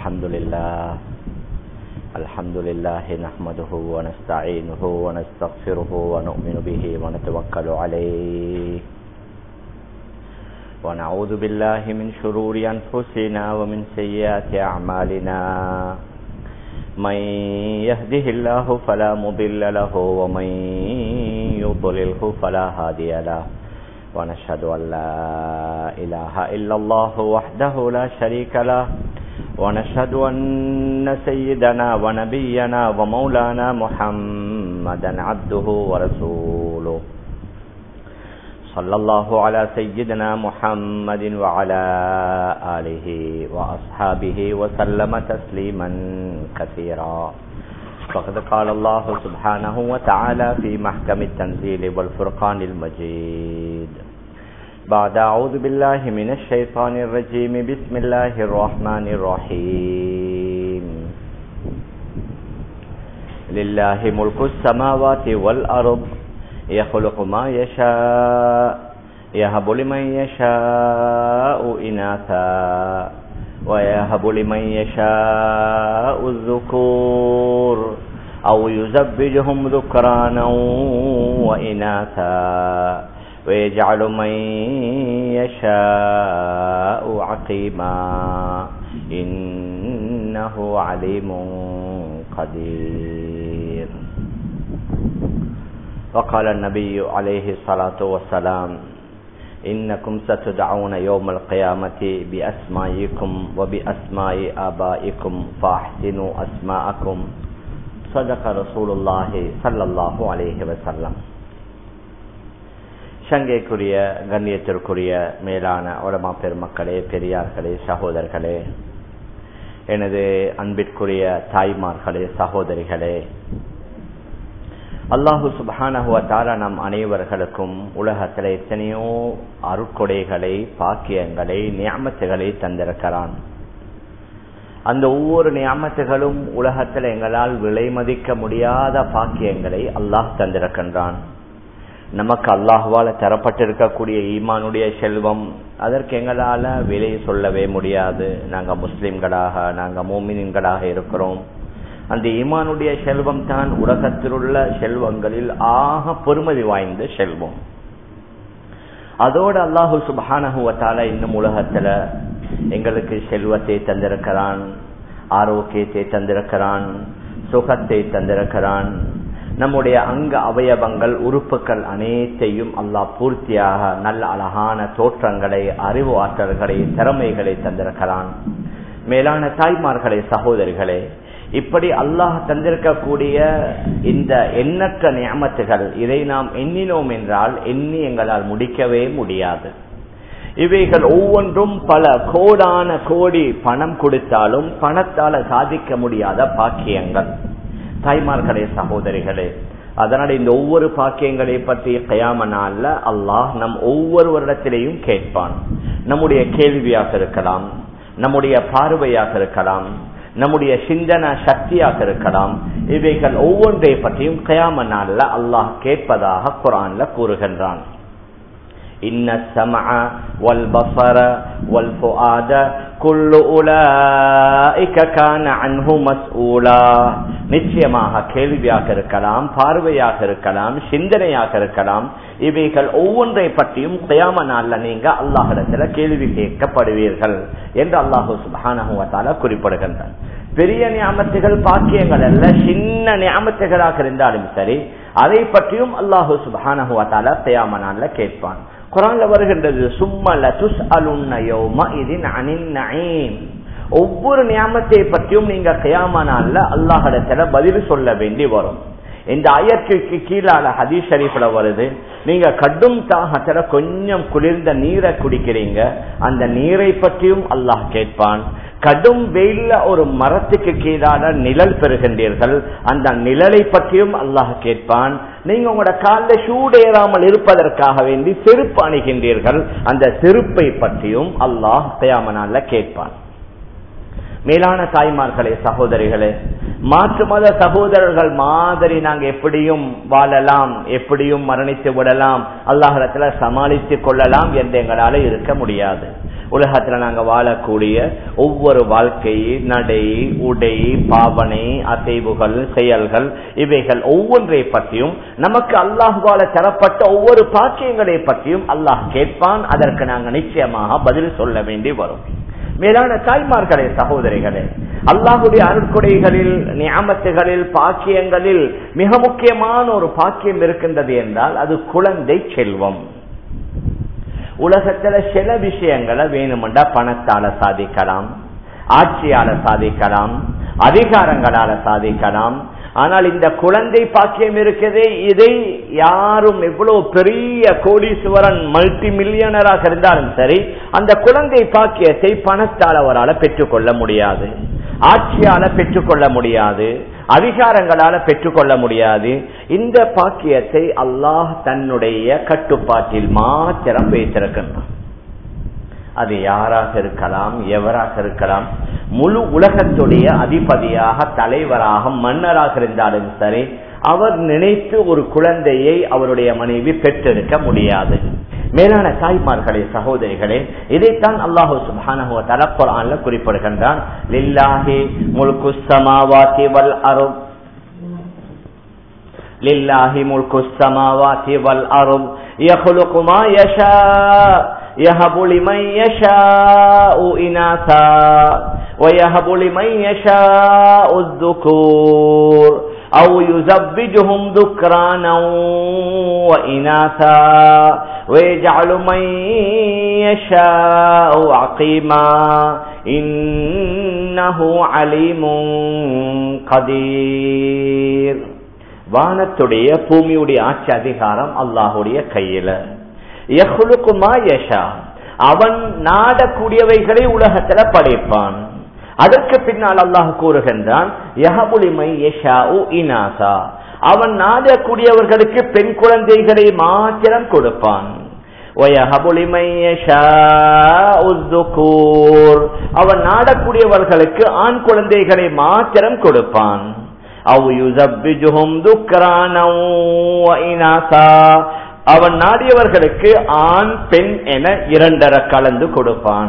الحمد لله الحمد لله نحمده ونستعينه ونستغفره ونؤمن به ونتوكل عليه ونعوذ بالله من شرور أنفسنا ومن سيئات أعمالنا من يهده الله فلا مضل له ومن يضلله فلا هادي له ونشهد أن لا إله إلا الله وحده لا شريك له ونشهد أن سيدنا ونبينا ومولانا محمدا عبده ورسوله صلى الله على سيدنا محمد وعلى آله وأصحابه وسلم تسليما كثيرا فقد قال الله سبحانه وتعالى في محكم التنزيل والفرقان المجيد بعد أعوذ بالله من الشيطان الرجيم بسم الله الرحمن الرحيم لله ملك السماوات والأرض يخلق ما يشاء يهب لمن يشاء إناثا ويهب لمن يشاء الذكور أو يزبجهم ذكرانا وإناثا ويجعل من يشاء عقيما إنه عليم قدير وقال النبي عليه الصلاة والسلام إنكم ستدعون يوم القيامة بأسمائكم وبأسماء آبائكم فأحسنوا أسماءكم صدق رسول الله صلى الله عليه وسلم சங்கைக்குரிய கண்ணியத்திற்குரிய மேலான உலமா பெருமக்களே பெரியார்களே சகோதரர்களே எனது அன்பிற்குரிய தாய்மார்களே சகோதரிகளே அல்லாஹு சுபானகுவத்தால நம் அனைவர்களுக்கும் உலகத்தில் எத்தனையோ அருட்கொடைகளை பாக்கியங்களை நியமத்துகளை தந்திருக்கிறான் அந்த ஒவ்வொரு நியமத்துகளும் உலகத்தில் எங்களால் விலை மதிக்க முடியாத பாக்கியங்களை அல்லாஹ் தந்திருக்கின்றான் நமக்கு அல்லாஹுவால தரப்பட்டிருக்கக்கூடிய ஈமானுடைய செல்வம் அதற்கு எங்களால விலை சொல்லவே முடியாது நாங்க முஸ்லிம்களாக நாங்க மோமின்களாக இருக்கிறோம் அந்த ஈமானுடைய செல்வம் தான் உலகத்திலுள்ள செல்வங்களில் ஆக பொறுமதி வாய்ந்த செல்வம் அதோடு அல்லாஹு சுபானகுவத்தால இன்னும் உலகத்துல எங்களுக்கு செல்வத்தை தந்திருக்கிறான் ஆரோக்கியத்தை தந்திருக்கிறான் சுகத்தை தந்திருக்கிறான் நம்முடைய அங்க அவயவங்கள் உறுப்புகள் அனைத்தையும் அல்லாஹ் பூர்த்தியாக நல்ல அழகான தோற்றங்களை அறிவு ஆற்றல்களை திறமைகளை தந்திருக்கிறான் மேலான தாய்மார்களே சகோதரிகளே இப்படி அல்லாஹ் தந்திருக்கக்கூடிய இந்த எண்ணற்ற நியமத்துகள் இதை நாம் எண்ணினோம் என்றால் எண்ணி எங்களால் முடிக்கவே முடியாது இவைகள் ஒவ்வொன்றும் பல கோடான கோடி பணம் கொடுத்தாலும் பணத்தால சாதிக்க முடியாத பாக்கியங்கள் தாய்மார்களே சகோதரிகளே அதனால இந்த ஒவ்வொரு பாக்கியங்களை பற்றி கயாம நாள்ல அல்லாஹ் நம் ஒவ்வொருவரிடத்திலையும் கேட்பான் நம்முடைய கேள்வியாக இருக்கலாம் நம்முடைய பார்வையாக இருக்கலாம் நம்முடைய சிந்தன சக்தியாக இருக்கலாம் இவைகள் ஒவ்வொன்றை பற்றியும் கயாம நாள்ல அல்லாஹ் கேட்பதாக குரான்ல கூறுகின்றான் إن السمع والبصر والفؤاد كل أولئك كان عنه مسؤولا நிச்சயமாக கேள்வியாக இருக்கலாம் பார்வையாக இருக்கலாம் சிந்தனையாக இருக்கலாம் இவைகள் ஒவ்வொன்றை பற்றியும் கயாம நாள்ல நீங்க அல்லாஹிடத்துல கேள்வி கேட்கப்படுவீர்கள் என்று அல்லாஹு சுபானகுவத்தால குறிப்பிடுகின்றார் பெரிய ஞாபகத்துகள் பாக்கியங்கள் அல்ல சின்ன ஞாபகத்துகளாக இருந்தாலும் சரி அதை பற்றியும் அல்லாஹு சுபானகுவத்தால கயாம நாள்ல கேட்பான் குரான்ல வருகின்றது சும்மல துஸ் அலுன்ன ஒவ்வொரு நியமத்தை பற்றியும் நீங்க கயாமனால அல்லாஹிடத்துல பதில் சொல்ல வேண்டி வரும் இந்த ஆயத்திற்கு கீழால ஹதீஸ் ஷரீஃப்ல வருது நீங்க கடும் தாகத்துல கொஞ்சம் குளிர்ந்த நீரை குடிக்கிறீங்க அந்த நீரை பற்றியும் அல்லாஹ் கேட்பான் கடும் வெயில்ல ஒரு மரத்துக்கு கீழான நிழல் பெறுகின்றீர்கள் அந்த நிழலை பற்றியும் அல்லாஹ் கேட்பான் நீங்க உங்களோட காலில் சூடேறாமல் இருப்பதற்காக வேண்டி செருப்பு அணுகின்றீர்கள் அந்த செருப்பை பற்றியும் அல்லாஹ் கயாமனால கேட்பான் மேலான தாய்மார்களே சகோதரிகளே மாற்று மத சகோதரர்கள் மாதிரி நாங்க எப்படியும் வாழலாம் எப்படியும் மரணித்து விடலாம் அல்லாஹிடத்துல சமாளித்துக் கொள்ளலாம் என்று எங்களால இருக்க முடியாது உலகத்துல நாங்க வாழக்கூடிய ஒவ்வொரு வாழ்க்கை நடை உடை பாவனை அசைவுகள் செயல்கள் இவைகள் ஒவ்வொன்றை பற்றியும் நமக்கு அல்லாஹுவால தரப்பட்ட ஒவ்வொரு பாக்கியங்களை பற்றியும் அல்லாஹ் கேட்பான் அதற்கு நாங்க நிச்சயமாக பதில் சொல்ல வேண்டி வரும் மேலான தாய்மார்களே சகோதரிகளே அல்லாஹுடைய அருட்கொடைகளில் நியமத்துகளில் பாக்கியங்களில் மிக முக்கியமான ஒரு பாக்கியம் இருக்கின்றது என்றால் அது குழந்தை செல்வம் உலகத்துல சில விஷயங்களை வேணுமெண்டா பணத்தால சாதிக்கலாம் ஆட்சியால சாதிக்கலாம் அதிகாரங்களால சாதிக்கலாம் ஆனால் இந்த குழந்தை பாக்கியம் இருக்குதே இதை யாரும் எவ்வளவு பெரிய கோடீஸ்வரன் மல்டி மில்லியனராக இருந்தாலும் சரி அந்த குழந்தை பாக்கியத்தை பணத்தால் அவரால் பெற்றுக்கொள்ள முடியாது ஆட்சியால பெற்றுக்கொள்ள முடியாது அதிகாரங்களால பெற்றுக்கொள்ள முடியாது இந்த பாக்கியத்தை அல்லாஹ் தன்னுடைய கட்டுப்பாட்டில் மாத்திரம் வைத்திருக்கின்றான் அது யாராக இருக்கலாம் எவராக இருக்கலாம் முழு உலகத்துடைய அதிபதியாக தலைவராக மன்னராக இருந்தாலும் சரி அவர் நினைத்து ஒரு குழந்தையை அவருடைய மனைவி பெற்றெடுக்க முடியாது மேலான தாய்மார்களே சகோதரிகளே இதைத்தான் அல்லாஹு சுபானஹுவ தலக்குரான்ல குறிப்பிடுகின்றான் லில்லாஹி முல்கு சமாவாத்தி வல் அருள் லில்லாஹி முல்கு சமாவாத்தி வல் அருள் يخلق ما يشاء يهب لمن يشاء إناثا ويهب لمن يشاء الذكور أو يزبجهم ذكرانا وإناثا ويجعل من يشاء عقيما إنه عليم قدير வானத்துடைய பூமியுடைய ஆட்சி அதிகாரம் அல்லாஹுடைய கையில அவன் நாடக்கூடியவைகளை உலகத்துல படைப்பான் அதற்கு பின்னால் அல்லாஹ் கூறுகின்றான் அவன் நாடக்கூடியவர்களுக்கு பெண் குழந்தைகளை மாத்திரம் கொடுப்பான் அவன் நாடக்கூடியவர்களுக்கு ஆண் குழந்தைகளை மாத்திரம் கொடுப்பான் அவன் நாடியவர்களுக்கு ஆண் பெண் என இரண்டர கலந்து கொடுப்பான்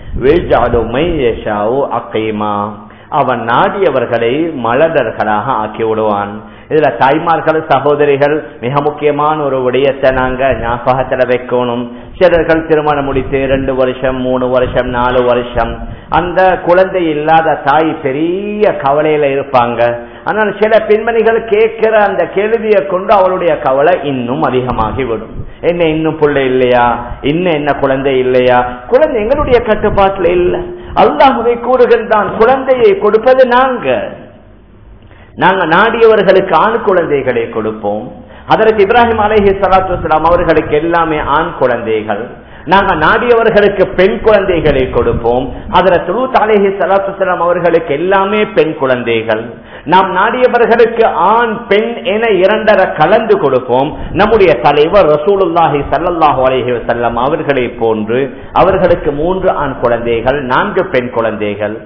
அவன் நாடியவர்களை மலடர்களாக ஆக்கி விடுவான் இதுல தாய்மார்கள் சகோதரிகள் மிக முக்கியமான ஒரு விடயத்தை நாங்க ஞாபகத்துல வைக்கணும் சிலர்கள் திருமணம் முடித்து ரெண்டு வருஷம் மூணு வருஷம் நாலு வருஷம் அந்த குழந்தை இல்லாத தாய் பெரிய கவலையில இருப்பாங்க ஆனால் சில பெண்மணிகள் கேட்கிற அந்த கேள்வியை கொண்டு அவளுடைய கவலை இன்னும் அதிகமாகிவிடும் என்ன இன்னும் பிள்ளை இல்லையா இன்னும் என்ன குழந்தை இல்லையா குழந்தை எங்களுடைய கட்டுப்பாட்டுல இல்ல அல்லாஹுவை கூறுகின்றான் குழந்தையை கொடுப்பது நாங்க நாங்க நாடியவர்களுக்கு ஆண் குழந்தைகளை கொடுப்போம் அதற்கு இப்ராஹிம் அலேஹி சலாத்து அவர்களுக்கு எல்லாமே ஆண் குழந்தைகள் நாங்க நாடியவர்களுக்கு பெண் குழந்தைகளை கொடுப்போம் அதுல துருத் அலேஹி சலாத்து அவர்களுக்கு எல்லாமே பெண் குழந்தைகள் நாம் நாடியவர்களுக்கு ஆண் பெண் என இரண்டர கலந்து கொடுப்போம் நம்முடைய தலைவர் ரசூலுல்லாஹி சல்லாஹு அலேஹி வசல்லம் அவர்களை போன்று அவர்களுக்கு மூன்று ஆண் குழந்தைகள் நான்கு பெண் குழந்தைகள்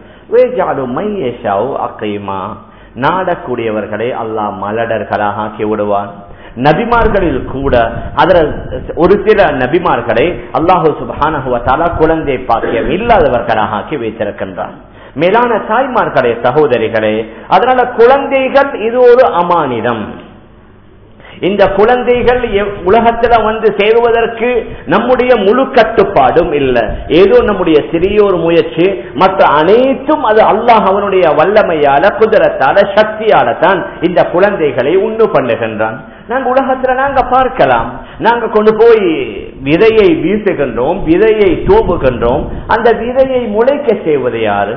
அக்கைமா நாடக்கூடியவர்களை அல்லாஹ் மலடர்களாக ஆக்கி விடுவான் நபிமார்களில் கூட அதில் ஒரு சில நபிமார்களை அல்லாஹு சுபானகுவத்தாலா குழந்தை பாக்கியம் இல்லாதவர்களாக ஆக்கி வைத்திருக்கின்றான் மேலான தாய்மார்களே சகோதரிகளே அதனால குழந்தைகள் இது ஒரு அமானிதம் இந்த குழந்தைகள் உலகத்துல வந்து சேருவதற்கு நம்முடைய முழு கட்டுப்பாடும் இல்லை ஏதோ நம்முடைய சிறிய ஒரு முயற்சி மற்ற அனைத்தும் அது அல்லாஹ் அவனுடைய வல்லமையால குதிரத்தால சக்தியால தான் இந்த குழந்தைகளை உண்டு பண்ணுகின்றான் நாங்க உலகத்துல நாங்க பார்க்கலாம் நாங்க கொண்டு போய் விதையை வீசுகின்றோம் விதையை தூவுகின்றோம் அந்த விதையை முளைக்க செய்வது யாரு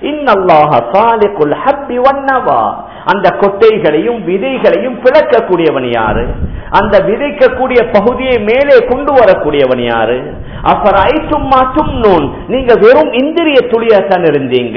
அந்த கொட்டைகளையும் விதைகளையும் பிளக்கக்கூடியவன் யாரு அந்த விதைக்கக்கூடிய பகுதியை மேலே கொண்டு வரக்கூடியவன் யாரு அப்புறம் ஐசும் மாற்றும் நூன் நீங்க வெறும் இந்திரிய துளியத்தான் இருந்தீங்க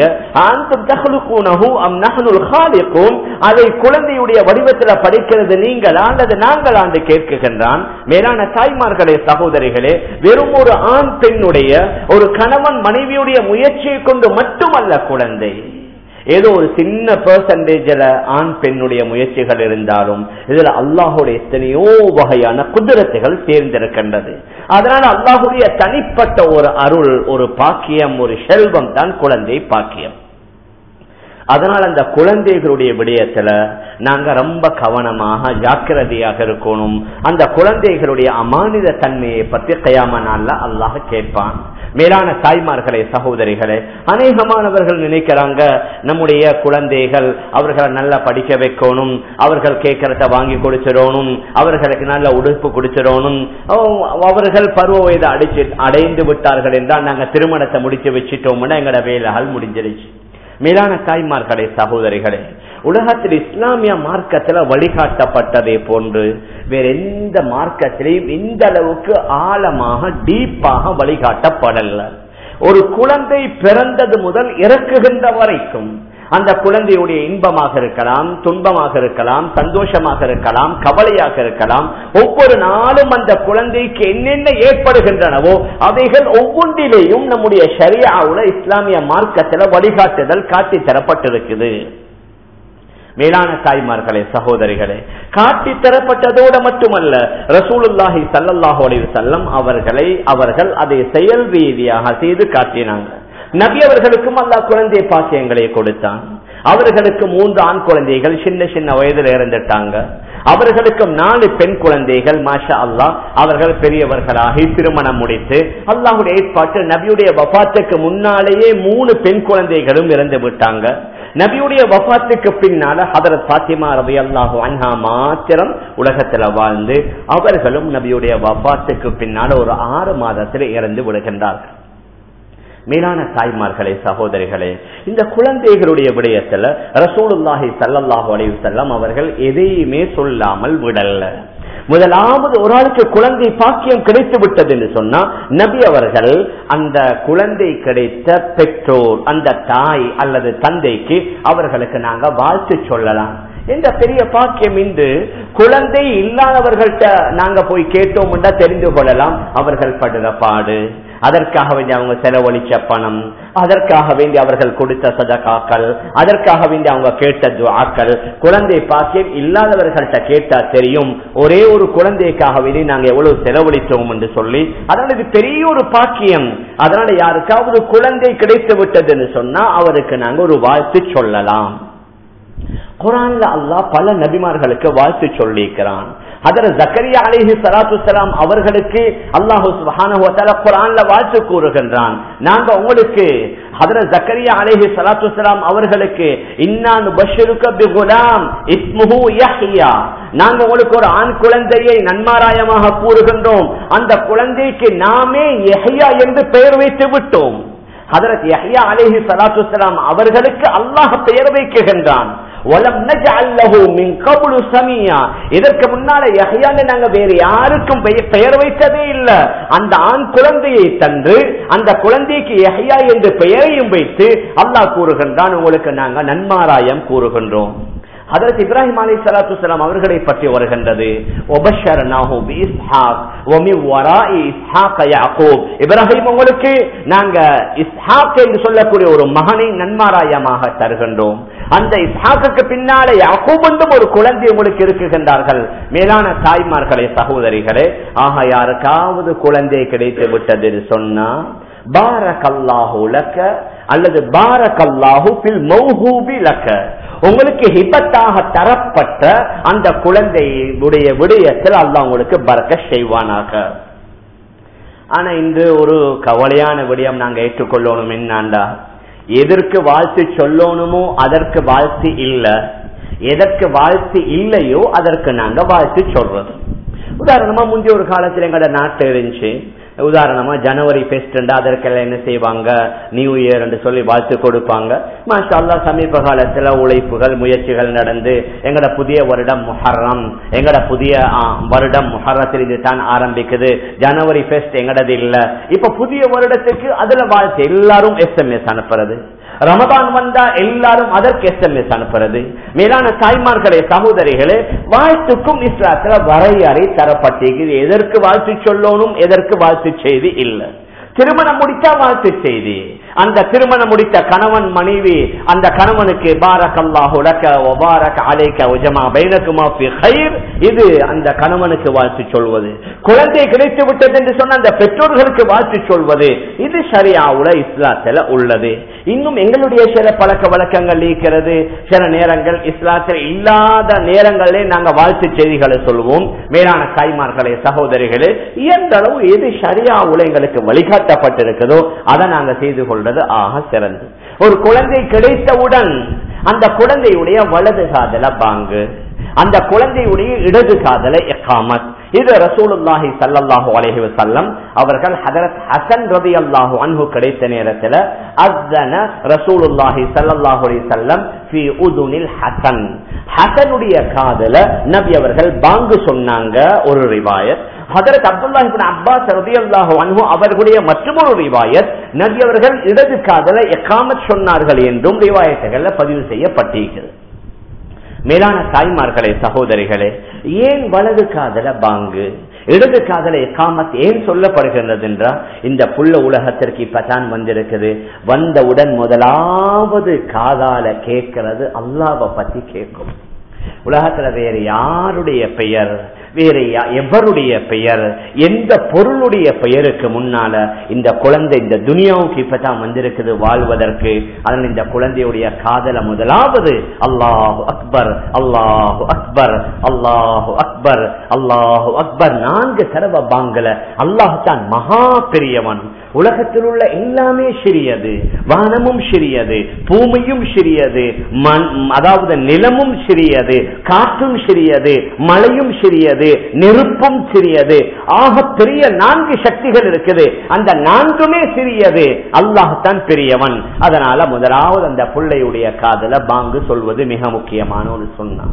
அதை குழந்தையுடைய வடிவத்தில் படிக்கிறது நீங்கள் அல்லது நாங்கள் ஆண்டு கேட்குகின்றான் மேலான தாய்மார்களே சகோதரிகளே வெறும் ஒரு ஆண் பெண்ணுடைய ஒரு கணவன் மனைவியுடைய முயற்சியை கொண்டு மட்டுமல்ல குழந்தை ஏதோ ஒரு சின்ன பெர்சன்டேஜில் ஆண் பெண்ணுடைய முயற்சிகள் இருந்தாலும் இதுல அல்லாஹுடைய எத்தனையோ வகையான குதிரத்துகள் சேர்ந்திருக்கின்றது அதனால அல்லாஹுடைய தனிப்பட்ட ஒரு அருள் ஒரு பாக்கியம் ஒரு செல்வம் தான் குழந்தை பாக்கியம் அதனால் அந்த குழந்தைகளுடைய விடயத்துல நாங்க ரொம்ப கவனமாக ஜாக்கிரதையாக இருக்கணும் அந்த குழந்தைகளுடைய அமானித தன்மையை பற்றி கயாம நாள்ல அல்லாஹ் கேட்பான் மேலான தாய்மார்களே சகோதரிகளே அநேகமானவர்கள் நினைக்கிறாங்க நம்முடைய குழந்தைகள் அவர்களை நல்லா படிக்க வைக்கணும் அவர்கள் கேட்கறத வாங்கி கொடுச்சிடணும் அவர்களுக்கு நல்ல உடுப்பு கொடுச்சிடணும் அவர்கள் பருவ வயதை அடிச்சு அடைந்து விட்டார்கள் என்றால் நாங்க திருமணத்தை முடிச்சு வச்சுட்டோம்னா எங்களோட வேலைகள் முடிஞ்சிருச்சு மேலான தாய்மார்களே சகோதரிகளே உலகத்தில் இஸ்லாமிய மார்க்கத்துல வழிகாட்டப்பட்டதை போன்று வேற எந்த மார்க்கத்திலையும் இந்த அளவுக்கு ஆழமாக டீப்பாக வழிகாட்டப்படல ஒரு குழந்தை பிறந்தது முதல் இறக்குகின்ற வரைக்கும் அந்த குழந்தையுடைய இன்பமாக இருக்கலாம் துன்பமாக இருக்கலாம் சந்தோஷமாக இருக்கலாம் கவலையாக இருக்கலாம் ஒவ்வொரு நாளும் அந்த குழந்தைக்கு என்னென்ன ஏற்படுகின்றனவோ அவைகள் ஒவ்வொன்றிலேயும் நம்முடைய ஷரியாவுல இஸ்லாமிய மார்க்கத்தில் வழிகாட்டுதல் காட்டி தரப்பட்டிருக்குது மேலான தாய்மார்களே சகோதரிகளே காட்டி தரப்பட்டதோடு மட்டுமல்ல ரசூலுல்லாஹி சல்லல்லாஹு அலைஹி வஸல்லம் அவர்களை அவர்கள் அதை செயல் ரீதியாக செய்து காட்டினாங்க நபி அவர்களுக்கும் அல்லாஹ் குழந்தை பாக்கியங்களை கொடுத்தான் அவர்களுக்கு மூன்று ஆண் குழந்தைகள் சின்ன சின்ன வயதில் இறந்துட்டாங்க அவர்களுக்கும் நாலு பெண் குழந்தைகள் மாஷா அல்லாஹ் அவர்கள் பெரியவர்களாகி திருமணம் முடித்து அல்லாஹுடைய ஏற்பாட்டு நபியுடைய வபாத்துக்கு முன்னாலேயே மூணு பெண் குழந்தைகளும் இறந்து விட்டாங்க நபியுடைய வபாத்துக்கு பின்னால ஹதரத் பாத்திமா ரவி அல்லாஹு அன்ஹா மாத்திரம் உலகத்துல வாழ்ந்து அவர்களும் நபியுடைய வபாத்துக்கு பின்னால ஒரு ஆறு மாதத்தில் இறந்து விடுகின்றார்கள் மேலான தாய்மார்களே சகோதரிகளே இந்த குழந்தைகளுடைய விடயத்துல ரசூலுல்லாஹி சல்லல்லாஹு அலைஹி வஸல்லம் அவர்கள் எதையுமே சொல்லாமல் விடல முதலாவது ஒரு ஆளுக்கு குழந்தை பாக்கியம் கிடைத்து விட்டது என்று சொன்னா நபி அவர்கள் அந்த குழந்தை கிடைத்த பெற்றோர் அந்த தாய் அல்லது தந்தைக்கு அவர்களுக்கு நாங்க வாழ்த்து சொல்லலாம் என்ற பெரிய பாக்கியம் இன்று குழந்தை இல்லாதவர்கள்ட்ட நாங்க போய் கேட்டோம்னா தெரிந்து கொள்ளலாம் அவர்கள் படுற பாடு அதற்காக வேண்டி அவங்க செலவழிச்ச பணம் அதற்காக வேண்டி அவர்கள் கொடுத்த சதகாக்கள் அதற்காக வேண்டி அவங்க கேட்ட துவாக்கள் குழந்தை பாக்கியம் இல்லாதவர்கள்ட்ட கேட்டா தெரியும் ஒரே ஒரு குழந்தைக்காக வேண்டி நாங்க எவ்வளவு செலவழித்தோம் என்று சொல்லி அதனால இது பெரிய ஒரு பாக்கியம் அதனால யாருக்காவது குழந்தை கிடைத்து விட்டதுன்னு சொன்னா அவருக்கு நாங்க ஒரு வாழ்த்து சொல்லலாம் குரான்ல அல்லாஹ் பல நபிமார்களுக்கு வாழ்த்து சொல்லியிருக்கிறான் அதர ஜக்கரியா அலிஹி சலாத்து சலாம் அவர்களுக்கு அல்லாஹு சுபான குரான்ல வாழ்த்து கூறுகின்றான் நாங்க உங்களுக்கு ஹதர ஜக்கரியா அலிஹி சலாத்து சலாம் அவர்களுக்கு இன்னான் பஷருக்கம் இஸ்முஹு யஹ்யா நாங்க உங்களுக்கு ஒரு ஆண் குழந்தையை நன்மாராயமாக கூறுகின்றோம் அந்த குழந்தைக்கு நாமே யஹ்யா என்று பெயர் வைத்து விட்டோம் ஹதரத் யஹ்யா அலிஹி சலாத்து சலாம் அவர்களுக்கு அல்லாஹ் பெயர் வைக்குகின்றான் இதற்கு முன்னால யஹ்யான்னு நாங்க வேற யாருக்கும் பெயர் வைத்ததே இல்ல அந்த ஆண் குழந்தையை தந்து அந்த குழந்தைக்கு யஹ்யா என்று பெயரையும் வைத்து அல்லாஹ் கூறுகின்றான் உங்களுக்கு நாங்க நன்மாராயம் கூறுகின்றோம் அதற்கு இப்ராஹிம் அலி சலாத்து சலாம் அவர்களை பற்றி வருகின்றது இப்ராஹிம் உங்களுக்கு நாங்க இஸ்ஹாக் என்று சொல்லக்கூடிய ஒரு மகனை நன்மாராயமாக தருகின்றோம் அந்த இஸ்ஹாக்கு பின்னாலே யாக்கூப் என்றும் ஒரு குழந்தை உங்களுக்கு இருக்குகின்றார்கள் மேலான தாய்மார்களே சகோதரிகளே ஆக யாருக்காவது குழந்தை கிடைத்து விட்டது சொன்னா பாரகல்லாஹு லக்க அல்லது பாரகல்லாஹு பில் மௌஹூபி லக்க உங்களுக்கு ஹிபத்தாக தரப்பட்ட அந்த குழந்தையுடைய விடயத்தில் அல்லாஹ் உங்களுக்கு பறக்க செய்வானாக ஆனா இன்று ஒரு கவலையான விடயம் நாங்க ஏற்றுக்கொள்ளணும் என்னாண்டா எதற்கு வாழ்த்து சொல்லணுமோ அதற்கு வாழ்த்து இல்ல எதற்கு வாழ்த்து இல்லையோ அதற்கு நாங்க வாழ்த்து சொல்றது உதாரணமா முந்தைய ஒரு காலத்துல எங்கட நாட்டு இருந்துச்சு உதாரணமா ஜனவரி பெஸ்ட் அதற்கெல்லாம் என்ன செய்வாங்க நியூ இயர் என்று சொல்லி வாழ்த்து கொடுப்பாங்க மாஷா சமீப காலத்துல உழைப்புகள் முயற்சிகள் நடந்து எங்கட புதிய வருடம் முஹர்ரம் எங்கட புதிய வருடம் முஹர்ரத்தில் இது தான் ஆரம்பிக்குது ஜனவரி பெஸ்ட் எங்கடது இல்ல இப்ப புதிய வருடத்துக்கு அதுல வாழ்த்து எல்லாரும் எஸ்எம்எஸ் அனுப்புறது ரமதான் வந்தா எல்லாரும் அதற்கு எஸ்எம்எஸ் அனுப்புறது மேலான தாய்மார்களே சகோதரிகளே வாழ்த்துக்கும் இஸ்லாத்துல வரையறை தரப்பட்டிருக்கிறது எதற்கு வாழ்த்து சொல்லணும் எதற்கு வாழ்த்து செய்தி இல்ல திருமணம் முடிச்சா வாழ்த்து செய்தி அந்த திருமணம் முடித்த கணவன் மனைவி அந்த கணவனுக்கு பாரக் அல்லாஹு லக்க வபாரக் அலைக்க உஜமா பைனக்குமா ஃபி கைர் இது அந்த கணவனுக்கு வாழ்த்து சொல்வது குழந்தை கிடைத்து விட்டது என்று சொன்ன அந்த பெற்றோர்களுக்கு வாழ்த்து சொல்வது இது சரியாவுல இஸ்லாத்துல உள்ளது இன்னும் எங்களுடைய சில பழக்க வழக்கங்கள் இருக்கிறது சில நேரங்கள் இஸ்லாத்தில் இல்லாத நேரங்களிலே நாங்க வாழ்த்து செய்திகளை சொல்லுவோம் மேலான தாய்மார்களே சகோதரிகளே இயன்ற அளவு எது சரியாவுல எங்களுக்கு வழிகாட்டப்பட்டிருக்குதோ அதை நாங்க செய்து கொள்வது ஆக சிறந்து ஒரு குழந்தை கிடைத்தவுடன் அந்த குழந்தையுடைய வலது காதல பாங்கு அந்த குழந்தையுடைய இடது காதல எக்காமத் இது ரசூலுல்லாஹி சல்லல்லாஹு அலைஹி வஸல்லம் அவர்கள் ஹதரத் ஹசன் ரலியல்லாஹு அன்ஹு கிடைத்த நேரத்துல அஸ்ஸன ரசூலுல்லாஹி ஸல்லல்லாஹு அலைஹி வஸல்லம் ஃபீ உதுனில் ஹசன் ஹசனுடைய காதல நபி அவர்கள் பாங்கு சொன்னாங்க ஒரு ரிவாயத் ஹதரத் அப்துல்லா இப்னு அப்பாஸ் ரலியல்லாஹு அன்ஹு அவர்களுடைய மற்றொரு ரிவாயத் நபி அவர்கள் இடது காதல எக்காமத் சொன்னார்கள் என்றும் ரிவாயத்துகள்ல பதிவு செய்யப்பட்டிருக்கிறது மேலான தாய்மார்களே சகோதரிகளே ஏன் வலது காதல பாங்கு இடது காதல எக்காமத் ஏன் சொல்லப்படுகின்றது என்றால் இந்த புள்ள உலகத்திற்கு இப்பதான் வந்திருக்குது வந்தவுடன் முதலாவது காதால கேட்கிறது அல்லாவை பத்தி கேட்கும் உலகத்துல வேறு யாருடைய பெயர் வேறு எவருடைய பெயர் எந்த பொருளுடைய பெயருக்கு முன்னால இந்த குழந்தை இந்த துனியாவுக்கு இப்பதான் வந்திருக்குது வாழ்வதற்கு அதனால் இந்த குழந்தையுடைய காதல முதலாவது அல்லாஹு அக்பர் அல்லாஹு அக்பர் அல்லாஹு அக்பர் அல்லாஹு அக்பர் நான்கு தடவை பாங்கல அல்லாஹு தான் மகா பெரியவன் உலகத்தில் உள்ள எல்லாமே சிறியது வானமும் சிறியது பூமியும் சிறியது மண் அதாவது நிலமும் சிறியது காற்றும் சிறியது மழையும் சிறியது நெருப்பும் சிறியது ஆக பெரிய நான்கு சக்திகள் இருக்குது அந்த நான்குமே சிறியது அல்லாஹத்தான் பெரியவன் அதனால முதலாவது அந்த பிள்ளையுடைய காதல பாங்கு சொல்வது மிக முக்கியமான ஒரு சொன்னான்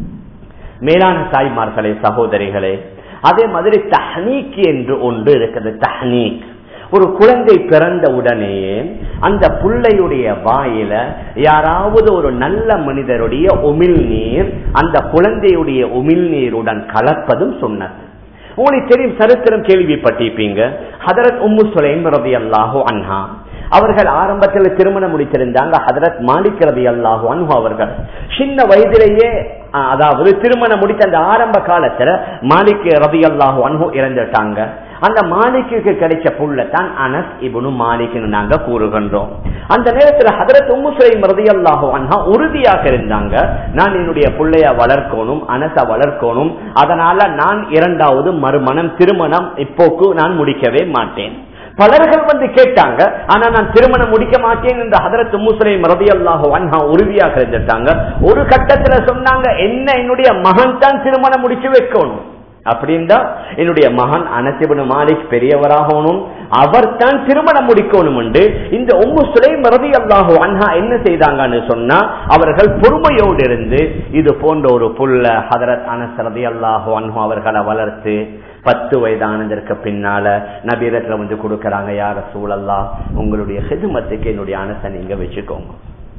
மேலான தாய்மார்களே சகோதரிகளே அதே மாதிரி தஹ்னீக் என்று ஒன்று இருக்குது தஹ்னீக் ஒரு குழந்தை பிறந்த உடனேயே அந்த பிள்ளையுடைய வாயில யாராவது ஒரு நல்ல மனிதருடைய உமிழ் நீர் அந்த குழந்தையுடைய உமிழ் நீருடன் கலப்பதும் சொன்னது உங்களுக்கு தெரியும் சரித்திரம் கேள்விப்பட்டிருப்பீங்க ஹதரத் உம்மு சுலைம் ரவி அல்லாஹோ அன்ஹா அவர்கள் ஆரம்பத்தில் திருமணம் முடித்திருந்தாங்க ஹதரத் மாலிக் ரவி அல்லாஹு அன்ஹு அவர்கள் சின்ன வயதிலேயே அதாவது திருமணம் முடித்த அந்த ஆரம்ப காலத்துல மாலிக் ரவி அல்லாஹு அன்ஹு இறந்துட்டாங்க அந்த மாலிக்கு கிடைச்ச புள்ள தான் அனஸ் இபுனு மாலிக்னு நாங்க கூறுகின்றோம் அந்த நேரத்துல ஹதரத் உம்முசுலைம் ரதி அல்லாஹு அன்ஹா உறுதியாக இருந்தாங்க நான் என்னுடைய பிள்ளைய வளர்க்கணும் அனச வளர்க்கணும் அதனால நான் இரண்டாவது மறுமணம் திருமணம் இப்போக்கு நான் முடிக்கவே மாட்டேன் பலர்கள் வந்து கேட்டாங்க ஆனா நான் திருமணம் முடிக்க மாட்டேன் என்று ஹதரத் முஸ்லிம் ரதி அல்லாஹு அன்ஹா உறுதியாக இருந்துட்டாங்க ஒரு கட்டத்துல சொன்னாங்க என்ன என்னுடைய மகன் தான் திருமணம் முடிச்சு வைக்கணும் அப்படின்னா என்னுடைய மகன் அனசிபனு மாலிக் பெரியவராகணும் அவர் தான் திருமணம் முடிக்கணும் என்று இந்த உம்மு சுலைம் ரதி அல்லாஹு அன்ஹா என்ன செய்தாங்கன்னு சொன்னா அவர்கள் பொறுமையோடு இருந்து இது போன்ற ஒரு புல்ல ஹதரத் அனஸ் ரதி அல்லாஹு அன்ஹு அவர்களை வளர்த்து பத்து வயதானதற்கு பின்னால நபீரத்துல வந்து கொடுக்கறாங்க யார சூழல்லா உங்களுடைய ஹெதுமத்துக்கு என்னுடைய அனசை நீங்க வச்சுக்கோங்க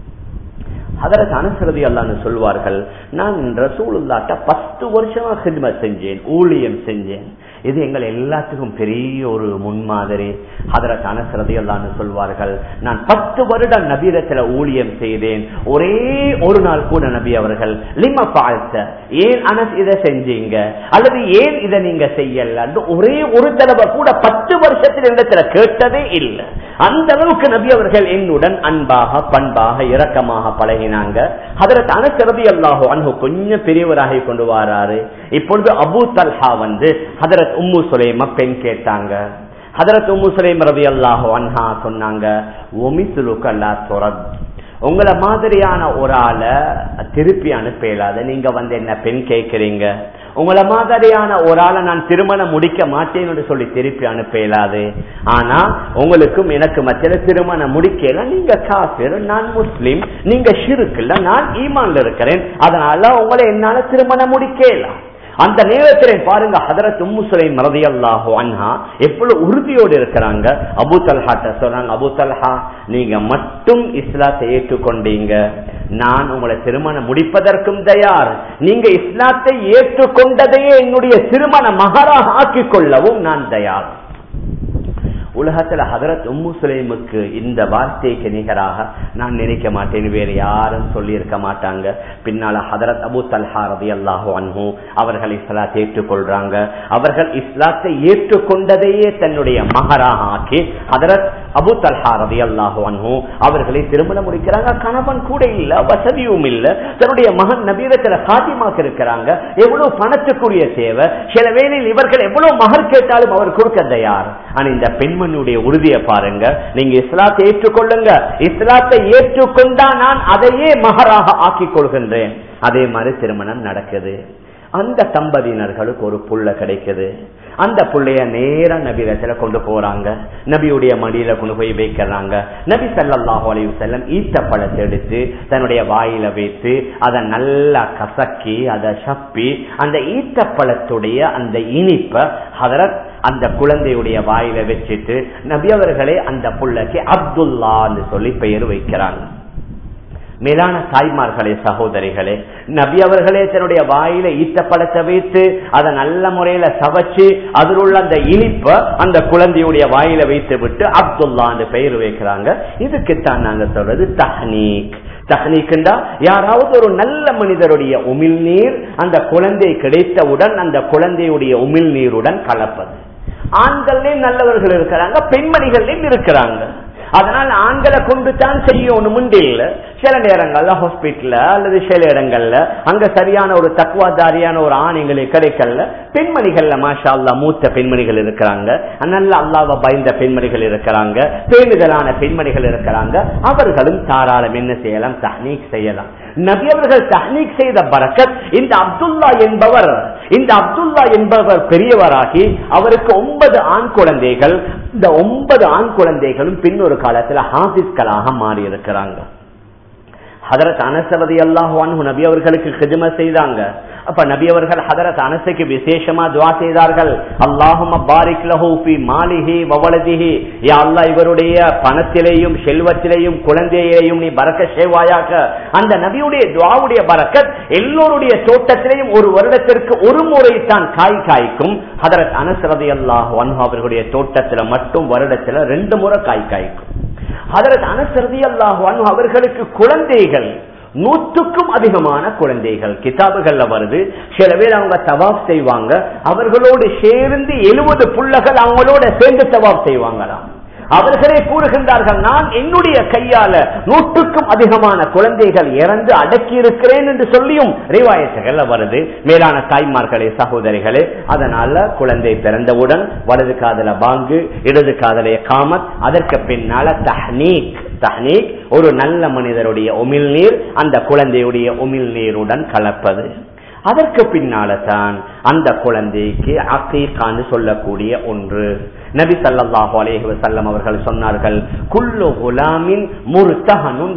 அதற்கு அனுசரதி அல்லான்னு சொல்வார்கள் நான் ரசூலுல்லாட்ட பத்து வருஷமா ஹித்மத் செஞ்சேன் ஊழியம் செஞ்சேன் இது எங்கள் எல்லாத்துக்கும் பெரிய ஒரு முன்மாதிரி அதற்கு அனசரதி அல்லான்னு சொல்வார்கள் நான் பத்து வருடம் நபீரத்துல ஊழியம் செய்தேன் ஒரே ஒரு நாள் கூட நபி அவர்கள் லிம பார்த்த ஏன் அனஸ் இதை செஞ்சீங்க அல்லது ஏன் இதை நீங்க செய்யல ஒரே ஒரு தடவை கூட பத்து வருஷத்தில் இடத்துல கேட்டதே இல்லை அந்த அளவுக்கு நபி அவர்கள் என்னுடன் அன்பாக பண்பாக இரக்கமாக பழகினாங்க அதற்கு அனசரதி அல்லாஹோ அன்பு கொஞ்சம் பெரியவராக கொண்டு வராரு இப்பொழுது அபு தல்ஹா வந்து ஹதரத் உம்மு சுலைம பெண் கேட்டாங்க ஹதரத் உம்மு சுலைம் ரவி அல்லாஹோ அன்ஹா சொன்னாங்க ஒமிசுலுக்கல்லா துரத் உங்களை மாதிரியான ஒரு ஆளை திருப்பி அனுப்பலாத நீங்க வந்து என்ன பெண் கேட்கிறீங்க உங்களை மாதிரியான ஒரு ஆளை நான் திருமணம் முடிக்க மாட்டேன்னு சொல்லி திருப்பி அனுப்பலாது ஆனா உங்களுக்கும் எனக்கு மத்தியில திருமணம் முடிக்கல நீங்க காசிர் நான் முஸ்லீம் நீங்க ஷிருக்குல்ல நான் ஈமான்ல இருக்கிறேன் அதனால உங்களை என்னால திருமணம் முடிக்கலாம் அந்த நேரத்தில் பாருங்க ஹதரத் உம்முசுலைம் ரதி அல்லாஹோ அன்ஹா எவ்வளவு உறுதியோடு இருக்கிறாங்க அபு தல்ஹாட்ட சொல்றாங்க அபு தல்ஹா நீங்க மட்டும் இஸ்லாத்தை ஏற்றுக்கொண்டீங்க நான் உங்களை திருமணம் முடிப்பதற்கும் தயார் நீங்க இஸ்லாத்தை ஏற்றுக்கொண்டதையே என்னுடைய திருமண மகராக ஆக்கிக் கொள்ளவும் நான் தயார் உலகத்துல ஹதரத் உம்மு சுலைமுக்கு இந்த வார்த்தைக்கு நிகராக நான் நினைக்க மாட்டேன் வேறு யாரும் சொல்லி இருக்க மாட்டாங்க பின்னால ஹதரத் அபு தல்ஹா ரதி அல்லாஹு அன்ஹு அவர்கள் இஸ்லாத்தை ஏற்றுக்கொள்றாங்க அவர்கள் இஸ்லாத்தை ஏற்றுக்கொண்டதையே தன்னுடைய மகராக ஆக்கி ஹதரத் அபு தல்ஹா ரதி அல்லாஹு அன்ஹு அவர்களை திருமணம் முடிக்கிறாங்க கணவன் கூட இல்ல வசதியும் இல்ல தன்னுடைய மகன் நபீரத்துல காத்தியமாக இருக்கிறாங்க எவ்வளவு பணத்துக்குரிய தேவை சில வேளையில் இவர்கள் எவ்வளவு மகர் கேட்டாலும் அவர் கொடுக்க தயார் ஆனா இந்த பெண்மணியுடைய உறுதியை பாருங்க நீங்க இஸ்லாத்தை ஏற்றுக்கொள்ளுங்க இஸ்லாத்தை ஏற்றுக்கொண்டா நான் அதையே மகராக ஆக்கிக் கொள்கின்றேன் அதே மாதிரி திருமணம் நடக்குது அந்த தம்பதியினர்களுக்கு ஒரு புள்ள கிடைக்குது அந்த புள்ளைய நேர நபிரத்துல கொண்டு போறாங்க நபியுடைய மடியில கொண்டு போய் வைக்கிறாங்க நபி சல்லாஹு அலைவு செல்லம் ஈத்த பழத்தை எடுத்து தன்னுடைய வாயில வைத்து அதை நல்லா கசக்கி அதை சப்பி அந்த ஈத்த பழத்துடைய அந்த இனிப்ப ஹதரத் அந்த குழந்தையுடைய வாயில வச்சுட்டு நபி அவர்களே அந்த புள்ளைக்கு அப்துல்லான்னு சொல்லி பெயர் வைக்கிறாங்க மேலான தாய்மார்களே சகோதரிகளே நபி அவர்களே தன்னுடைய வாயில ஈத்த பழத்தை வைத்து அதை நல்ல முறையில சவச்சு அதில் உள்ள அந்த இனிப்ப அந்த குழந்தையுடைய வாயில வைத்து விட்டு அப்துல்லா என்று பெயர் வைக்கிறாங்க இதுக்குத்தான் நாங்க சொல்றது தஹ்னீக் தஹ்னீக்குண்டா யாராவது ஒரு நல்ல மனிதருடைய உமிழ்நீர் அந்த குழந்தை கிடைத்தவுடன் அந்த குழந்தையுடைய உமிழ்நீருடன் கலப்பது ஆண்கள்லயும் நல்லவர்கள் இருக்கிறாங்க பெண்மணிகள்லயும் இருக்கிறாங்க அதனால் ஆண்களை கொண்டு தான் செய்யணும் இல்ல சில நேரங்கள்ல ஹாஸ்பிட்டல்ல அல்லது சில இடங்கள்ல அங்க சரியான ஒரு தக்குவாதாரியான ஒரு ஆண் எங்களுக்கு கிடைக்கல பெண்மணிகள்ல மாஷா அல்லா மூத்த பெண்மணிகள் இருக்கிறாங்க நல்ல அல்லாவ பயந்த பெண்மணிகள் இருக்கிறாங்க பேணுதலான பெண்மணிகள் இருக்கிறாங்க அவர்களும் தாராளம் என்ன செய்யலாம் தஹ்னீக் செய்யலாம் நபி அவர்கள் தஹ்னீக் செய்த பரக்கத் இந்த அப்துல்லா என்பவர் இந்த அப்துல்லா என்பவர் பெரியவராகி அவருக்கு ஒன்பது ஆண் குழந்தைகள் இந்த ஒன்பது ஆண் குழந்தைகளும் பின்னொரு காலத்துல ஹாபிஸ்களாக மாறி இருக்கிறாங்க ஹதரத் அனசவதி அல்லாஹு நபி அவர்களுக்கு ஹிஜம செய்தாங்க அப்ப நபி அவர்கள் ஹதரத் அனசுக்கு விசேஷமா துவா செய்தார்கள் அல்லாஹும் பாரிக் லஹூபி மாலிஹி வவலதிஹி யா அல்லா இவருடைய பணத்திலேயும் செல்வத்திலேயும் குழந்தையையும் நீ பறக்க செய்வாயாக அந்த நபியுடைய துவாவுடைய பறக்கத் எல்லோருடைய தோட்டத்திலேயும் ஒரு வருடத்திற்கு ஒரு முறை தான் காய் காய்க்கும் ஹதரத் அனசரதி அல்லாஹ் அவர்களுடைய தோட்டத்துல மட்டும் வருடத்துல ரெண்டு முறை காய் காய்க்கும் ஹதரத் அனசரதி அல்லாஹ் அவர்களுக்கு குழந்தைகள் நூற்றுக்கும் அதிகமான குழந்தைகள் கிதாபுகள்ல வருது சில பேர் அவங்க தவாப் செய்வாங்க அவர்களோடு சேர்ந்து எழுபது புள்ளகள் அவங்களோட சேர்ந்து தவாப் செய்வாங்களாம் அவர்களே கூறுகின்றார்கள் நான் என்னுடைய கையால நூற்றுக்கும் அதிகமான குழந்தைகள் இறந்து அடக்கி இருக்கிறேன் என்று சொல்லியும் ரிவாயத்துகள் வருது மேலான தாய்மார்களே சகோதரிகளே அதனால குழந்தை பிறந்தவுடன் வலது காதல பாங்கு இடது காதலைய காமத் அதற்கு பின்னால தஹ்னீக் தஹ்னீக் ஒரு நல்ல மனிதருடைய உமிழ்நீர் அந்த குழந்தையுடைய உமிழ்நீருடன் கலப்பது அதற்கு பின்னால தான் அந்த குழந்தைக்கு அக்கீக்கான்னு சொல்லக்கூடிய ஒன்று நபி சல்லாஹு அலேஹி வசல்லம் அவர்கள் சொன்னார்கள் குல்லு குலாமின் முருத்தகனும்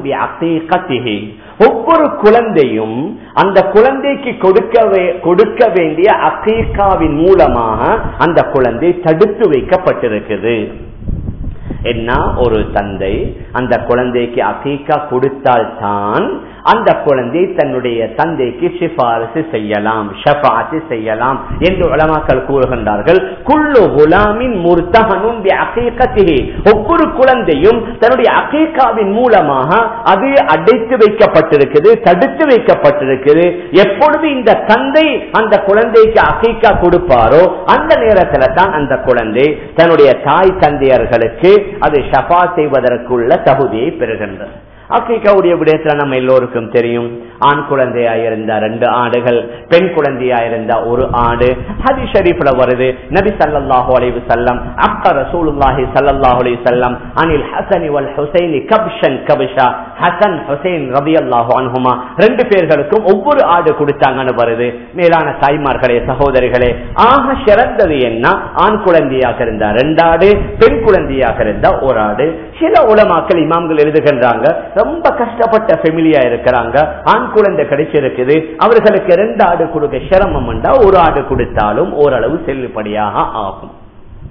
ஒவ்வொரு குழந்தையும் அந்த குழந்தைக்கு கொடுக்க கொடுக்க வேண்டிய அக்கீக்காவின் மூலமாக அந்த குழந்தை தடுத்து வைக்கப்பட்டிருக்குது என்ன ஒரு தந்தை அந்த குழந்தைக்கு அகீக்கா கொடுத்தால் தான் அந்த குழந்தை தன்னுடைய தந்தைக்கு சிபாரிசு செய்யலாம் ஷபாத்து செய்யலாம் என்று உலமாக்கள் கூறுகின்றார்கள் குள்ளு குலாமின் முர்த்தகனும் ஒவ்வொரு குழந்தையும் தன்னுடைய அகீக்காவின் மூலமாக அது அடைத்து வைக்கப்பட்டிருக்குது தடுத்து வைக்கப்பட்டிருக்குது எப்பொழுது இந்த தந்தை அந்த குழந்தைக்கு அகீக்கா கொடுப்பாரோ அந்த நேரத்துல தான் அந்த குழந்தை தன்னுடைய தாய் தந்தையர்களுக்கு அது ஷபா செய்வதற்குள்ள தகுதியை பெறுகின்றது அக்கீக்காவுடைய விடயத்துல நம்ம எல்லோருக்கும் தெரியும் ஆண் குழந்தையா இருந்த ரெண்டு ஆடுகள் பெண் குழந்தையா இருந்த ஒரு ஆடு ஹதி ஷரீஃப்ல வருது நபி சல்லாஹு அலைவு செல்லம் அக்கா ரசூலுல்லாஹி சல்லாஹு அலைவு செல்லம் அனில் ஹசனி வல் ஹுசைனி கப்ஷன் கபிஷா ஹசன் ஹுசைன் ரபி அல்லாஹு அன்ஹுமா ரெண்டு பேர்களுக்கும் ஒவ்வொரு ஆடு கொடுத்தாங்கன்னு வருது மேலான தாய்மார்களே சகோதரிகளே ஆக சிறந்தது என்ன ஆண் குழந்தையாக இருந்தா ரெண்டு ஆடு பெண் குழந்தையாக இருந்தா ஒரு ஆடு சில உலமாக்கள் இமாம்கள் எழுதுகின்றாங்க ரொம்ப கஷ்டப்பட்ட ஃபெமிலியா இருக்கிறாங்க ஆண் குழந்தை கிடைச்சிருக்குது அவர்களுக்கு ரெண்டு ஆடு கொடுக்க சிரமம் ஒரு ஆடு கொடுத்தாலும் ஓரளவு செல்லுபடியாக ஆகும்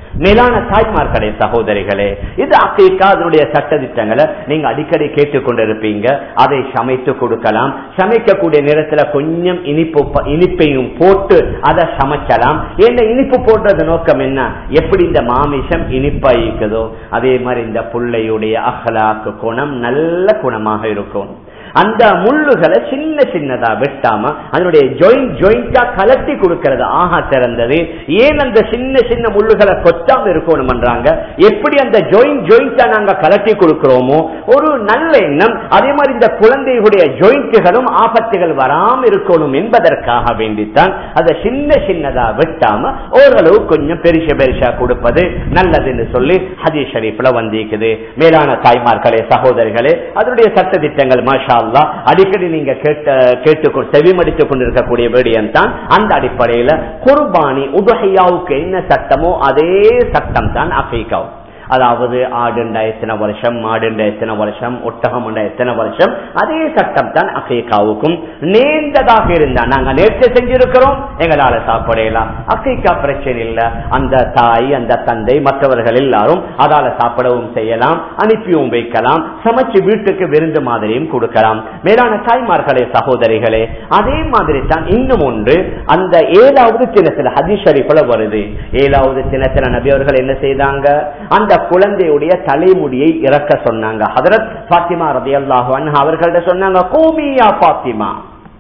மேலான தாய்மார்களே சகோதரிகளே இது அக்கீக்கா அதனுடைய சட்டதிட்டங்களை நீங்க அடிக்கடி கேட்டுக்கொண்டிருப்பீங்க அதை சமைத்து கொடுக்கலாம் சமைக்கக்கூடிய நேரத்துல கொஞ்சம் இனிப்பு ப- இனிப்பையும் போட்டு அதை சமைக்கலாம் என்ன இனிப்பு போடுறது நோக்கம் என்ன எப்படி இந்த மாமிசம் இனிப்பாயிருக்குதோ அதே மாதிரி இந்த புள்ளையுடைய அகலாக்கு குணம் நல்ல குணமாக இருக்கும் அந்த முள்ளுகளை சின்ன சின்னதா வெட்டாம அதனுடைய ஜாயிண்ட் ஜாயிண்டா கலட்டி கொடுக்கிறது ஆஹா திறந்தது ஏன் அந்த சின்ன சின்ன முள்ளுகளை கொத்தாம இருக்கணும்ன்றாங்க எப்படி அந்த ஜாயிண்ட் ஜாயிண்டா நாங்க கலட்டி கொடுக்கிறோமோ ஒரு நல்ல எண்ணம் அதே மாதிரி இந்த குழந்தைகளுடைய ஜாயிண்ட்டுகளும் ஆபத்துகள் வராம இருக்கணும் என்பதற்காக வேண்டித்தான் அதை சின்ன சின்னதா வெட்டாம ஓரளவு கொஞ்சம் பெருசா பெருசா கொடுப்பது நல்லதுன்னு சொல்லி ஹதீஸ் ஷரீஃப்ல வந்திருக்குது மேலான தாய்மார்களே சகோதரிகளே அதனுடைய சட்ட திட்டங்கள் மாஷா அல்லாஹ் அடிக்கடி நீங்க கேட்ட கேட்டு செவிமடித்துக் கொண்டிருக்கக்கூடிய விடயம் தான் அந்த அடிப்படையில குர்பானி உபஹையாவுக்கு என்ன சட்டமோ அதே சட்டம் தான் அஃபீகாவும் அதாவது ஆடுண்டா எத்தனை வருஷம் மாடுண்டா எத்தனை வருஷம் ஒட்டகம் எத்தனை வருஷம் அதே சட்டம் தான் அக்கைக்காவுக்கும் நீண்டதாக இருந்தா நாங்க நேற்று செஞ்சிருக்கிறோம் எங்களால சாப்பிடலாம் அக்கைக்கா பிரச்சனை இல்ல அந்த தாய் அந்த தந்தை மற்றவர்கள் எல்லாரும் அதால சாப்பிடவும் செய்யலாம் அனுப்பியும் வைக்கலாம் சமைச்சு வீட்டுக்கு விருந்து மாதிரியும் கொடுக்கலாம் மேலான தாய்மார்களே சகோதரிகளே அதே மாதிரி தான் இன்னும் ஒன்று அந்த ஏழாவது தினத்துல ஹதீஸ் ஷரீஃப்ல வருது ஏழாவது தினத்துல நபி அவர்கள் என்ன செய்தாங்க அந்த குழந்தையுடைய தலைமுடியை இறக்க சொன்னாங்க ஹதரத் பாத்திமா ரதி அல்லாஹு அவர்கள்ட்ட சொன்னாங்க கோமியா பாத்திமா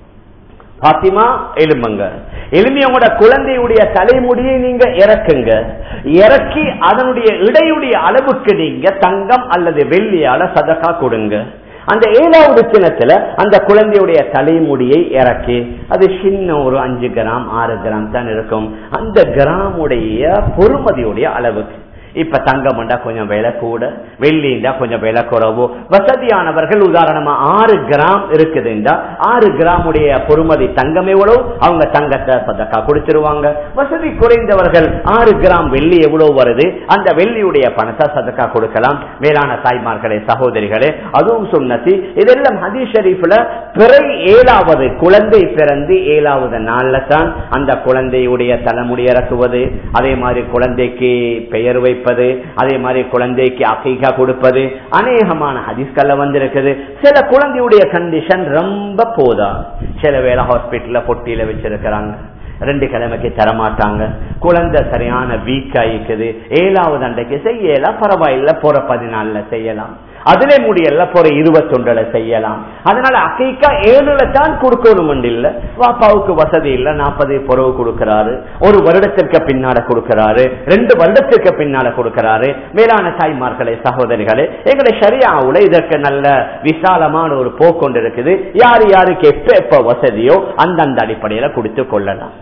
பாத்திமா எலும்புங்க எலும்பி உங்களோட குழந்தையுடைய தலைமுடியை நீங்க இறக்குங்க இறக்கி அதனுடைய இடையுடைய அளவுக்கு நீங்க தங்கம் அல்லது வெள்ளியால சதக்கா கொடுங்க அந்த ஏழாவது தினத்துல அந்த குழந்தையுடைய தலைமுடியை இறக்கி அது சின்ன ஒரு அஞ்சு கிராம் ஆறு கிராம் தான் இருக்கும் அந்த கிராமுடைய பொறுமதியுடைய அளவுக்கு இப்ப தங்கம்ண்டா கொஞ்சம் விலை கூட வெள்ளிண்டா கொஞ்சம் விலை குறவு வசதியானவர்கள் உதாரணமா ஆறு கிராம் இருக்குதுண்டா ஆறு கிராமுடைய பொறுமதி தங்கம் எவ்வளவு அவங்க தங்கத்தை சதக்கா கொடுத்துருவாங்க வசதி குறைந்தவர்கள் ஆறு கிராம் வெள்ளி எவ்வளவு வருது அந்த வெள்ளியுடைய பணத்தை சதக்கா கொடுக்கலாம் மேலான தாய்மார்களே சகோதரிகளே அதுவும் சுண்ணத்தி இதெல்லாம் ஹதீஸ் ஷரீஃப்ல பிறை ஏழாவது குழந்தை பிறந்து ஏழாவது நாள்ல தான் அந்த குழந்தையுடைய தலைமுடி இறக்குவது அதே மாதிரி குழந்தைக்கு பெயர் வைப்பது அதே மாதிரி குழந்தைக்கு அகைகா கொடுப்பது அநேகமான ஹதீஸ்கள்ல வந்திருக்குது சில குழந்தையுடைய கண்டிஷன் ரொம்ப போதா சில வேளை ஹாஸ்பிட்டல்ல பொட்டியில வச்சிருக்கிறாங்க ரெண்டு கிழமைக்கு தரமாட்டாங்க குழந்தை சரியான வீக் ஆயிக்குது ஏழாவது அண்டைக்கு செய்யலாம் பரவாயில்ல போற பதினாலுல செய்யலாம் அதிலே முடியல போற இருபத்தொன்றுல செய்யலாம் அதனால அக்கைக்கா ஏழுல தான் கொடுக்கணும் இல்ல வாப்பாவுக்கு வசதி இல்ல நாற்பது புறவு கொடுக்கிறாரு ஒரு வருடத்திற்கு பின்னால கொடுக்கிறாரு ரெண்டு வருடத்திற்கு பின்னால கொடுக்கிறாரு மேலான தாய்மார்களே சகோதரிகளே எங்களை சரியாவுல இதற்கு நல்ல விசாலமான ஒரு போக்கொண்டு இருக்குது யாரு யாருக்கு எப்ப எப்ப வசதியோ அந்தந்த அடிப்படையில கொடுத்து கொள்ளலாம்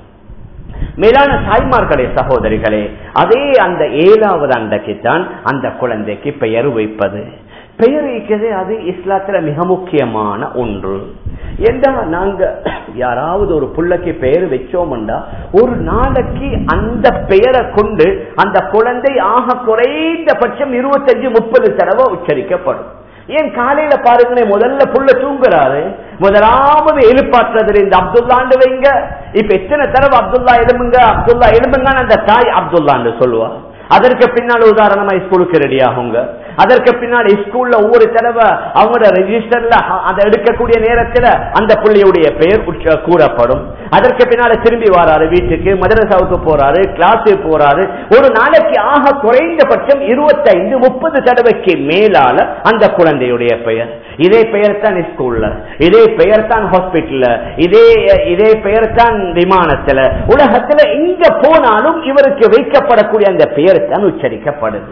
மேலான தாய்மார்களே சகோதரிகளே அதே அந்த ஏழாவது அண்டைக்குத்தான் அந்த குழந்தைக்கு பெயர் வைப்பது பெயர் வைக்கிறது அது இஸ்லாத்துல மிக முக்கியமான ஒன்று எந்த நாங்க யாராவது ஒரு புள்ளைக்கு பெயர் வச்சோம்டா ஒரு நாளைக்கு அந்த பெயரை கொண்டு அந்த குழந்தை ஆக குறைந்தபட்சம் இருபத்தஞ்சு முப்பது தடவை உச்சரிக்கப்படும் ஏன் காலையில பாருங்களேன் முதல்ல புள்ள தூங்குறாரு முதலாவது எழுப்பாற்றுறதுல இந்த அப்துல்லாண்டு வைங்க இப்ப எத்தனை தடவை அப்துல்லா எலும்புங்க அப்துல்லா எலும்புங்கன்னு அந்த தாய் அப்துல்லாண்டு சொல்லுவா அதற்கு பின்னால் உதாரணமா ஸ்கூலுக்கு ரெடி ஆகுங்க அதற்கு பின்னால் ஸ்கூல்ல ஒவ்வொரு தடவை அவங்களோட ரெஜிஸ்டர்ல அதை எடுக்கக்கூடிய நேரத்துல அந்த பிள்ளையுடைய பெயர் கூறப்படும் அதற்கு பின்னால திரும்பி வராரு வீட்டுக்கு மதரசாவுக்கு போறாரு கிளாஸுக்கு போறாரு ஒரு நாளைக்கு ஆக குறைந்தபட்சம் இருபத்தைந்து முப்பது தடவைக்கு மேலால அந்த குழந்தையுடைய பெயர் இதே பெயர் தான் ஸ்கூல்ல இதே பெயர் தான் ஹாஸ்பிட்டல்ல இதே இதே பெயர் தான் விமானத்துல உலகத்துல எங்க போனாலும் இவருக்கு வைக்கப்படக்கூடிய அந்த பெயர் தான் உச்சரிக்கப்படுது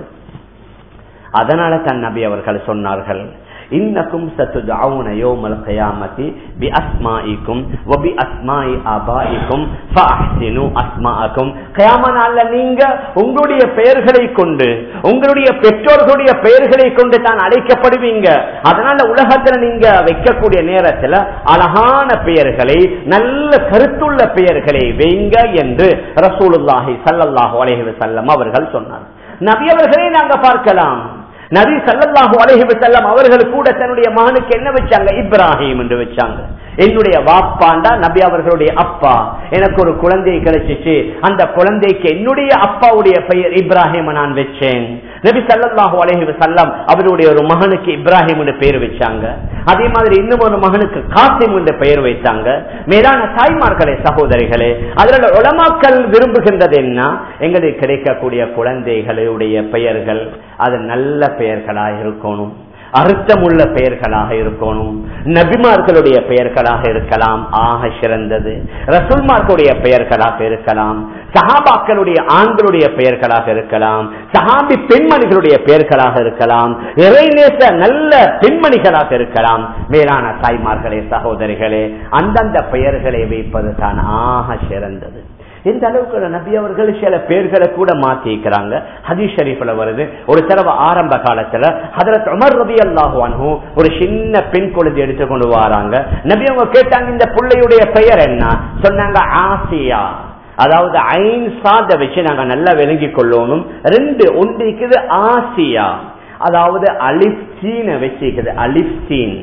அதனால தன் நபி அவர்கள் சொன்னார்கள் இன்னக்கும் சத்துதாவுன யோமல் கயாமதி பி அஸ்மாயிக்கும் வபி அஸ்மாயி ஆபாயிக்கும் ஃபஅஹ்சினு அஸ்மாஅக்கும் கயாம நாள்ல நீங்க உங்களுடைய பெயர்களை கொண்டு உங்களுடைய பெற்றோர்களுடைய பெயர்களை கொண்டு தான் அழைக்கப்படுவீங்க அதனால உலகத்துல நீங்க வைக்கக்கூடிய நேரத்துல அழகான பெயர்களை நல்ல கருத்துள்ள பெயர்களை வைங்க என்று ரசூலுல்லாஹி ஸல்லல்லாஹு அலைஹி வஸல்லம் அவர்கள் சொன்னார் நபி அவர்களை நாங்க பார்க்கலாம் நபி சல்லாஹூ அலஹி வசல்லம் அவர்கள் கூட தன்னுடைய மகனுக்கு என்ன வச்சாங்க இப்ராஹிம் என்று வச்சாங்க என்னுடைய வாப்பாண்டா நபி அவர்களுடைய அப்பா எனக்கு ஒரு குழந்தை கிடைச்சிச்சு அந்த குழந்தைக்கு என்னுடைய அப்பாவுடைய பெயர் இப்ராஹிம் நான் வச்சேன் நபி சல்லாஹூ அலஹி வசல்லம் அவருடைய ஒரு மகனுக்கு இப்ராஹிம் பெயர் வச்சாங்க அதே மாதிரி இன்னும் ஒரு மகனுக்கு காசிம் என்ற பெயர் வைத்தாங்க மேலான தாய்மார்களே சகோதரிகளே அதில் உலமாக்கள் விரும்புகின்றது என்ன எங்களுக்கு கிடைக்கக்கூடிய குழந்தைகளுடைய பெயர்கள் அது நல்ல பெயர்களாக இருக்கணும் அர்த்தமுள்ள பெயர்களாக இருக்கணும் நபிமார்களுடைய பெயர்களாக இருக்கலாம் ஆக சிறந்தது ரசூல்மார்களுடைய பெயர்களாக இருக்கலாம் சஹாபாக்களுடைய ஆண்களுடைய பெயர்களாக இருக்கலாம் சஹாபி பெண்மணிகளுடைய பெயர்களாக இருக்கலாம் இறைநேச நல்ல பெண்மணிகளாக இருக்கலாம் மேலான தாய்மார்களே சகோதரிகளே அந்தந்த பெயர்களை வைப்பது தான் ஆக சிறந்தது இந்த அளவுக்கு நபி அவர்கள் சில பேர்களை கூட மாத்தி இருக்கிறாங்க ஹதீஸ் ஷரீஃப்ல வருது ஒரு தடவை ஆரம்ப காலத்துல ஹதரத் உமர் ரபி அல்லாஹு ஒரு சின்ன பெண் குழந்தை எடுத்துக்கொண்டு வராங்க நபி அவங்க கேட்டாங்க இந்த பிள்ளையுடைய பெயர் என்ன சொன்னாங்க ஆசியா அதாவது ஐன் சாத வச்சு நாங்க நல்லா விளங்கி கொள்ளணும் ரெண்டு ஒன்று இருக்குது ஆசியா அதாவது அலிப்சீனை வச்சிருக்குது அலிப்சீன்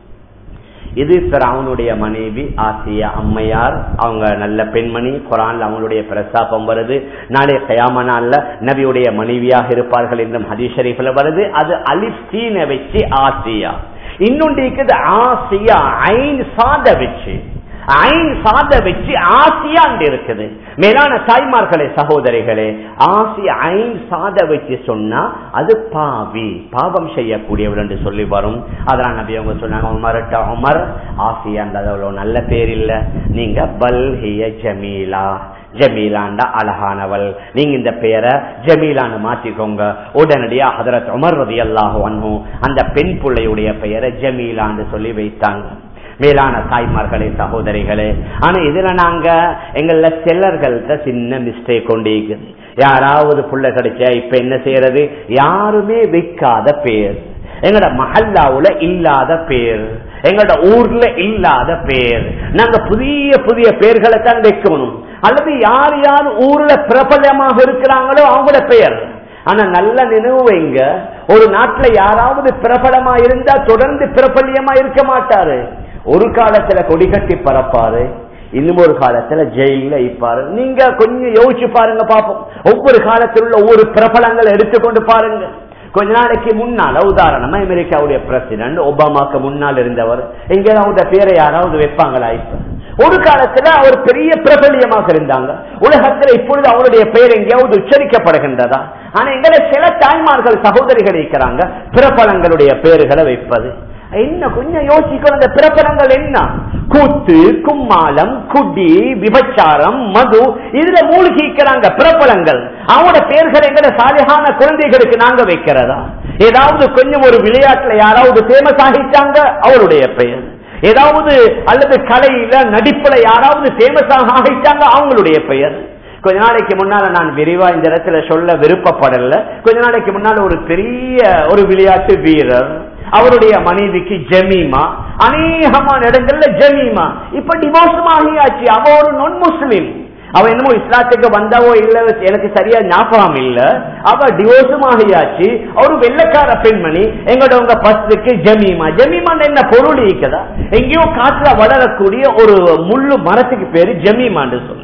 இது அவனுடைய மனைவி ஆசியா அம்மையார் அவங்க நல்ல பெண்மணி குரான்ல அவங்களுடைய பிரசாபம் வருது நாளைய கயாம நாள்ல நபியுடைய மனைவியாக இருப்பார்கள் என்றும் ஹதீஸ் ஷரீஃப்ல வருது அது அலிப்சீனை வச்சு ஆசியா இன்னொன்று இருக்குது ஆசியா ஐன் சாத வச்சு ஐன் சாத வச்சு ஆசியாண்டு இருக்குது மேலான தாய்மார்களே சகோதரிகளே ஆசிய ஐன் சாத வச்சு சொன்னா அது பாவி பாவம் செய்யக்கூடியவர் என்று சொல்லி வரும் அதனால் நபி அவங்க சொன்னாங்க உமர்ட்ட உமர் ஆசியான்றது அவ்வளவு நல்ல பேர் இல்ல நீங்க பல்ஹிய ஜமீலா ஜமீலாண்டா அழகானவள் நீங்க இந்த பெயரை ஜமீலான்னு மாற்றிக்கோங்க உடனடியா ஹதரத் உமர் ரதி அல்லாஹு அந்த பெண் பிள்ளையுடைய பெயரை ஜமீலான்னு சொல்லி வைத்தாங்க மேலான தாய்மார்களே சகோதரிகளே ஆனா இதுல நாங்க எங்கள செல்லர்கள்ட்ட சின்ன மிஸ்டேக் கொண்டிருக்குது யாராவது புள்ள கிடைச்சா இப்ப என்ன செய்யறது யாருமே வைக்காத பேர் எங்கட மஹல்லாவுல இல்லாத பேர் எங்கட ஊர்ல இல்லாத பேர் நாங்க புதிய புதிய பேர்களை தான் வைக்கணும் அல்லது யார் யார் ஊர்ல பிரபலமாக இருக்கிறாங்களோ அவங்களோட பெயர் ஆனா நல்ல நினைவு வைங்க ஒரு நாட்டுல யாராவது பிரபலமா இருந்தா தொடர்ந்து பிரபல்யமா இருக்க மாட்டாரு ஒரு காலத்துல கொடி கட்டி பறப்பாரு இன்னும் ஒரு காலத்துல ஜெயில இப்பாரு நீங்க கொஞ்சம் யோசிச்சு பாருங்க பாப்போம் ஒவ்வொரு காலத்தில் உள்ள ஒவ்வொரு பிரபலங்களை எடுத்துக்கொண்டு பாருங்க கொஞ்ச நாளைக்கு முன்னால உதாரணமா அமெரிக்காவுடைய பிரசிடன்ட் ஒபாமாக்கு முன்னால் இருந்தவர் எங்கேயாவது பேரை யாராவது வைப்பாங்களா இப்ப ஒரு காலத்துல அவர் பெரிய பிரபலியமாக இருந்தாங்க உலகத்துல இப்பொழுது அவருடைய பெயர் எங்கேயாவது உச்சரிக்கப்படுகின்றதா ஆனா எங்களை சில தாய்மார்கள் சகோதரிகள் இருக்கிறாங்க பிரபலங்களுடைய பெயர்களை வைப்பது என்ன கொஞ்சம் யோசிக்கணும் அந்த பிரபலங்கள் என்ன கூத்து கும்மாலம் குடி விபச்சாரம் மது இதுல மூழ்கிக்கிறாங்க பிரபலங்கள் அவங்களோட பேர்கள் எங்கட சாலிகான குழந்தைகளுக்கு நாங்க வைக்கிறதா ஏதாவது கொஞ்சம் ஒரு விளையாட்டுல யாராவது ஃபேமஸ் ஆகிட்டாங்க அவருடைய பெயர் ஏதாவது அல்லது கலையில நடிப்புல யாராவது ஃபேமஸாக ஆகிட்டாங்க அவங்களுடைய பெயர் கொஞ்ச நாளைக்கு முன்னால நான் விரிவா இந்த இடத்துல சொல்ல விருப்பப்படல கொஞ்ச நாளைக்கு முன்னால ஒரு பெரிய ஒரு விளையாட்டு வீரர் அவருடைய மனைவிக்கு ஜமீமா அநேகமான இடங்கள்ல ஜமீமா இப்ப டிவோர்ஸும் ஆகியாச்சு அவ ஒரு நொன் முஸ்லிம் அவ என்னமோ இஸ்லாத்துக்கு வந்தவோ இல்ல எனக்கு சரியா ஞாபகம் இல்ல அவ டிவோர்ஸும் ஆகியாச்சு ஒரு வெள்ளக்கார பெண்மணி எங்களோட உங்க பஸ்துக்கு ஜமீமா ஜமீமான் என்ன பொருள் இருக்குதா எங்கேயோ காட்டுல வளரக்கூடிய ஒரு முள்ளு மரத்துக்கு பேரு ஜமீமான்னு சொல்லு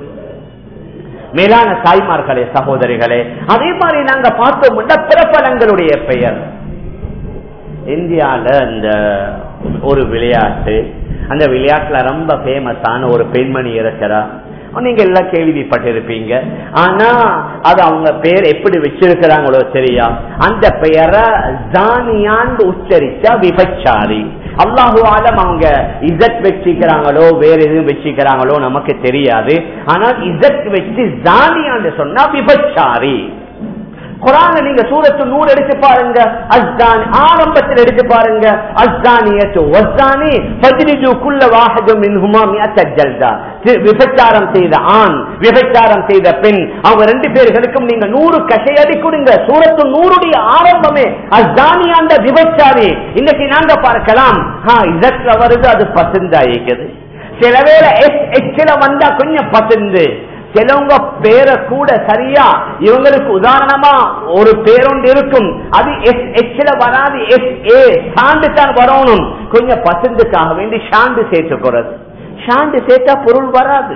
மேலான தாய்மார்களே சகோதரிகளே அதே மாதிரி நாங்க பார்த்தோம்னா பிரபலங்களுடைய பெயர் இந்தியால இந்த ஒரு விளையாட்டு அந்த விளையாட்டுல ரொம்ப ஃபேமஸான ஒரு பெண்மணி இருக்கிறா நீங்க எல்லாம் கேள்விப்பட்டிருப்பீங்க ஆனா அது அவங்க பேர் எப்படி வச்சிருக்கிறாங்களோ சரியா அந்த பெயரை ஜானியாண்டு உச்சரிச்சா விபச்சாரி அல்லாஹு ஆலம் அவங்க இசட் வச்சுக்கிறாங்களோ வேற எதுவும் வச்சுக்கிறாங்களோ நமக்கு தெரியாது ஆனால் இசட் வச்சு ஜானியாண்டு சொன்னா விபச்சாரி குரான நீங்க சூரத்து நூறு எடுத்து பாருங்க அஸ்தானி ஆரம்பத்தில் எடுத்து பாருங்க அஸ்தானியத்து வஸ்தானி பதினிஜு குள்ள வாஹதும் மின்ஹுமா மியத்த ஜல்தா விபச்சாரம் செய்த ஆண் விபச்சாரம் செய்த பெண் அவங்க ரெண்டு பேர்களுக்கும் நீங்க நூறு கசையடி கொடுங்க சூரத்து நூறுடைய ஆரம்பமே அஸ்தானியாண்ட விபச்சாரி இன்னைக்கு நாங்க பார்க்கலாம் இதற்ற வருது அது பசுந்தாயிக்குது சில வேளை எச் எச்சில வந்தா கொஞ்சம் பசுந்து சிலவங்க பேரை கூட சரியா இவங்களுக்கு உதாரணமா ஒரு பேரொண்டு இருக்கும் அது எஸ் எச்ல வராது எஸ் ஏ சாண்டு தான் வரணும் கொஞ்சம் பசந்துக்காக வேண்டி ஷாண்டு சேர்த்துக்கிறது ஷாண்டு சேர்த்தா பொருள் வராது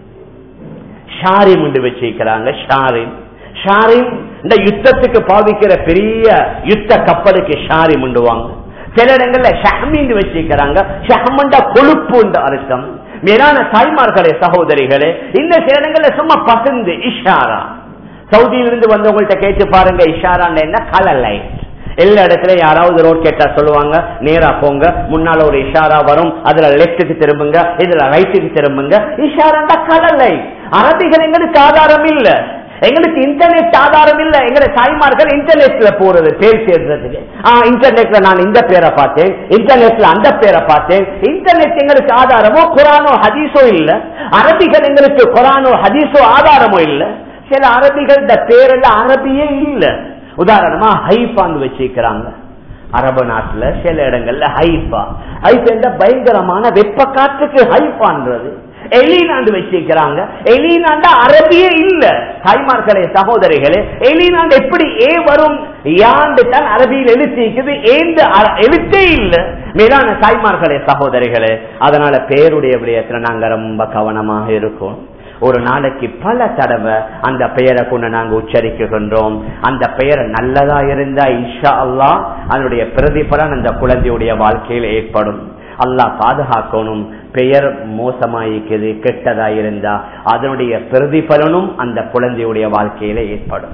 ஷாரிம் என்று வச்சிருக்கிறாங்க ஷாரிம் ஷாரிம் இந்த யுத்தத்துக்கு பாவிக்கிற பெரிய யுத்த கப்பலுக்கு ஷாரிம் உண்டுவாங்க சில இடங்கள்ல ஷஹமின்னு வச்சிருக்கிறாங்க ஷஹமண்டா கொழுப்பு என்று அர்த்தம் மேலான தாய்மார்களே சகோதரிகளே இந்த சில இடங்கள்ல சும்மா பசந்து இஷாரா சவுதியிலிருந்து வந்தவங்கள்ட்ட கேட்டு பாருங்க இஷாரான்னு என்ன கலர் லைட் எல்லா இடத்துலயும் யாராவது ரோட் கேட்டா சொல்லுவாங்க நேரா போங்க முன்னால ஒரு இஷாரா வரும் அதுல லெப்டுக்கு திரும்புங்க இதுல ரைட்டுக்கு திரும்புங்க இஷாராண்டா கலர் லைட் அரபிகள் எங்களுக்கு ஆதாரம் இல்ல எங்களுக்கு இன்டர்நெட் ஆதாரம் இல்ல எங்களை தாய்மார்கள் இன்டர்நெட்ல போறது பேர் சேர்றதுக்கு இன்டர்நெட்ல நான் இந்த பேரை பார்த்தேன் இன்டர்நெட்ல அந்த பேரை பார்த்தேன் இன்டர்நெட் எங்களுக்கு ஆதாரமோ குரானோ ஹதீஸோ இல்ல அரபிகள் எங்களுக்கு குரானோ ஹதீஸோ ஆதாரமோ இல்ல சில அரபிகள் இந்த பேரெல்லாம் அரபியே இல்ல உதாரணமா ஹைஃபான்னு வச்சிருக்கிறாங்க அரபு நாட்டுல சில இடங்கள்ல ஹைஃபா ஹைஃபா என்ற பயங்கரமான வெப்ப காற்றுக்கு ஹைஃபான்றது எலினாண்டு வச்சிருக்கிறாங்க எலினாண்டா அரபியே இல்ல தாய்மார்களே சகோதரிகளே எலினாண்டு எப்படி ஏ வரும் யாண்டு தான் அரபியில் எழுத்திக்குது ஏந்து எழுத்தே இல்ல மேலான தாய்மார்களே சகோதரிகளே அதனால பேருடைய விடயத்துல நாங்க ரொம்ப கவனமாக இருக்கோம் ஒரு நாளைக்கு பல தடவை அந்த பெயரை கொண்டு நாங்க உச்சரிக்கின்றோம் அந்த பெயர் நல்லதா இருந்தா இஷா அல்லா அதனுடைய பிரதிபலன் அந்த குழந்தையுடைய வாழ்க்கையில் ஏற்படும் அல்லாஹ் பாதுகாக்கணும் பெயர் மோசமாயிருக்குது கெட்டதா இருந்தா அதனுடைய பிரதிபலனும் அந்த குழந்தையுடைய வாழ்க்கையில ஏற்படும்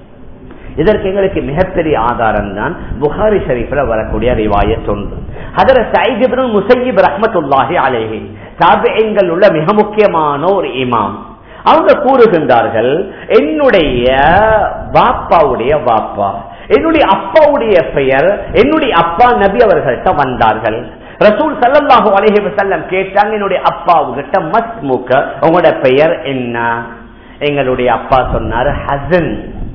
இதற்கு எங்களுக்கு மிகப்பெரிய ஆதாரம் தான் புகாரி ஷரீஃப்ல வரக்கூடிய ரிவாயத் ஒன்று அதர சைஜிபின் முசையிப் ரஹமத்துல்லாஹி அலேஹி தாபியங்கள் உள்ள மிக முக்கியமான ஒரு இமாம் அவங்க கூறுகின்றார்கள் என்னுடைய பாப்பாவுடைய பாப்பா என்னுடைய அப்பாவுடைய பெயர் என்னுடைய அப்பா நபி அவர்கள்ட்ட வந்தார்கள் ரசூல் சல்லாஹு அலஹி வசல்லம் கேட்டாங்க என்னுடைய அப்பாவுகிட்ட மஸ்முக உங்களோட பெயர் என்ன எங்களுடைய அப்பா சொன்னார் Hasan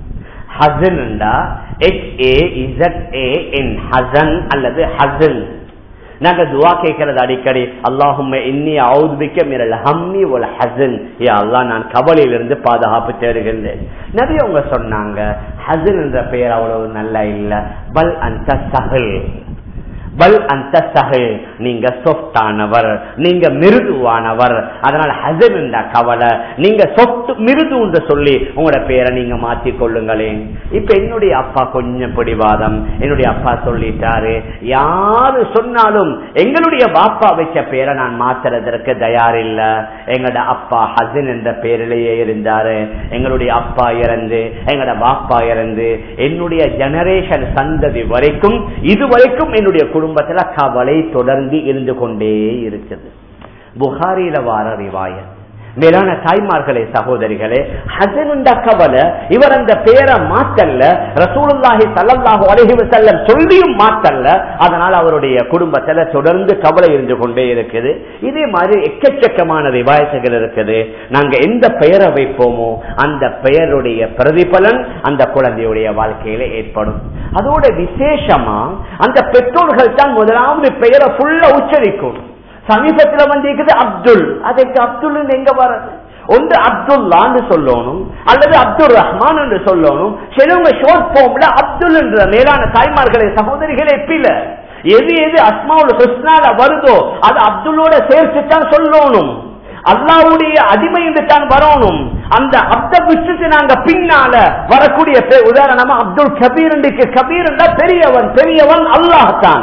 Hasan H A Z A N Hasan அல்லது ஹசன் நாங்க துவா கேட்கறது அடிக்கடி அல்லாஹும் இன்னி அவுத்பிக்க மிரல் ஹம்மி ஒரு ஹசன் ஏ அல்லா நான் கவலையிலிருந்து பாதுகாப்பு தேடுகின்றேன் நிறைய அவங்க சொன்னாங்க ஹசன் என்ற பெயர் அவ்வளவு நல்லா இல்ல பல் அந்த சகல் பல் அந்த சகல் நீங்க சொஃப்டானவர் நீங்க மிருதுவானவர் அதனால ஹசன் என்ற கவலை நீங்க சொத்து மிருது என்று சொல்லி உங்களோட பேரை நீங்க மாத்தி கொள்ளுங்களேன் இப்ப என்னுடைய அப்பா கொஞ்சம் பிடிவாதம் என்னுடைய அப்பா சொல்லிட்டாரு யாரு சொன்னாலும் எங்களுடைய பாப்பா வச்ச பேரை நான் மாத்துறதற்கு தயார் இல்ல எங்களோட அப்பா ஹசன் என்ற பேரிலேயே இருந்தாரு எங்களுடைய அப்பா இறந்து எங்களோட பாப்பா இறந்து என்னுடைய ஜெனரேஷன் சந்ததி வரைக்கும் இதுவரைக்கும் என்னுடைய குடும்பத்துல கவலை தொடர்ந்து இருந்து கொண்டே இருக்குது புகாரில வார ரிவாயத் மேலான தாய்மார்களே சகோதரிகளே ஹசனுண்ட கவலை இவர் அந்த பேரை மாத்தல்ல ரசூலுல்லாஹி சல்லல்லாஹு அலைஹி வஸல்லம் சொல்லியும் மாத்தல்ல அதனால அவருடைய குடும்பத்துல தொடர்ந்து கவலை இருந்து கொண்டே இருக்குது இதே மாதிரி எக்கச்சக்கமான ரிவாயத்துகள் இருக்குது நாங்க எந்த பெயரை வைப்போமோ அந்த பெயருடைய பிரதிபலன் அந்த குழந்தையுடைய வாழ்க்கையில ஏற்படும் அதோட விசேஷமா அந்த பெற்றோர்கள் தான் முதலாவது பெயரை ஃபுல்லா உச்சரிக்கும் சமீபத்துல வந்திருக்குது அப்துல் அதுக்கு அப்துல் எங்க வர்றது ஒன்று அப்துல்லான்னு சொல்லணும் அல்லது அப்துல் ரஹ்மான் என்று சொல்லணும் சிலவங்க ஷோர்ட் ஃபார்ம்ல அப்துல் என்ற மேலான தாய்மார்களை சகோதரிகளே பில எது எது அஸ்மாவுல் ஹுஸ்னால வருதோ அது அப்துல்லோட சேர்த்துத்தான் சொல்லணும் அல்லாவுடைய அடிமை என்று தான் வரணும் அந்த அப்த விட்டுட்டு நாங்க பின்னால வரக்கூடிய உதாரணமா அப்துல் கபீர் கபீர் பெரியவன் பெரியவன் அல்லாஹ் தான்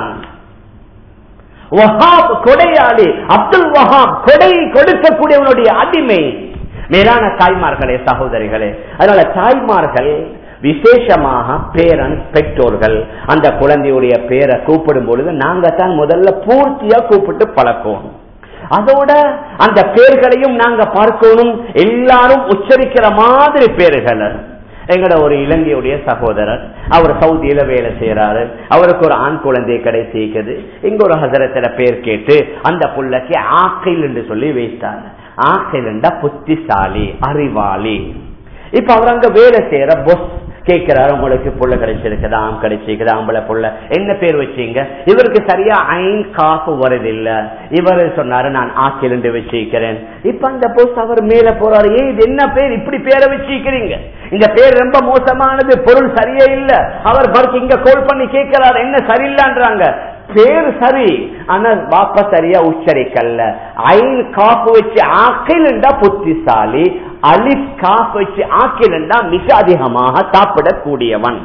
வஹாப் கொடையாளி அப்துல் வஹாப் கொடை கொடுக்கக்கூடியவனுடைய அடிமை மேலான தாய்மார்களே சகோதரிகளே அதனால தாய்மார்கள் விசேஷமாக பேரன் பெற்றோர்கள் அந்த குழந்தையுடைய பேரை கூப்பிடும் பொழுது நாங்க தான் முதல்ல பூர்த்தியா கூப்பிட்டு பழக்கணும் அதோட அந்த பேர்களையும் நாங்க பார்க்கணும் எல்லாரும் உச்சரிக்கிற மாதிரி பேர்கள் எங்கட ஒரு இலங்கையுடைய சகோதரர் அவர் சவுதியில வேலை செய்யறாரு அவருக்கு ஒரு ஆண் குழந்தை கிடைச்சிக்குது இங்க ஒரு ஹசரத்துல பேர் கேட்டு அந்த புள்ளைக்கு ஆக்கைல் என்று சொல்லி வைத்தார் ஆக்கைல் புத்திசாலி அறிவாளி இப்ப அவர் அங்க வேலை செய்யற பொஸ் கேட்கிறாரு உங்களுக்கு புள்ள கிடைச்சிருக்குதா ஆம் கிடைச்சிருக்குதா ஆம்பளை புள்ள என்ன பேர் வச்சீங்க இவருக்கு சரியா ஐன் காப்பு வருதில்ல இவர் சொன்னாரு நான் ஆக்கிலிருந்து வச்சிருக்கிறேன் இப்ப அந்த போஸ்ட் அவர் மேல போறாரு ஏன் இது என்ன பேர் இப்படி பேரை வச்சிருக்கிறீங்க இந்த பேர் ரொம்ப மோசமானது பொருள் சரியே இல்ல அவர் மறுக்கு இங்க கோல் பண்ணி கேட்கிறாரு என்ன சரியில்லைன்றாங்க பேர் சரி ஆனா பாப்பா சரியா உச்சரிக்கல்ல ஐன் காப்பு வச்சு ஆக்கிலண்டா புத்திசாலி அலிப் காப்பு வச்சு ஆக்கிலண்டா மிக அதிகமாக சாப்பிடக்கூடியவன்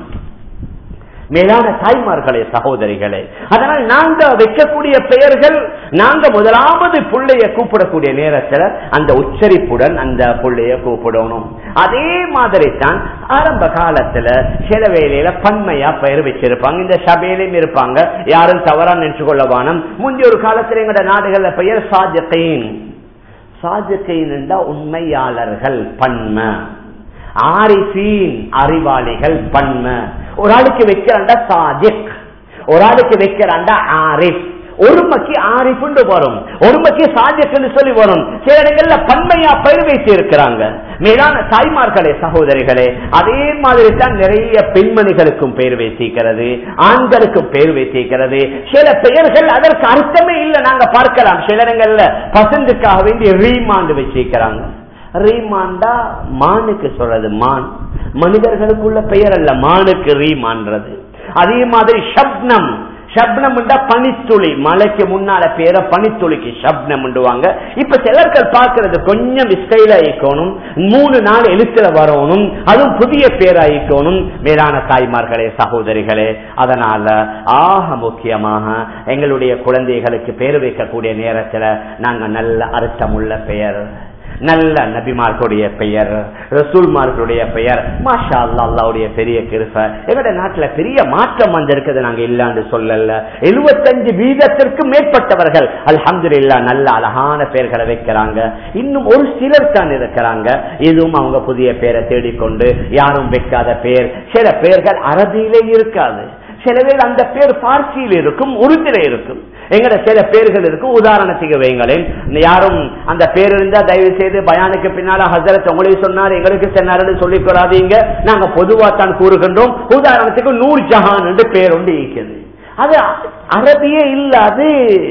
மேலான தாய்மார்களே சகோதரிகளே அதனால் நாங்க வைக்கக்கூடிய பெயர்கள் நாங்க முதலாவது புள்ளைய கூப்பிடக்கூடிய நேரத்துல அந்த உச்சரிப்புடன் அந்த புள்ளைய கூப்பிடணும் அதே மாதிரி தான் ஆரம்ப காலத்துல சில வேலையில பன்மையா பெயர் வச்சிருப்பாங்க இந்த சபையிலும் இருப்பாங்க யாரும் தவறா நினைச்சு கொள்ள வானம் முந்தைய ஒரு காலத்துல எங்கட நாடுகள்ல பெயர் சாஜத்தைன் சாஜத்தைன் என்றா உண்மையாளர்கள் பன்மை ஆரிஃபீன் அறிவாளிகள் பன்மை ஒரு ஆளுக்கு வைக்கிறாண்டா சாஜிக் ஒரு ஆளுக்கு வைக்கிறாண்டா ஆரிஃப் ஒருமைக்கு ஆரிஃபுண்டு வரும் ஒருமைக்கு சாஜிக்னு சொல்லி வரும் சில இடங்கள்ல பன்மையா பெயர் வைத்து இருக்கிறாங்க மேலான தாய்மார்களே சகோதரிகளே அதே மாதிரி தான் நிறைய பெண்மணிகளுக்கும் பெயர் வைத்திருக்கிறது ஆண்களுக்கும் பெயர் வைத்திருக்கிறது சில பெயர்கள் அதற்கு அர்த்தமே இல்லை நாங்க பார்க்கலாம் சில இடங்கள்ல பசந்துக்காக வேண்டி ரீமாண்டு வச்சிருக்கிறாங்க ரீமாண்டா மானுக்கு சொல்றது மான் மனிதர்களுக்குள்ள பெயர் அல்ல மானுக்கு ரீமான்றது அதே மாதிரி ஷப்னம் ஷப்னம் பனித்துளி மலைக்கு முன்னால பேர பனித்துளிக்கு ஷப்னம் இப்ப சிலர்கள் பார்க்கறது கொஞ்சம் ஸ்டைல் ஆயிக்கணும் மூணு நாள் எழுத்துல வரணும் அதுவும் புதிய பேராயிக்கணும் மேலான தாய்மார்களே சகோதரிகளே அதனால ஆக முக்கியமாக எங்களுடைய குழந்தைகளுக்கு பேர் வைக்கக்கூடிய நேரத்துல நாங்க நல்ல அர்த்தமுள்ள பெயர் நல்ல நபிமார்களுடைய பெயர் ரசூல்மார்களுடைய பெயர் மாஷா அல்லா அல்லாவுடைய பெரிய கிருப்ப எங்களுடைய நாட்டுல பெரிய மாற்றம் வந்திருக்குது நாங்க இல்லாண்டு சொல்லல எழுபத்தஞ்சு வீதத்திற்கு மேற்பட்டவர்கள் அல்ஹம்து இல்லா நல்ல அழகான பெயர்களை வைக்கிறாங்க இன்னும் ஒரு சிலர் தான் இருக்கிறாங்க இதுவும் அவங்க புதிய பேரை தேடிக்கொண்டு யாரும் வைக்காத பேர் சில பெயர்கள் அரபியிலே இருக்காது சில பேர் அந்த பேர் பார்சியில் இருக்கும் உருத்தில இருக்கும் எங்கட சில பேர்கள் இருக்கும் உதாரணத்துக்கு வைங்களேன் யாரும் அந்த பேர் இருந்தா தயவு செய்து பயானுக்கு பின்னால ஹசரத் உங்களுக்கு சொன்னார் எங்களுக்கு சொன்னார்னு சொல்லிக் கொள்ளாதீங்க நாங்க பொதுவா தான் கூறுகின்றோம் உதாரணத்துக்கு நூர் ஜஹான் என்று பேர் ஒன்று இருக்கிறது அது அரபியே இல்ல அது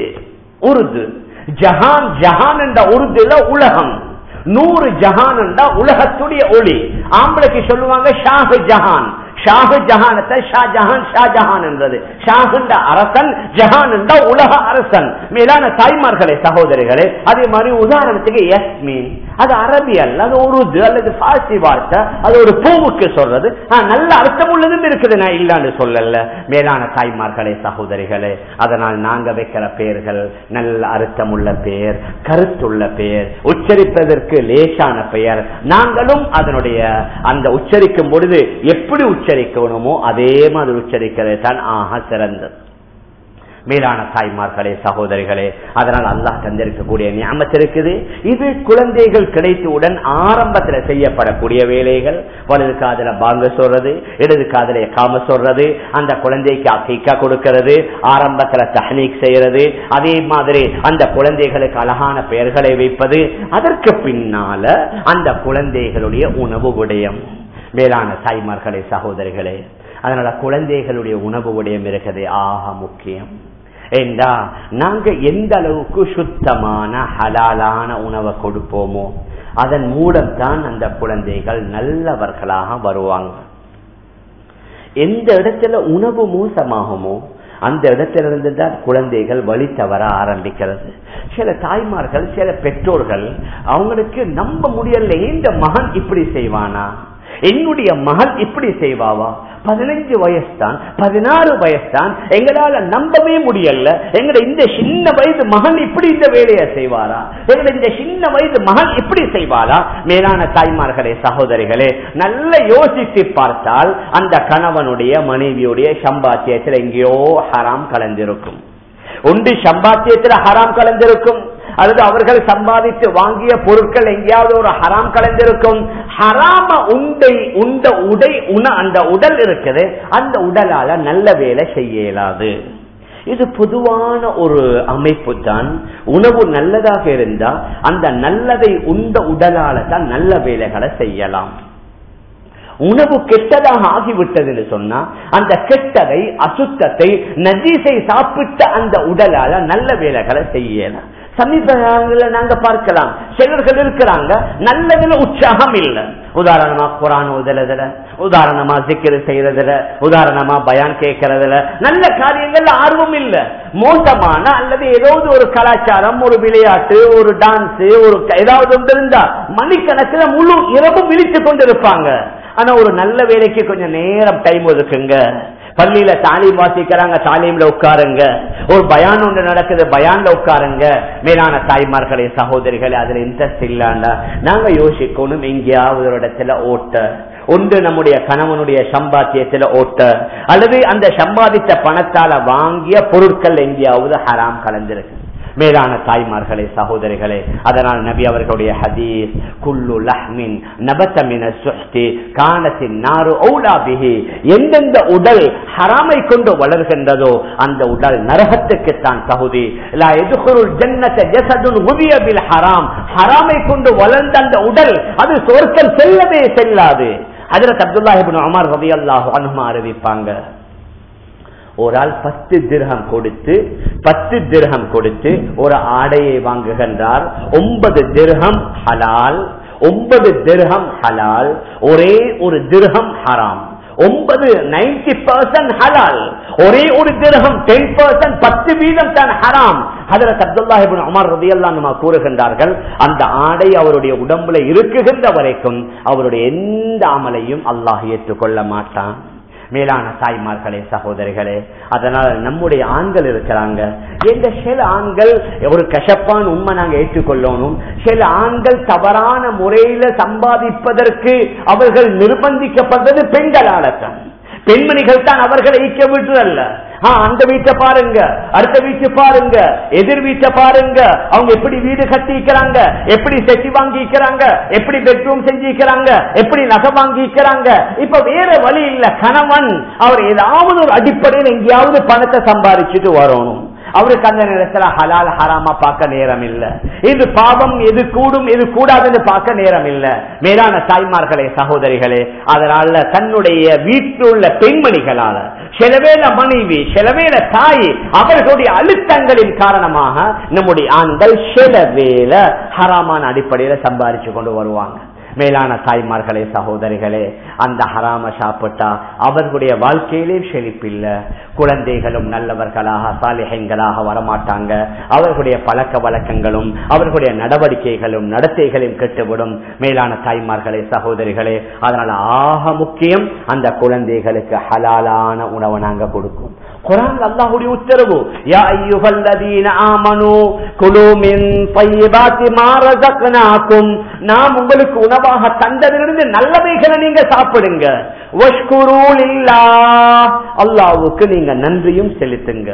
உருது ஜஹான் ஜஹான் என்ற உருதுல உலகம் நூறு ஜஹான் என்றா உலகத்துடைய ஒளி ஆம்பளைக்கு சொல்லுவாங்க ஷாஹு ஜஹான் ஷாஹு ஜஹானத்தை ஷா ஜஹான் ஷா ஜஹான் என்றது ஷாஹுண்ட அரசன் ஜஹான் என்ற உலக அரசன் மேலான தாய்மார்களே சகோதரிகளே அதே மாதிரி உதாரணத்துக்கு யஸ்மீன் அது அரபி அல்ல அது உருது அல்லது பாசி வார்த்தை அது ஒரு பூவுக்கு சொல்றது நல்ல அர்த்தம் உள்ளதும் இருக்குது நான் இல்லான்னு சொல்லல மேலான தாய்மார்களே சகோதரிகளே அதனால் நாங்க வைக்கிற பெயர்கள் நல்ல அர்த்தம் உள்ள பெயர் கருத்துள்ள பெயர் உச்சரிப்பதற்கு லேசான பெயர் நாங்களும் அதனுடைய அந்த உச்சரிக்கும் பொழுது எப்படி உச்சரிக்கணுமோ அதே மாதிரி உச்சரிக்கிறது தான் ஆக சிறந்தது மேலான தாய்மார்களே சகோதரிகளே அதனால் அல்லாஹ் தந்திருக்கக்கூடிய ஞாபகத்தில் இருக்குது இது குழந்தைகள் கிடைத்தவுடன் ஆரம்பத்தில் செய்யப்படக்கூடிய வேலைகள் வலது காதல பாங்க சொல்றது இடது காதல காம சொல்றது அந்த குழந்தைக்கு அக்கைக்கா கொடுக்கிறது ஆரம்பத்துல தஹனீக் செய்யறது அதே மாதிரி அந்த குழந்தைகளுக்கு அழகான பெயர்களை வைப்பது அதற்கு பின்னால அந்த குழந்தைகளுடைய உணவு விடயம் மேலான தாய்மார்களே சகோதரிகளே அதனால குழந்தைகளுடைய உணவு விடயம் இருக்குது ஆக முக்கியம் ஏண்டா நாங்க எந்த அளவுக்கு சுத்தமான ஹலாலான உணவை கொடுப்போமோ அதன் மூலம் தான் அந்த குழந்தைகள் நல்லவர்களாக வருவாங்க எந்த இடத்துல உணவு மோசமாகுமோ அந்த இடத்திலிருந்து தான் குழந்தைகள் வழி தவற ஆரம்பிக்கிறது சில தாய்மார்கள் சில பெற்றோர்கள் அவங்களுக்கு நம்ப முடியல இந்த மகன் இப்படி செய்வானா என்னுடைய மகள் இப்படி செய்வாவா பதினஞ்சு வயசு தான் பதினாறு வயசு தான் எங்களால நம்பவே முடியல எங்கட இந்த சின்ன வயது மகன் இப்படி இந்த வேலையை செய்வாரா எங்கட இந்த சின்ன வயது மகன் இப்படி செய்வாரா மேலான தாய்மார்களே சகோதரிகளே நல்ல யோசித்து பார்த்தால் அந்த கணவனுடைய மனைவியுடைய சம்பாத்தியத்தில் எங்கேயோ ஹராம் கலந்திருக்கும் ஒன்று சம்பாத்தியத்தில் ஹராம் கலந்திருக்கும் அல்லது அவர்கள் சம்பாதித்து வாங்கிய பொருட்கள் எங்கேயாவது ஒரு ஹராம் கலந்திருக்கும் ஹராம உண்டை உண்ட உடை உண அந்த உடல் இருக்குது அந்த உடலால நல்ல வேலை செய்ய இயலாது இது பொதுவான ஒரு அமைப்பு தான் உணவு நல்லதாக இருந்தா அந்த நல்லதை உண்ட உடலால தான் நல்ல வேலைகளை செய்யலாம் உணவு கெட்டதாக ஆகிவிட்டது சொன்னா அந்த கெட்டதை அசுத்தத்தை நஜீசை சாப்பிட்ட அந்த உடலால நல்ல வேலைகளை செய்யலாம் சமீப காலங்களில் நாங்க பார்க்கலாம் சிலர்கள் இருக்கிறாங்க நல்லதுல உற்சாகம் இல்லை உதாரணமா குரான் ஓதுறதுல உதாரணமா சிக்கிர செய்யறதுல உதாரணமா பயான் கேட்கறதுல நல்ல காரியங்கள்ல ஆர்வம் இல்ல மோசமான அல்லது ஏதாவது ஒரு கலாச்சாரம் ஒரு விளையாட்டு ஒரு டான்ஸ் ஒரு ஏதாவது ஒன்று இருந்தா மணிக்கணக்கில் முழு இரவும் விழித்துக் கொண்டிருப்பாங்க ஆனா ஒரு நல்ல வேலைக்கு கொஞ்சம் நேரம் டைம் ஒதுக்குங்க பள்ளியில தாலீம் வாசிக்கிறாங்க தாலீம்ல உட்காருங்க ஒரு பயான் ஒன்று நடக்குது பயான்ல உட்காருங்க மேலான தாய்மார்களே சகோதரிகளே அதுல இன்ட்ரெஸ்ட் இல்லாண்டா நாங்க யோசிக்கணும் எங்கேயாவது ஒரு இடத்துல ஓட்ட ஒன்று நம்முடைய கணவனுடைய சம்பாத்தியத்துல ஓட்ட அல்லது அந்த சம்பாதித்த பணத்தால வாங்கிய பொருட்கள் எங்கேயாவது ஹராம் கலந்திருக்கு மேலான தாய்மார்களே சகோதரிகளே அதனால் நபி அவர்களுடைய ஹதீஸ் குல்லு லஹ்மின் நபத்தமின சுஹ்தி காணத்தின் நாறு ஔலாபிஹி எந்தெந்த உடல் ஹராமை கொண்டு வளர்கின்றதோ அந்த உடல் நரகத்துக்கு தான் தகுதி லா எதுகுருள் ஜன்னத ஜசதுன் உதிய பில் ஹராம் ஹராமை கொண்டு வளர்ந்த அந்த உடல் அது சொர்க்கம் செல்லவே செல்லாது ஹஜரத் அப்துல்லாஹிபின் உமர் ரலியல்லாஹு அன்ஹு அறிவிப்பாங்க ஒரு ஆள் பத்து திரகம் கொடுத்து பத்து திரகம் கொடுத்து ஒரு ஆடையை வாங்குகின்றார் ஒன்பது திரகம் ஹலால் ஒன்பது திரகம் ஹலால் ஒரே ஒரு திரகம் ஹராம் ஒன்பது நைன்டி பர்சன்ட் ஹலால் ஒரே ஒரு திரகம் டென் பர்சன்ட் பத்து வீதம் தான் ஹராம் ஹதரத் அப்துல்லாஹிபின் உமர் ரதியல்லான் கூறுகின்றார்கள் அந்த ஆடை அவருடைய உடம்புல இருக்குகின்ற வரைக்கும் அவருடைய எந்த அமலையும் அல்லாஹ் ஏற்றுக்கொள்ள மாட்டான் மேலான தாய்மார்களே சகோதரிகளே அதனால நம்முடைய ஆண்கள் இருக்கிறாங்க எங்க சில ஆண்கள் ஒரு கசப்பான உண்மை நாங்க ஏற்றுக்கொள்ளணும் சில ஆண்கள் தவறான முறையில சம்பாதிப்பதற்கு அவர்கள் நிர்பந்திக்கப்பட்டது பெண்களாலத்தான் பெண்மணிகள் தான் அவர்களை ஈக்க விட்டுறல்ல அந்த வீட்டை பாருங்க அடுத்த வீட்டு பாருங்க எதிர் வீட்டை பாருங்க அவங்க எப்படி வீடு கட்டிக்கிறாங்க எப்படி செட்டி வாங்கிக்கிறாங்க எப்படி பெட்ரூம் செஞ்சிக்கிறாங்க எப்படி நகை வாங்கிக்கிறாங்க இப்ப வேற வழி இல்ல கணவன் அவர் ஏதாவது ஒரு அடிப்படையில் எங்கேயாவது பணத்தை சம்பாதிச்சுட்டு வரணும் அவருக்கு அந்த நேரத்துல ஹலால் ஹராமா பார்க்க நேரம் இல்ல இது பாவம் எது கூடும் எது கூடாதுன்னு பார்க்க நேரம் இல்ல மேலான தாய்மார்களே சகோதரிகளே அதனால தன்னுடைய வீட்டில் உள்ள பெண்மணிகளால சிலவேல மனைவி சிலவேல தாய் அவர்களுடைய அழுத்தங்களின் காரணமாக நம்முடைய ஆண்கள் சிலவேல ஹராமான அடிப்படையில சம்பாதிச்சு கொண்டு வருவாங்க மேலான தாய்மார்களே சகோதரிகளே அந்த ஹராம சாப்பிட்டா அவர்களுடைய வாழ்க்கையிலே செழிப்பில்ல குழந்தைகளும் நல்லவர்களாக சாலிகங்களாக வரமாட்டாங்க அவர்களுடைய பழக்க வழக்கங்களும் அவர்களுடைய நடவடிக்கைகளும் நடத்தைகளும் கெட்டுவிடும் மேலான தாய்மார்களே சகோதரிகளே அதனால ஆக முக்கியம் அந்த குழந்தைகளுக்கு ஹலாலான உணவை நாங்க கொடுக்கும் குரான் அல்லாஹுடைய உத்தரவு யா ஐயுகல்லதீன ஆமனு குலு மின் طيبات ما رزقناكم நாம் உங்களுக்கு உணவாக தந்ததிலிருந்து நல்லவைகளை நீங்க சாப்பிடுங்க வஷ்குரு லில்லாஹ் அல்லாஹ்வுக்கு நீங்க நன்றியும் செலுத்துங்க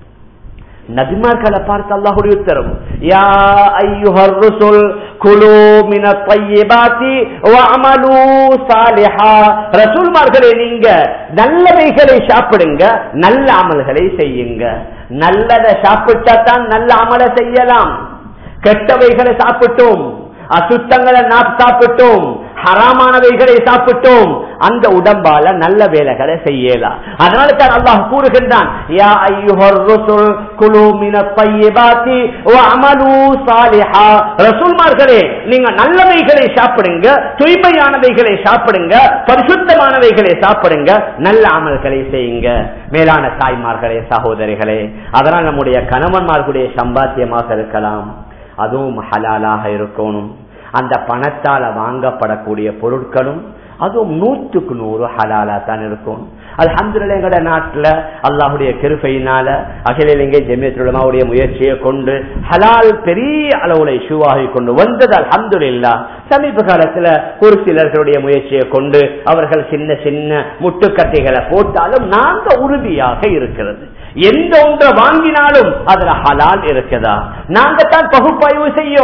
நபிமார்களை பார்த்து அல்லாஹுடைய உத்தரவு யா ஐயுஹர் ருசுல் குலு மின தையிபாத்தி வஅமலு சாலிஹா ரசூல்மார்களே நீங்க நல்லவைகளை சாப்பிடுங்க நல்ல அமல்களை செய்யுங்க நல்லதை சாப்பிட்டா தான் நல்ல அமலை செய்யலாம் கெட்டவைகளை சாப்பிட்டோம் அசுத்தங்களை நாம் சாப்பிட்டோம் ஹராமானவைகளை சாப்பிட்டோம் அந்த உடம்பால நல்ல வேலைகளை செய்யலாம் அதனால தான் அல்லாஹ் கூறுகின்றான் யா ஐயுஹர் ருசுல் குலு மின தையிபாத்தி வஅமலு சாலிஹா ரசூல்மார்களே நீங்க நல்லவைகளை சாப்பிடுங்க தூய்மையானவைகளை சாப்பிடுங்க பரிசுத்தமானவைகளை சாப்பிடுங்க நல்ல அமல்களை செய்யுங்க மேலான தாய்மார்களே சகோதரிகளே அதனால் நம்முடைய கணவன்மார்களுடைய சம்பாத்தியமாக இருக்கலாம் அதுவும் ஹலாலாக இருக்கணும் அந்த பணத்தால வாங்கப்படக்கூடிய பொருட்களும் அதுவும் நூற்றுக்கு நூறு ஹலாலா தான் இருக்கும் அல்ஹம்துலில்லாஹ் எங்கட நாட்டுல அல்லாஹுடைய கிருபையினால அகில இலங்கை ஜெமியத்துலமாவுடைய முயற்சியை கொண்டு ஹலால் பெரிய அளவுல இஷ்யூவாகி கொண்டு வந்தது அல்ஹம்துலில்லாஹ் சமீப காலத்துல ஒரு சிலர்களுடைய முயற்சியை கொண்டு அவர்கள் சின்ன சின்ன முட்டுக்கட்டைகளை போட்டாலும் நாங்க உறுதியாக இருக்கிறது எந்த ஒன்றை வாங்கினாலும் அதுல ஹலால் இருக்குதா நாங்க தான் பகுப்பாய்வு செய்யணும்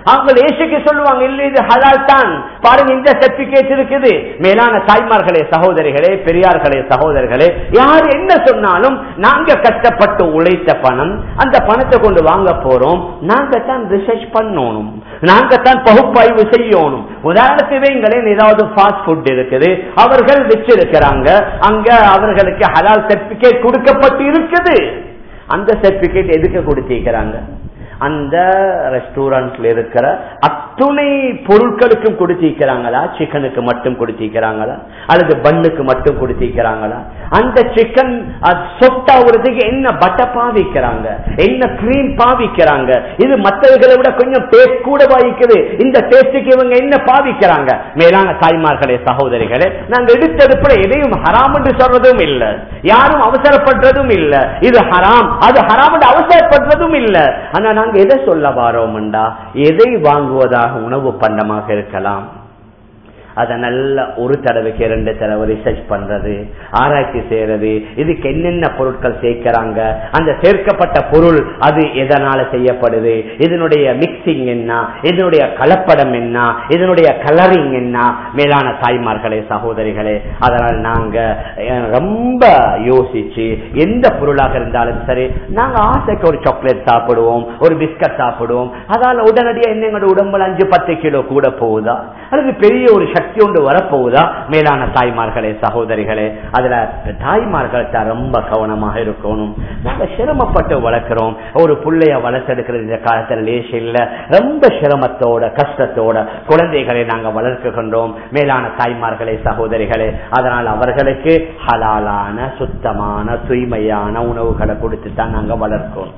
அவங்க லேசுக்கு சொல்லுவாங்க இல்ல இது ஹலால் தான் பாருங்க இந்த சர்டிபிகேட் இருக்குது மேலான தாய்மார்களே சகோதரிகளே பெரியார்களே சகோதரர்களே யார் என்ன சொன்னாலும் நாங்க கஷ்டப்பட்டு உழைத்த பணம் அந்த பணத்தை கொண்டு வாங்க போறோம் நாங்க தான் ரிசர்ச் பண்ணணும் நாங்க தான் பகுப்பாய்வு செய்யணும் உதாரணத்துக்கு வைங்களேன் ஏதாவது ஃபாஸ்ட் ஃபுட் இருக்குது அவர்கள் வச்சிருக்கிறாங்க அங்க அவர்களுக்கு ஹலால் சர்டிபிகேட் கொடுக்கப்பட்டு இருக்குது அந்த சர்டிபிகேட் எதுக்கு கொடுத்திருக்கிறாங்க அந்த ரெஸ்டாரண்ட்ல இருக்கிற அத்துணை பொருட்களுக்கும் கொடுத்திருக்கிறாங்களா சிக்கனுக்கு மட்டும் கொடுத்திருக்கிறாங்களா அல்லது பண்ணுக்கு மட்டும் கொடுத்திருக்கிறாங்களா அந்த சிக்கன் சொட்டாகிறதுக்கு என்ன பட்டை பாவிக்கிறாங்க என்ன கிரீம் பாவிக்கிறாங்க இது மற்றவர்களை விட கொஞ்சம் டேஸ்ட் கூட வாய்க்குது இந்த டேஸ்டுக்கு இவங்க என்ன பாவிக்கிறாங்க மேலான தாய்மார்களே சகோதரிகளே நாங்க எடுத்தெடுப்புல எதையும் ஹராம் என்று சொல்றதும் இல்ல யாரும் அவசரப்படுறதும் இல்ல இது ஹராம் அது ஹராம் என்று அவசரப்படுறதும் இல்ல ஆனா நாங்க எதை சொல்ல வாரோம்டா எதை வாங்குவதாக உணவு பண்டமாக இருக்கலாம் அதை நல்ல ஒரு தடவைக்கு இரண்டு தடவை ரிசர்ச் பண்றது ஆராய்ச்சி செய்யறது இதுக்கு என்னென்ன பொருட்கள் சேர்க்கிறாங்க அந்த சேர்க்கப்பட்ட பொருள் அது எதனால செய்யப்படுது இதனுடைய மிக்சிங் என்ன இதனுடைய கலப்படம் என்ன இதனுடைய கலரிங் என்ன மேலான தாய்மார்களே சகோதரிகளே அதனால் நாங்க அஹ், ரொம்ப யோசிச்சு எந்த பொருளாக இருந்தாலும் சரி நாங்க ஆசைக்கு ஒரு சாக்லேட் சாப்பிடுவோம் ஒரு பிஸ்கட் சாப்பிடுவோம் அதால உடனடியாக என்ன எங்களோட உடம்புல அஞ்சு பத்து கிலோ கூட போகுதா அல்லது பெரிய ஒரு சக்தி ஒன்று வரப்போகுதா மேலான தாய்மார்களே சகோதரிகளே அதுல தாய்மார்கள் தான் ரொம்ப கவனமாக இருக்கணும் நாங்க சிரமப்பட்டு வளர்க்கிறோம் ஒரு புள்ளைய வளர்த்தெடுக்கிறது இந்த காலத்துல லேச இல்ல ரொம்ப சிரமத்தோட கஷ்டத்தோட குழந்தைகளை நாங்க வளர்க்கின்றோம் மேலான தாய்மார்களே சகோதரிகளே அதனால் அவர்களுக்கு ஹலாலான சுத்தமான தூய்மையான உணவுகளை கொடுத்து தான் நாங்க வளர்க்கிறோம்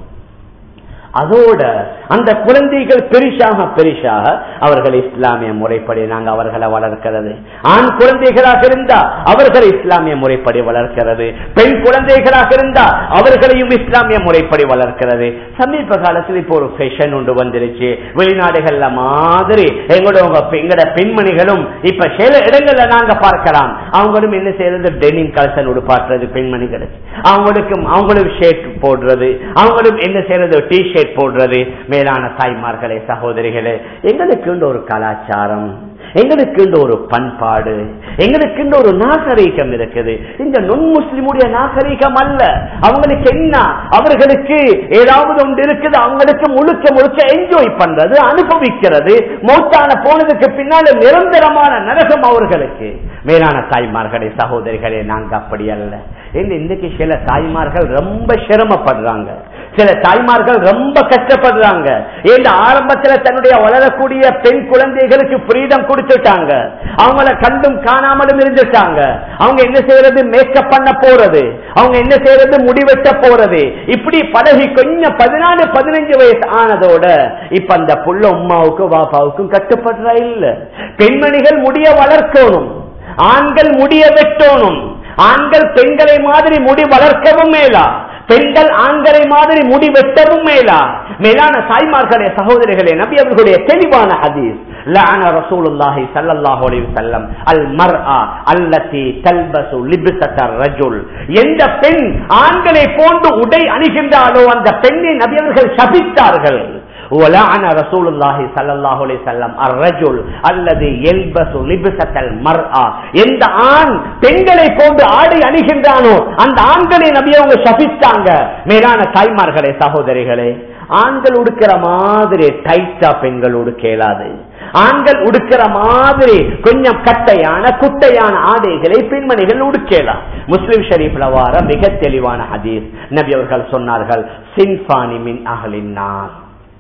அதோட அந்த குழந்தைகள் பெரிசாக பெரிசாக அவர்கள் இஸ்லாமிய முறைப்படி நாங்க அவர்களை வளர்க்கிறது ஆண் குழந்தைகளாக இருந்தா அவர்களை இஸ்லாமிய முறைப்படி வளர்க்கிறது பெண் குழந்தைகளாக இருந்தா அவர்களையும் இஸ்லாமிய முறைப்படி வளர்க்கிறது சமீப காலத்தில் இப்போ ஒரு ஃபேஷன் ஒன்று வந்துருச்சு வெளிநாடுகள்ல மாதிரி எங்களோட எங்களோட பெண்மணிகளும் இப்ப சில இடங்கள்ல நாங்க பார்க்கலாம் அவங்களும் என்ன செய்யறது டெனிம் கல்சன் உடுப்பாட்டுறது பெண்மணிகளுக்கு அவங்களுக்கும் அவங்களும் ஷர்ட் போடுறது அவங்களும் என்ன செய்யறது டி ஷர்ட் போடுறது மேலான தாய்மார்களே சகோதரிகளே எங்களுக்கு ஒரு கலாச்சாரம் எங்களுக்கு ஒரு பண்பாடு எங்களுக்கு ஒரு நாகரீகம் இருக்குது இந்த நுண் முஸ்லிமுடைய நாகரீகம் அல்ல அவங்களுக்கு என்ன அவர்களுக்கு ஏதாவது ஒன்று இருக்குது அவங்களுக்கு முழுக்க முழுக்க என்ஜாய் பண்றது அனுபவிக்கிறது மௌத்தான போனதுக்கு பின்னால நிரந்தரமான நரகம் அவர்களுக்கு மேலான தாய்மார்களே சகோதரிகளே நாங்க அப்படி அல்ல இன்னைக்கு சில தாய்மார்கள் ரொம்ப சிரமப்படுறாங்க சில தாய்மார்கள் ரொம்ப கஷ்டப்படுறாங்க இந்த ஆரம்பத்துல தன்னுடைய வளரக்கூடிய பெண் குழந்தைகளுக்கு ஃப்ரீடம் கொடுத்துட்டாங்க அவங்கள கண்டும் காணாமலும் இருந்துட்டாங்க அவங்க என்ன செய்யறது மேக்கப் பண்ண போறது அவங்க என்ன செய்யறது முடிவெட்ட போறது இப்படி பழகி கொஞ்சம் பதினாலு பதினஞ்சு வயசு ஆனதோட இப்ப அந்த புள்ள உமாவுக்கும் வாப்பாவுக்கும் கட்டுப்படுறா இல்ல பெண்மணிகள் முடிய வளர்க்கணும் ஆண்கள் முடிய வெட்டணும் ஆண்கள் பெண்களை மாதிரி முடி வளர்க்கவும் மேலா பெண்கள் ஆண்களை மாதிரி முடி வெட்டவும் மேலா மேலான தாய்மார்களே சகோதரிகளே நபி அவர்களுடைய தெளிவான ஹதீஸ் لعن رسول الله صلى الله عليه وسلم المرأة التي تلبس لبسة الرجل எந்த பெண் ஆண்களை போன்று உடை அணிகின்றாலோ அந்த பெண்ணை நபி அவர்கள் சபித்தார்கள் ولعن رسول الله صلى الله عليه وسلم الرجل الذي يلبس لبسة المرأة எந்த ஆண் பெண்களை போன்று ஆடை அணிகின்றானோ அந்த ஆண்களை நபி அவங்க சபித்தாங்க மேலான தாய்மார்களே சகோதரிகளே ஆண்கள் உடுக்கிற மாதிரி டைட்டா பெண்கள் உடுக்க இயலாது ஆண்கள் உடுக்கிற மாதிரி கொஞ்சம் கட்டையான குட்டையான ஆடைகளை பெண்மணிகள் உடுக்கலாம் முஸ்லிம் ஷரீப்ல வார மிக தெளிவான ஹதீஸ் நபி அவர்கள் சொன்னார்கள் சின்பானி மின் அகலினார்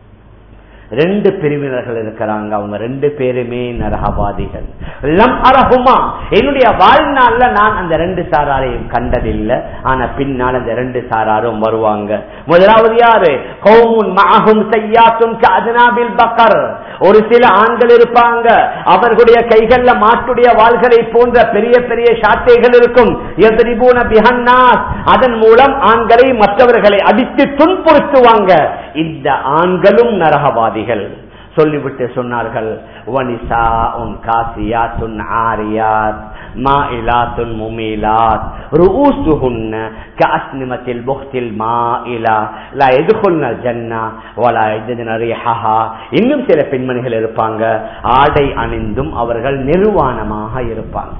ரெண்டு பிரிவினர்கள் இருக்கிறாங்க அவங்க ரெண்டு பேருமே நரகவாதிகள் லம் அரகுமா என்னுடைய வாழ்நாள்ல நான் அந்த ரெண்டு சாராரையும் கண்டதில்லை ஆனா பின்னால் அந்த ரெண்டு சாராரும் வருவாங்க முதலாவது யாரு கௌமுன் மஅஹும் சய்யாத்தும் கஅஜனாபில் பக்கர் ஒரு சில ஆண்கள் இருப்பாங்க அவர்களுடைய கைகள்ல மாட்டுடைய வாள்களை போன்ற பெரிய பெரிய சாட்டைகள் இருக்கும் எதிரிபூன பிஹன்னாஸ் அதன் மூலம் ஆண்களை மற்றவர்களை அடித்து துன்புறுத்துவாங்க இந்த ஆண்களும் நரகவாதிகள் சொல்லிவிட்டு சொன்னார்கள் மாயிலாத்துன் முமீலாத் ரூசுஹுன்ன கஅஸ்னிமத்தில் புக்தில் மாயிலா லா எதுகுல்ன ஜன்னா வலா எஜதுன ரீஹஹா இன்னும் சில பெண்மணிகள் இருப்பாங்க ஆடை அணிந்தும் அவர்கள் நிர்வாணமாக இருப்பாங்க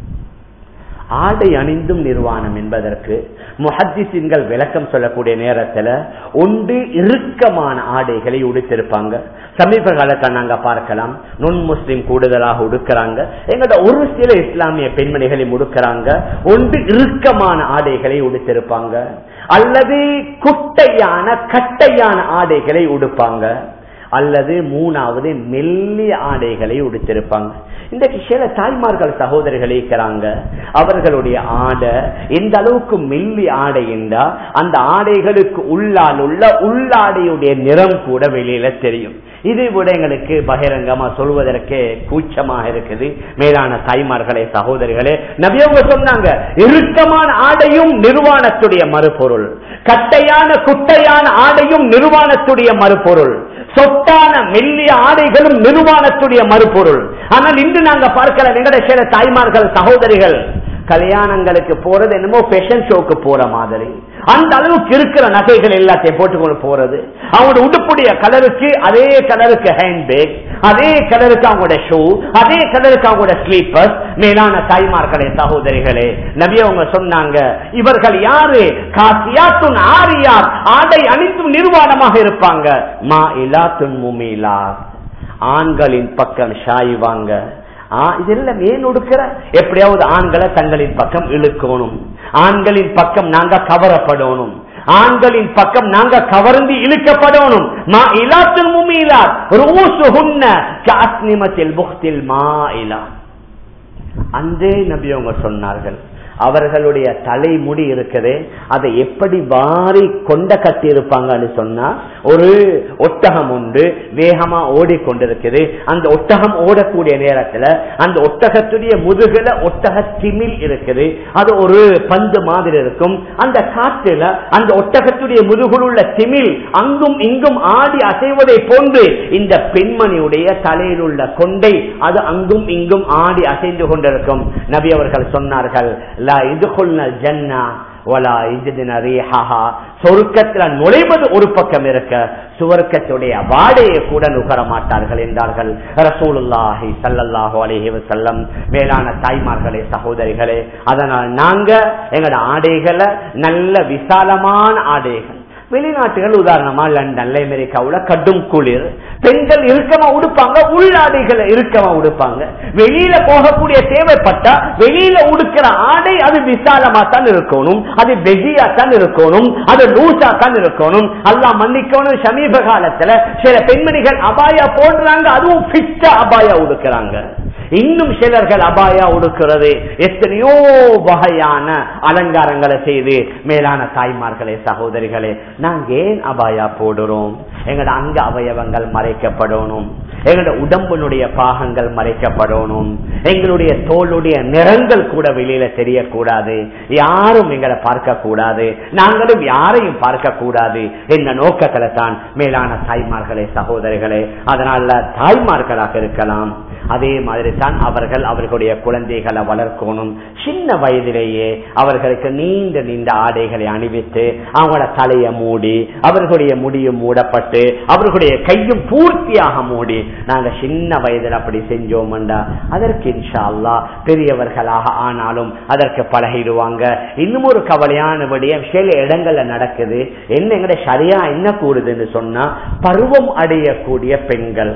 ஆடை அணிந்தும் நிர்வாணம் என்பதற்கு முஹத்திசின்கள் விளக்கம் சொல்லக்கூடிய நேரத்துல ஒன்று இறுக்கமான ஆடைகளை உடுத்திருப்பாங்க சமீப காலத்தை நாங்க பார்க்கலாம் நுண் முஸ்லிம் கூடுதலாக உடுக்கிறாங்க எங்கட ஒரு சில இஸ்லாமிய பெண்மணிகளை உடுக்கிறாங்க ஒன்று இறுக்கமான ஆடைகளை உடுத்திருப்பாங்க அல்லது குட்டையான கட்டையான ஆடைகளை உடுப்பாங்க அல்லது மூணாவது மெல்லிய ஆடைகளை உடுத்திருப்பாங்க இன்றைக்கு சில தாய்மார்கள் சகோதரிகள் இருக்கிறாங்க அவர்களுடைய ஆடை எந்த அளவுக்கு மெல்லி ஆடை என்றா அந்த ஆடைகளுக்கு உள்ளால் உள்ள உள்ளாடையுடைய நிறம் கூட வெளியில தெரியும் இதை விட எங்களுக்கு பகிரங்கமா சொல்வதற்கு கூச்சமாக இருக்குது மேலான தாய்மார்களே சகோதரிகளே நபியவங்க சொன்னாங்க இறுக்கமான ஆடையும் நிர்வாணத்துடைய மறுபொருள் கட்டையான குட்டையான ஆடையும் நிர்வாணத்துடைய மறுபொருள் சொட்டான மெல்லிய ஆடைகளும் நிர்வாணத்துடைய மறுபொருள் ஆனால் இன்று நாங்க பார்க்கலாம் எங்கட சில தாய்மார்கள் சகோதரிகள் கல்யாணங்களுக்கு போறது என்னமோ ஃபேஷன் ஷோக்கு போற மாதிரி அந்த அளவுக்கு இருக்கிற நகைகள் எல்லாத்தையும் போட்டுக்கொண்டு போறது அவங்களோட உடுப்புடைய கலருக்கு அதே கலருக்கு ஹேண்ட் பேக் அதே கலருக்கு அவங்களோட ஷூ அதே கலருக்கு அவங்களோட ஸ்லீப்பர்ஸ் மேலான தாய்மார்களே சகோதரிகளே நபி அவங்க சொன்னாங்க இவர்கள் யாரு காசியாத்துன் ஆரியார் ஆடை அணிந்தும் நிர்வாணமாக இருப்பாங்க மா இலாத்துன் முமிலா ஆண்களின் பக்கம் ஷாய்வாங்க இதெல்லாம் ஏன் ஒடுக்கிற எப்படியாவது ஆண்களை தங்களின் பக்கம் இழுக்கணும் ஆண்களின் பக்கம் நாங்க கவரப்படணும் ஆண்களின் பக்கம் நாங்க கவர்ந்து இழுக்கப்படணும் மா இலாத்துல் முமீலாத் ரூசுஹுன்ன காஸ்னிமத்தில் புக்தில் மா இலா அன்றே நபி அவங்க சொன்னார்கள் அவர்களுடைய தலைமுடி இருக்குது அதை எப்படி வாரி கொண்ட கட்டி இருப்பாங்கன்னு சொன்னா ஒரு ஒட்டகம் உண்டு வேகமா ஓடிக்கொண்டிருக்குது அந்த ஒட்டகம் ஓடக்கூடிய நேரத்துல அந்த ஒட்டகத்துடைய முதுகுல ஒட்டக திமில் இருக்குது அது ஒரு பந்து மாதிரி இருக்கும் அந்த காற்றுல அந்த ஒட்டகத்துடைய முதுகுல உள்ள திமில் அங்கும் இங்கும் ஆடி அசைவதை போன்று இந்த பெண்மணியுடைய தலையில் உள்ள கொண்டை அது அங்கும் இங்கும் ஆடி அசைந்து கொண்டிருக்கும் நபி அவர்கள் சொன்னார்கள் சொருக்கத்துல நுழைவது ஒரு பக்கம் இருக்க சுவர்க்கத்துடைய வாடையை கூட நுகர மாட்டார்கள் என்றார்கள் ரசூலுல்லாஹி சல்லல்லாஹு அலைஹி வஸல்லம் மேலான தாய்மார்களே சகோதரிகளே அதனால் நாங்க எங்களோட ஆடைகளை நல்ல விசாலமான ஆடைகள் வெளிநாட்டுகள் உதாரணமா லண்டன்ல அமெரிக்காவுல கடும் குளிர் பெண்கள் இறுக்கமா உடுப்பாங்க உள்ளாடைகளை இறுக்கமா உடுப்பாங்க வெளியில போகக்கூடிய தேவைப்பட்டா வெளியில உடுக்கிற ஆடை அது விசாலமா தான் இருக்கணும் அது வெகியா தான் இருக்கணும் அது லூசா தான் இருக்கணும் எல்லாம் மன்னிக்கணும் சமீப காலத்துல சில பெண்மணிகள் அபாயா போடுறாங்க அதுவும் பிச்சா அபாயா உடுக்கிறாங்க இன்னும் சிலர்கள் அபாயா உடுக்கிறது எத்தனையோ வகையான அலங்காரங்களை செய்து மேலான தாய்மார்களே சகோதரிகளே நாங்க ஏன் அபாயா போடுறோம் எங்களோட அங்க அவயவங்கள் மறைக்கப்படணும் எங்களோட உடம்பினுடைய பாகங்கள் மறைக்கப்படணும் எங்களுடைய தோளுடைய நிறங்கள் கூட வெளியில தெரியக்கூடாது யாரும் எங்களை பார்க்க கூடாது நாங்களும் யாரையும் பார்க்க கூடாது என்ற நோக்கத்துல தான் மேலான தாய்மார்களே சகோதரிகளே அதனால தாய்மார்களாக இருக்கலாம் அதே மாதிரி தான் அவர்கள் அவர்களுடைய குழந்தைகளை வளர்க்கணும் சின்ன வயதிலேயே அவர்களுக்கு நீண்ட நீண்ட ஆடைகளை அணிவித்து அவங்களோட தலையை மூடி அவர்களுடைய முடியும் மூடப்பட்டு அவர்களுடைய கையும் பூர்த்தியாக மூடி நாங்க சின்ன வயதில் அப்படி செஞ்சோம்டா அதற்கு இன்ஷா அல்லா பெரியவர்களாக ஆனாலும் அதற்கு பழகிடுவாங்க இன்னும் ஒரு கவலையான விடயம் சில இடங்கள்ல நடக்குது என்ன எங்கட சரியா என்ன கூறுதுன்னு சொன்னா பருவம் அடையக்கூடிய பெண்கள்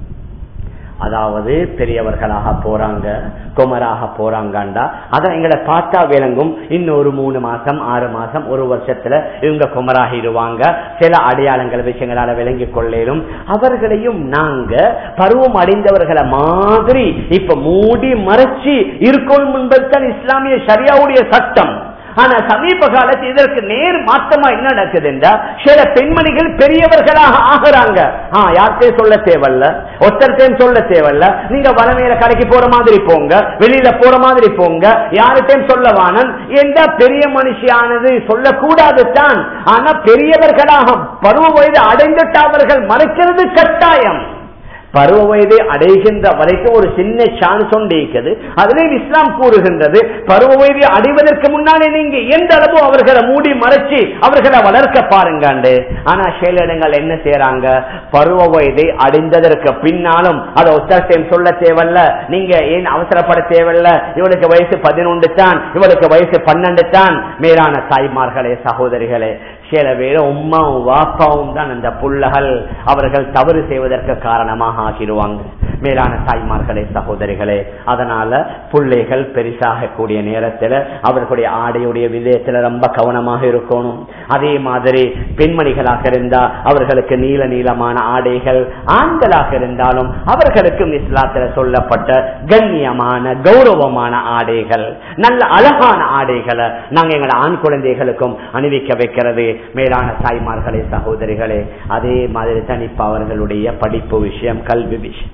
அதாவது பெரியவர்களாக போறாங்க குமராக போறாங்கண்டா அதான் எங்களை பார்த்தா விளங்கும் இன்னும் ஒரு மூணு மாசம் ஆறு மாசம் ஒரு வருஷத்துல இவங்க குமராகிடுவாங்க சில அடையாளங்கள் விஷயங்களால விளங்கி கொள்ளேனும் அவர்களையும் நாங்க பருவம் அடைந்தவர்களை மாதிரி இப்ப மூடி மறைச்சு இருக்கணும் என்பதுதான் இஸ்லாமிய சரியாவுடைய சட்டம் ஆனா சமீப காலத்தில் இதற்கு நேர் மாற்றமா என்ன நடக்குது என்றால் சில பெண்மணிகள் பெரியவர்களாக ஆகிறாங்க ஆஹ் யார்கிட்டையும் சொல்ல தேவையில்ல ஒருத்தர்கிட்டையும் சொல்ல தேவையில்ல நீங்க வளமையில கடைக்கு போற மாதிரி போங்க வெளியில போற மாதிரி போங்க யார்கிட்டையும் சொல்ல வானம் எந்த பெரிய மனுஷியானது சொல்லக்கூடாது தான் ஆனா பெரியவர்களாக பருவ வயது அடைந்துட்டு அவர்கள் மறைக்கிறது கட்டாயம் பருவ வயதை அடைகின்ற வரைக்கும் ஒரு சின்ன சான்ஸ் ஒன்று இருக்குது அதிலே இஸ்லாம் கூறுகின்றது பருவ வயதை அடைவதற்கு முன்னாலே நீங்க எந்த அளவு அவர்களை மூடி மறைச்சு அவர்களை வளர்க்க பாருங்க ஆனா சில இடங்கள் என்ன செய்யறாங்க பருவ வயதை அடைந்ததற்கு பின்னாலும் அதை ஒத்தாட்சியம் சொல்ல தேவையில்ல நீங்க ஏன் அவசரப்பட தேவையில்ல இவளுக்கு வயசு பதினொன்று தான் இவளுக்கு வயசு பன்னெண்டு தான் மேலான தாய்மார்களே சகோதரிகளே சில பேர் உம்மாவும் வாப்பாவும் தான் அந்த புள்ளகள் அவர்கள் தவறு செய்வதற்கு காரணமாக ஆகிடுவாங்க மேலான தாய்மார்களே சகோதரிகளே அதனால பிள்ளைகள் பெரிசாக கூடிய நேரத்தில் அவர்களுடைய ஆடையுடைய விதயத்தில் ரொம்ப கவனமாக இருக்கணும் அதே மாதிரி பெண்மணிகளாக இருந்தா அவர்களுக்கு நீல நீளமான ஆடைகள் ஆண்களாக இருந்தாலும் அவர்களுக்கும் இஸ்லாத்தில் சொல்லப்பட்ட கண்ணியமான கௌரவமான ஆடைகள் நல்ல அழகான ஆடைகளை நாங்க எங்களோட ஆண் குழந்தைகளுக்கும் அணிவிக்க வைக்கிறது மேலான தாய்மார்களே சகோதரிகளே அதே மாதிரி தனிப்பு அவர்களுடைய படிப்பு விஷயம் கல்வி விஷயம்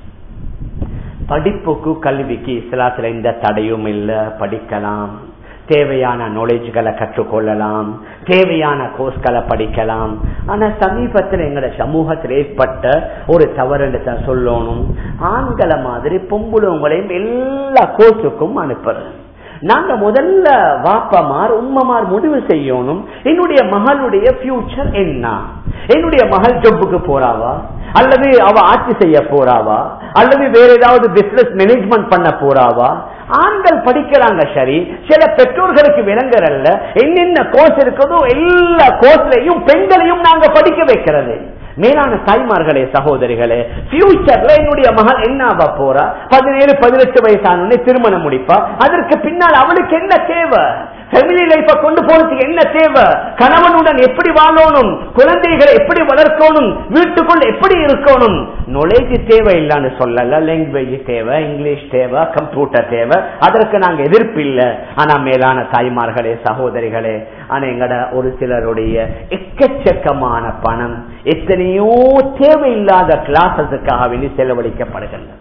படிப்புக்கு கல்விக்கு இஸ்லாத்துல எந்த தடையும் இல்ல படிக்கலாம் தேவையான நாலேஜ்களை கற்றுக்கொள்ளலாம் தேவையான கோர்ஸ்களை படிக்கலாம் ஆனா சமீபத்தில் எங்கட சமூகத்தில் ஏற்பட்ட ஒரு தவறு சொல்லணும் ஆண்களை மாதிரி பொம்புளவங்களையும் எல்லா கோர்ஸுக்கும் அனுப்புறது நாங்க முதல்ல வாப்பமார் உம்மமார் முடிவு செய்யணும் என்னுடைய மகளுடைய பியூச்சர் என்ன என்னுடைய மகள் ஜொப்புக்கு போறாவா அல்லது அவ ஆட்சி செய்ய போறாவா அல்லது வேற ஏதாவது பிசினஸ் மேனேஜ்மெண்ட் பண்ண போறாவா ஆண்கள் படிக்கிறாங்க சரி சில பெற்றோர்களுக்கு விளங்குறல்ல என்னென்ன கோர்ஸ் இருக்குதோ எல்லா கோர்ஸ்லயும் பெண்களையும் நாங்க படிக்க வைக்கிறது மேலான தாய்மார்களே சகோதரிகளே பியூச்சர்ல என்னுடைய மகள் என்ன ஆக போறா பதினேழு பதினெட்டு வயசான திருமணம் முடிப்பா அதற்கு பின்னால் அவளுக்கு என்ன தேவை ஃபேமிலி லைஃப கொண்டு போறதுக்கு என்ன தேவை கணவனுடன் எப்படி வாழணும் குழந்தைகளை எப்படி வளர்க்கணும் வீட்டுக்குள் எப்படி இருக்கணும் நுழைஞ்சு தேவை இல்லைன்னு சொல்லல லாங்குவேஜ் தேவை இங்கிலீஷ் தேவை கம்ப்யூட்டர் தேவை அதற்கு நாங்க எதிர்ப்பு இல்லை ஆனா மேலான தாய்மார்களே சகோதரிகளே ஆனா எங்கட ஒரு சிலருடைய எக்கச்சக்கமான பணம் எத்தனையோ தேவையில்லாத கிளாஸஸுக்காக வேண்டி செலவழிக்கப்படுகின்றன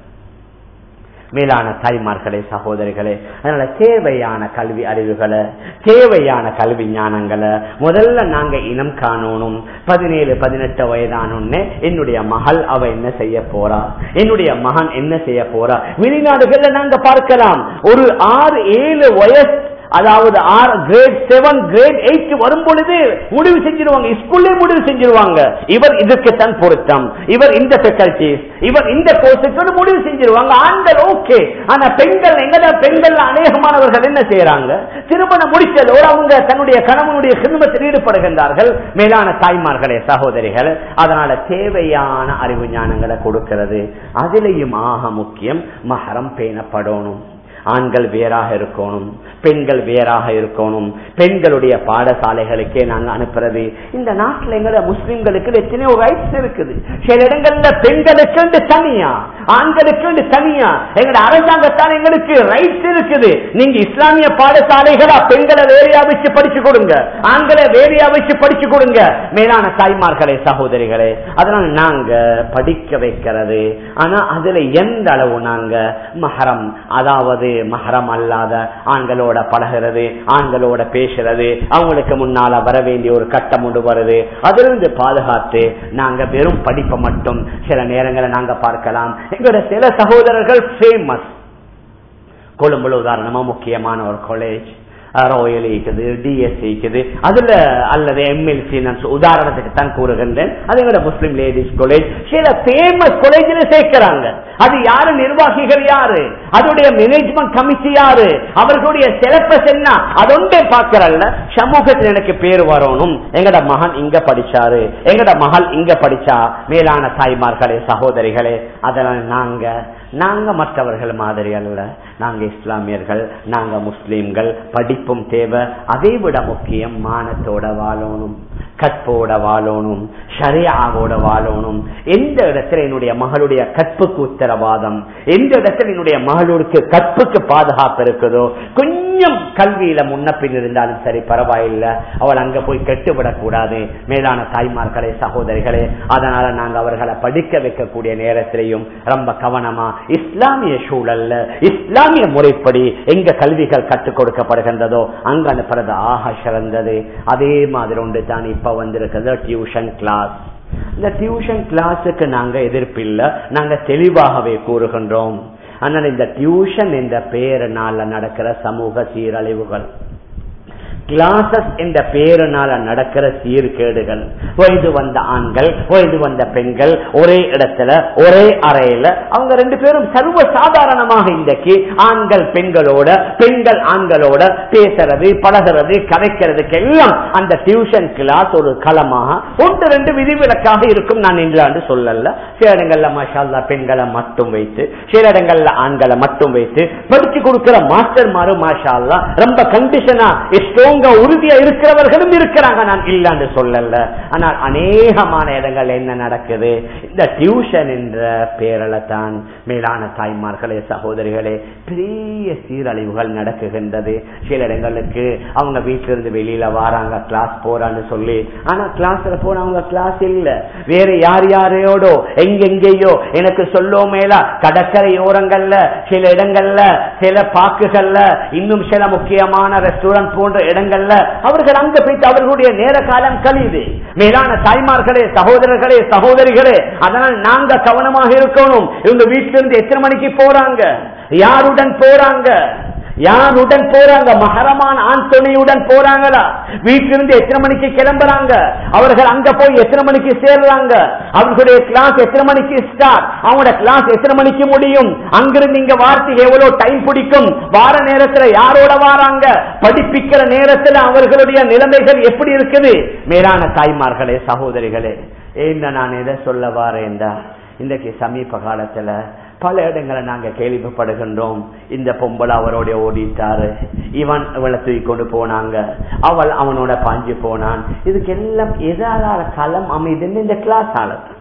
மேலான தாய்மார்களே சகோதரிகளே அதனால தேவையான கல்வி அறிவுகளை தேவையான கல்வி ஞானங்களை முதல்ல நாங்க இனம் காணணும் பதினேழு பதினெட்டு வயதானே என்னுடைய மகள் அவ என்ன செய்ய போறா என்னுடைய மகன் என்ன செய்ய போறா வெளிநாடுகள்ல நாங்க பார்க்கலாம் ஒரு ஆறு ஏழு வயசு அதாவது ஆறு கிரேட் செவன் கிரேட் எயிட் வரும் பொழுது முடிவு செஞ்சிருவாங்க ஸ்கூல்லே முடிவு செஞ்சிருவாங்க இவர் இதுக்கு தான் பொருத்தம் இவர் இந்த ஃபெக்கல்டிஸ் இவர் இந்த கோர்ஸுக்கு முடிவு செஞ்சிருவாங்க ஆண்கள் ஓகே ஆனா பெண்கள் எங்கட பெண்கள் அநேகமானவர்கள் என்ன செய்யறாங்க திருமணம் முடிச்சதோடு அவங்க தன்னுடைய கணவனுடைய குடும்பத்தில் ஈடுபடுகின்றார்கள் மேலான தாய்மார்களே சகோதரிகள் அதனால தேவையான அறிவு ஞானங்களை கொடுக்கிறது அதிலையும் ஆக முக்கியம் மகரம் பேணப்படணும் ஆண்கள் வேறாக இருக்கணும் பெண்கள் வேறாக இருக்கணும் பெண்களுடைய பாடசாலைகளுக்கே நாங்க அனுப்புறது இந்த நாட்டில் எங்களோட முஸ்லிம்களுக்கு எத்தனையோ ரைட்ஸ் இருக்குது சில இடங்கள்ல பெண்களுக்கு தனியா ஆண்களுக்கு தனியா எங்களோட அரசாங்கத்தால் எங்களுக்கு ரைட்ஸ் இருக்குது நீங்க இஸ்லாமிய பாடசாலைகளா பெண்களை வேறையா வச்சு படிச்சு கொடுங்க ஆண்களை வேறையா வச்சு படிச்சு கொடுங்க மேலான தாய்மார்களே சகோதரிகளே அதனால நாங்க படிக்க வைக்கிறது ஆனா அதுல எந்த அளவு நாங்க மஹரம் அதாவது மஹரம் அல்லாத ஆண்களோட பழகிறது ஆண்களோட பேசுறது அவங்களுக்கு முன்னால வர வேண்டிய ஒரு கட்டம் ஒன்று வருது அதிலிருந்து பாதுகாத்து நாங்க வெறும் படிப்பை மட்டும் சில நேரங்களை நாங்க பார்க்கலாம் எங்களோட சில சகோதரர்கள் ஃபேமஸ் கொழும்புல உதாரணமா முக்கியமான ஒரு காலேஜ் ராயல் இருக்குது டிஎஸ்சி இருக்குது அதுல அல்லது எம்எல்சி நான் உதாரணத்துக்கு தான் கூறுகின்றேன் அது எங்களோட முஸ்லிம் லேடிஸ் காலேஜ் சில பேமஸ் காலேஜில் சேர்க்கிறாங்க அது யாரு நிர்வாகிகள் யாரு அதோடைய மேனேஜ்மெண்ட் கமிட்டி யாரு அவர்களுடைய சிலபஸ் என்ன அதொண்டே பார்க்கறல்ல சமூகத்தில் எனக்கு பேர் வரணும் எங்கட மகன் இங்க படிச்சாரு எங்கட மகள் இங்க படிச்சா மேலான தாய்மார்களே சகோதரிகளே அதனால நாங்க நாங்க மற்றவர்கள் மாதிரி அல்ல நாங்க இஸ்லாமியர்கள் நாங்க முஸ்லீம்கள் படிப்பும் தேவை அதை விட முக்கியம் மானத்தோட வாழணும் கற்போட வாழணும் ஷரியாவோட வாழணும் எந்த இடத்துல என்னுடைய மகளுடைய கற்புக்கு உத்தரவாதம் எந்த இடத்துல என்னுடைய மகளுக்கு கற்புக்கு பாதுகாப்பு இருக்குதோ கொஞ்சம் கல்வியில முன்ன பின் இருந்தாலும் சரி பரவாயில்லை அவள் அங்க போய் கெட்டுவிடக் கூடாது மேலான தாய்மார்களே சகோதரிகளே அதனால நாங்க அவர்களை படிக்க வைக்கக்கூடிய நேரத்திலையும் ரொம்ப கவனமா இஸ்லாமிய சூழல்ல இஸ்லாமிய முறைப்படி எங்க கல்விகள் கற்றுக் கொடுக்கப்படுகின்றதோ அங்க அனுப்புறது ஆக சிறந்தது அதே மாதிரி ஒன்று தான் இப்ப வந்திருக்கிறது டியூஷன் கிளாஸ் இந்த டியூஷன் கிளாஸுக்கு நாங்க எதிர்ப்பில்லை நாங்க தெளிவாகவே கூறுகின்றோம் ஆனால் இந்த டியூஷன் என்ற பெயரினால நடக்கிற சமூக சீரழிவுகள் கிளாசஸ் என்ற பெயரினால நடக்கிற சீர்கேடுகள் வயது வந்த ஆண்கள் வயது வந்த பெண்கள் ஒரே இடத்துல ஒரே அறையில அவங்க ரெண்டு பேரும் சர்வ சாதாரணமாக இன்றைக்கு ஆண்கள் பெண்களோட பெண்கள் ஆண்களோட பேசுறது பழகிறது கதைக்கிறதுக்கு எல்லாம் அந்த டியூஷன் கிளாஸ் ஒரு களமாக ஒன்று ரெண்டு விதிவிலக்காக இருக்கும் நான் இன்று சொல்லல சில இடங்கள்ல மஷால்லா பெண்களை மட்டும் வைத்து சில இடங்கள்ல ஆண்களை மட்டும் வைத்து படிச்சு கொடுக்கிற மாஸ்டர் மாரு மாஷால்லா ரொம்ப கண்டிஷனா ஸ்ட்ராங் அவங்க உறுதியா இருக்கிறவர்களும் இருக்கிறாங்க நான் இல்லன்னு சொல்லல ஆனால் அநேகமான இடங்கள் என்ன நடக்குது இந்த டியூஷன் என்ற பேரல தான் மேலான தாய்மார்களே சகோதரிகளே பெரிய சீரழிவுகள் நடக்குகின்றது சில இடங்களுக்கு அவங்க வீட்டில இருந்து வெளியில வராங்க கிளாஸ் போறான்னு சொல்லி ஆனா கிளாஸ்ல போன அவங்க கிளாஸ் இல்ல வேற யார் யாரையோடோ எங்கெங்கேயோ எனக்கு சொல்லோ மேலா கடற்கரை ஓரங்கள்ல சில இடங்கள்ல சில பாக்குகள்ல இன்னும் சில முக்கியமான ரெஸ்டாரண்ட் போன்ற இடங்கள் இடங்கள்ல அவர்கள் அங்க போயிட்டு அவர்களுடைய நேர காலம் கழியுது மேலான தாய்மார்களே சகோதரர்களே சகோதரிகளே அதனால் நாங்க கவனமாக இருக்கணும் இவங்க வீட்டிலிருந்து எத்தனை மணிக்கு போறாங்க யாருடன் போறாங்க யாருடன் போறாங்க மகரமான ஆண் துணையுடன் போறாங்களா வீட்டிலிருந்து எத்தனை மணிக்கு கிளம்புறாங்க அவர்கள் அங்க போய் எத்தனை மணிக்கு சேர்றாங்க அவர்களுடைய கிளாஸ் எத்தனை மணிக்கு ஸ்டார்ட் அவங்களோட கிளாஸ் எத்தனை மணிக்கு முடியும் அங்கிருந்து இங்க வார்த்தைக்கு எவ்வளவு டைம் பிடிக்கும் வார நேரத்துல யாரோட வாராங்க படிப்பிக்கிற நேரத்துல அவர்களுடைய நிலைமைகள் எப்படி இருக்குது மேலான தாய்மார்களே சகோதரிகளே என்ன நான் எதை சொல்ல வாரேன்டா இன்றைக்கு சமீப காலத்துல பல இடங்களை நாங்க கேள்விப்படுகின்றோம் இந்த பொம்பளை அவரோட ஓடிட்டாரு இவன் இவளை தூக்கி கொண்டு போனாங்க அவள் அவனோட பாஞ்சு போனான் இதுக்கு எல்லாம் எதால களம் அமைதுன்னு இந்த கிளாஸ் ஆளது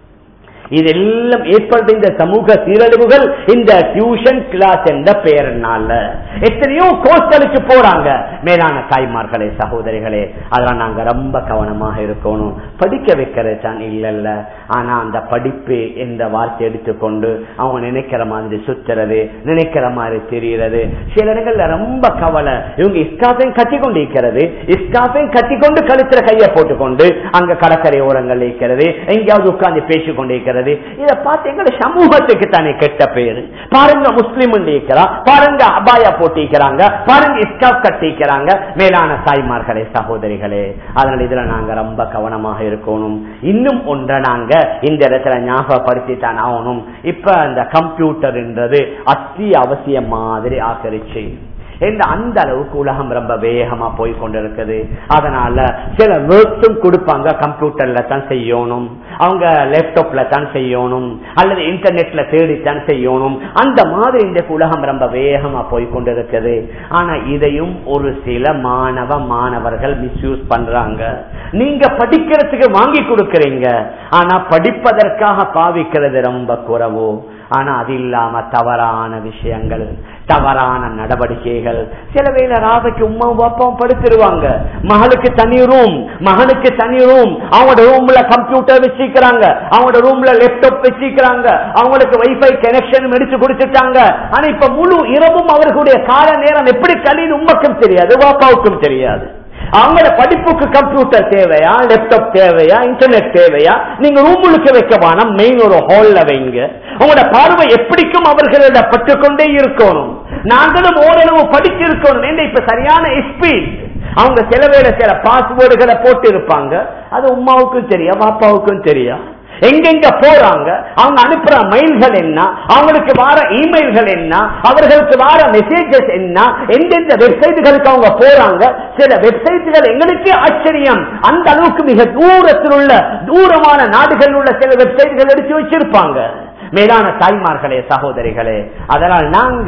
இதெல்லாம் ஏற்பட்ட இந்த சமூக சீரழிவுகள் இந்த டியூஷன் கிளாஸ் என்ற பெயர்னால எத்தனையோ கோர்ஸ்களுக்கு போறாங்க மேலான தாய்மார்களே சகோதரிகளே அதெல்லாம் நாங்க ரொம்ப கவனமாக இருக்கணும் படிக்க வைக்கிறது தான் இல்ல ஆனா அந்த படிப்பு என்ற வார்த்தை எடுத்துக்கொண்டு அவங்க நினைக்கிற மாதிரி சுத்துறது நினைக்கிற மாதிரி தெரியறது சில இடங்கள்ல ரொம்ப கவலை இவங்க இஸ்காஃபையும் கட்டி கொண்டு இருக்கிறது இஸ்காஃபையும் கட்டி கொண்டு கழுத்துல கையை போட்டுக்கொண்டு அங்க கடற்கரை ஓரங்கள் இருக்கிறது எங்கேயாவது உட்கார்ந்து பேசிக் கொண்டு இருக்கிறது இதை பார்த்து எங்க சமூகத்துக்கு தானே கெட்ட பேரு பாருங்க முஸ்லிம் இருக்கிறா பாருங்க அபாயா போட்டிக்கிறாங்க பாருங்க இஸ்காப் கட்டிக்கிறாங்க மேலான தாய்மார்களே சகோதரிகளே அதனால இதுல நாங்க ரொம்ப கவனமாக இருக்கணும் இன்னும் ஒன்றை நாங்க இந்த இடத்துல ஞாபகப்படுத்தி தான் ஆகணும் இப்ப இந்த கம்ப்யூட்டர்ன்றது அத்தியாவசிய மாதிரி ஆக்கரிச்சு அந்த அளவுக்கு உலகம் ரொம்ப வேகமா போய் கொண்டிருக்குது அதனால சில ஒர்க்ஸும் கொடுப்பாங்க கம்ப்யூட்டர்ல தான் செய்யணும் அவங்க லேப்டாப்ல தான் செய்யணும் அல்லது இன்டர்நெட்ல தேடித்தான் செய்யணும் அந்த மாதிரி இந்த உலகம் ரொம்ப வேகமா போய் கொண்டிருக்குது ஆனா இதையும் ஒரு சில மாணவ மாணவர்கள் மிஸ்யூஸ் பண்றாங்க நீங்க படிக்கிறதுக்கு வாங்கி கொடுக்கறீங்க ஆனா படிப்பதற்காக பாவிக்கிறது ரொம்ப குறவு ஆனா அது இல்லாம தவறான விஷயங்கள் தவறான நடவடிக்கைகள் சில வேளை ராவைக்கு உமா பாப்பாவும் படுத்துருவாங்க மகளுக்கு தனி ரூம் மகனுக்கு தனி ரூம் அவங்களோட ரூம்ல கம்ப்யூட்டர் வச்சிருக்கிறாங்க அவங்களோட ரூம்ல லேப்டாப் வச்சிருக்கிறாங்க அவங்களுக்கு வைஃபை கனெக்ஷன் எடுத்து கொடுத்துட்டாங்க ஆனா இப்ப முழு இரவும் அவர்களுடைய கால நேரம் எப்படி கழின்னு உமக்கும் தெரியாது பாப்பாவுக்கும் தெரியாது அவங்களோட படிப்புக்கு கம்ப்யூட்டர் தேவையா லேப்டாப் தேவையா இன்டர்நெட் தேவையா நீங்க ரூமுக்கு வைக்க வேணாம் மெயின் ஒரு ஹால்ல வைங்க உங்களோட பார்வை எப்படிக்கும் அவர்களோட பட்டுக்கொண்டே இருக்கணும் நாங்களும் ஓரளவு படிச்சிருக்கணும் இப்ப சரியான ஸ்பீட் அவங்க சில வேலை சில பாஸ்வேர்டுகளை போட்டு இருப்பாங்க அது உமாவுக்கும் தெரியா பாப்பாவுக்கும் தெரியா எங்கெங்க போறாங்க அவங்க அனுப்புற மெயில்கள் என்ன அவங்களுக்கு வர இமெயில்கள் என்ன அவர்களுக்கு வர மெசேஜஸ் என்ன எந்தெந்த வெப்சைட்டுகளுக்கு அவங்க போறாங்க சில வெப்சைட்டுகள் எங்களுக்கே ஆச்சரியம் அந்த அளவுக்கு மிக தூரத்தில் உள்ள தூரமான நாடுகளில் உள்ள சில வெப்சைட்டுகள் எடுத்து வச்சிருப்பாங்க மேலான தாய்மார்களே சகோதரிகளே அதனால் நாங்க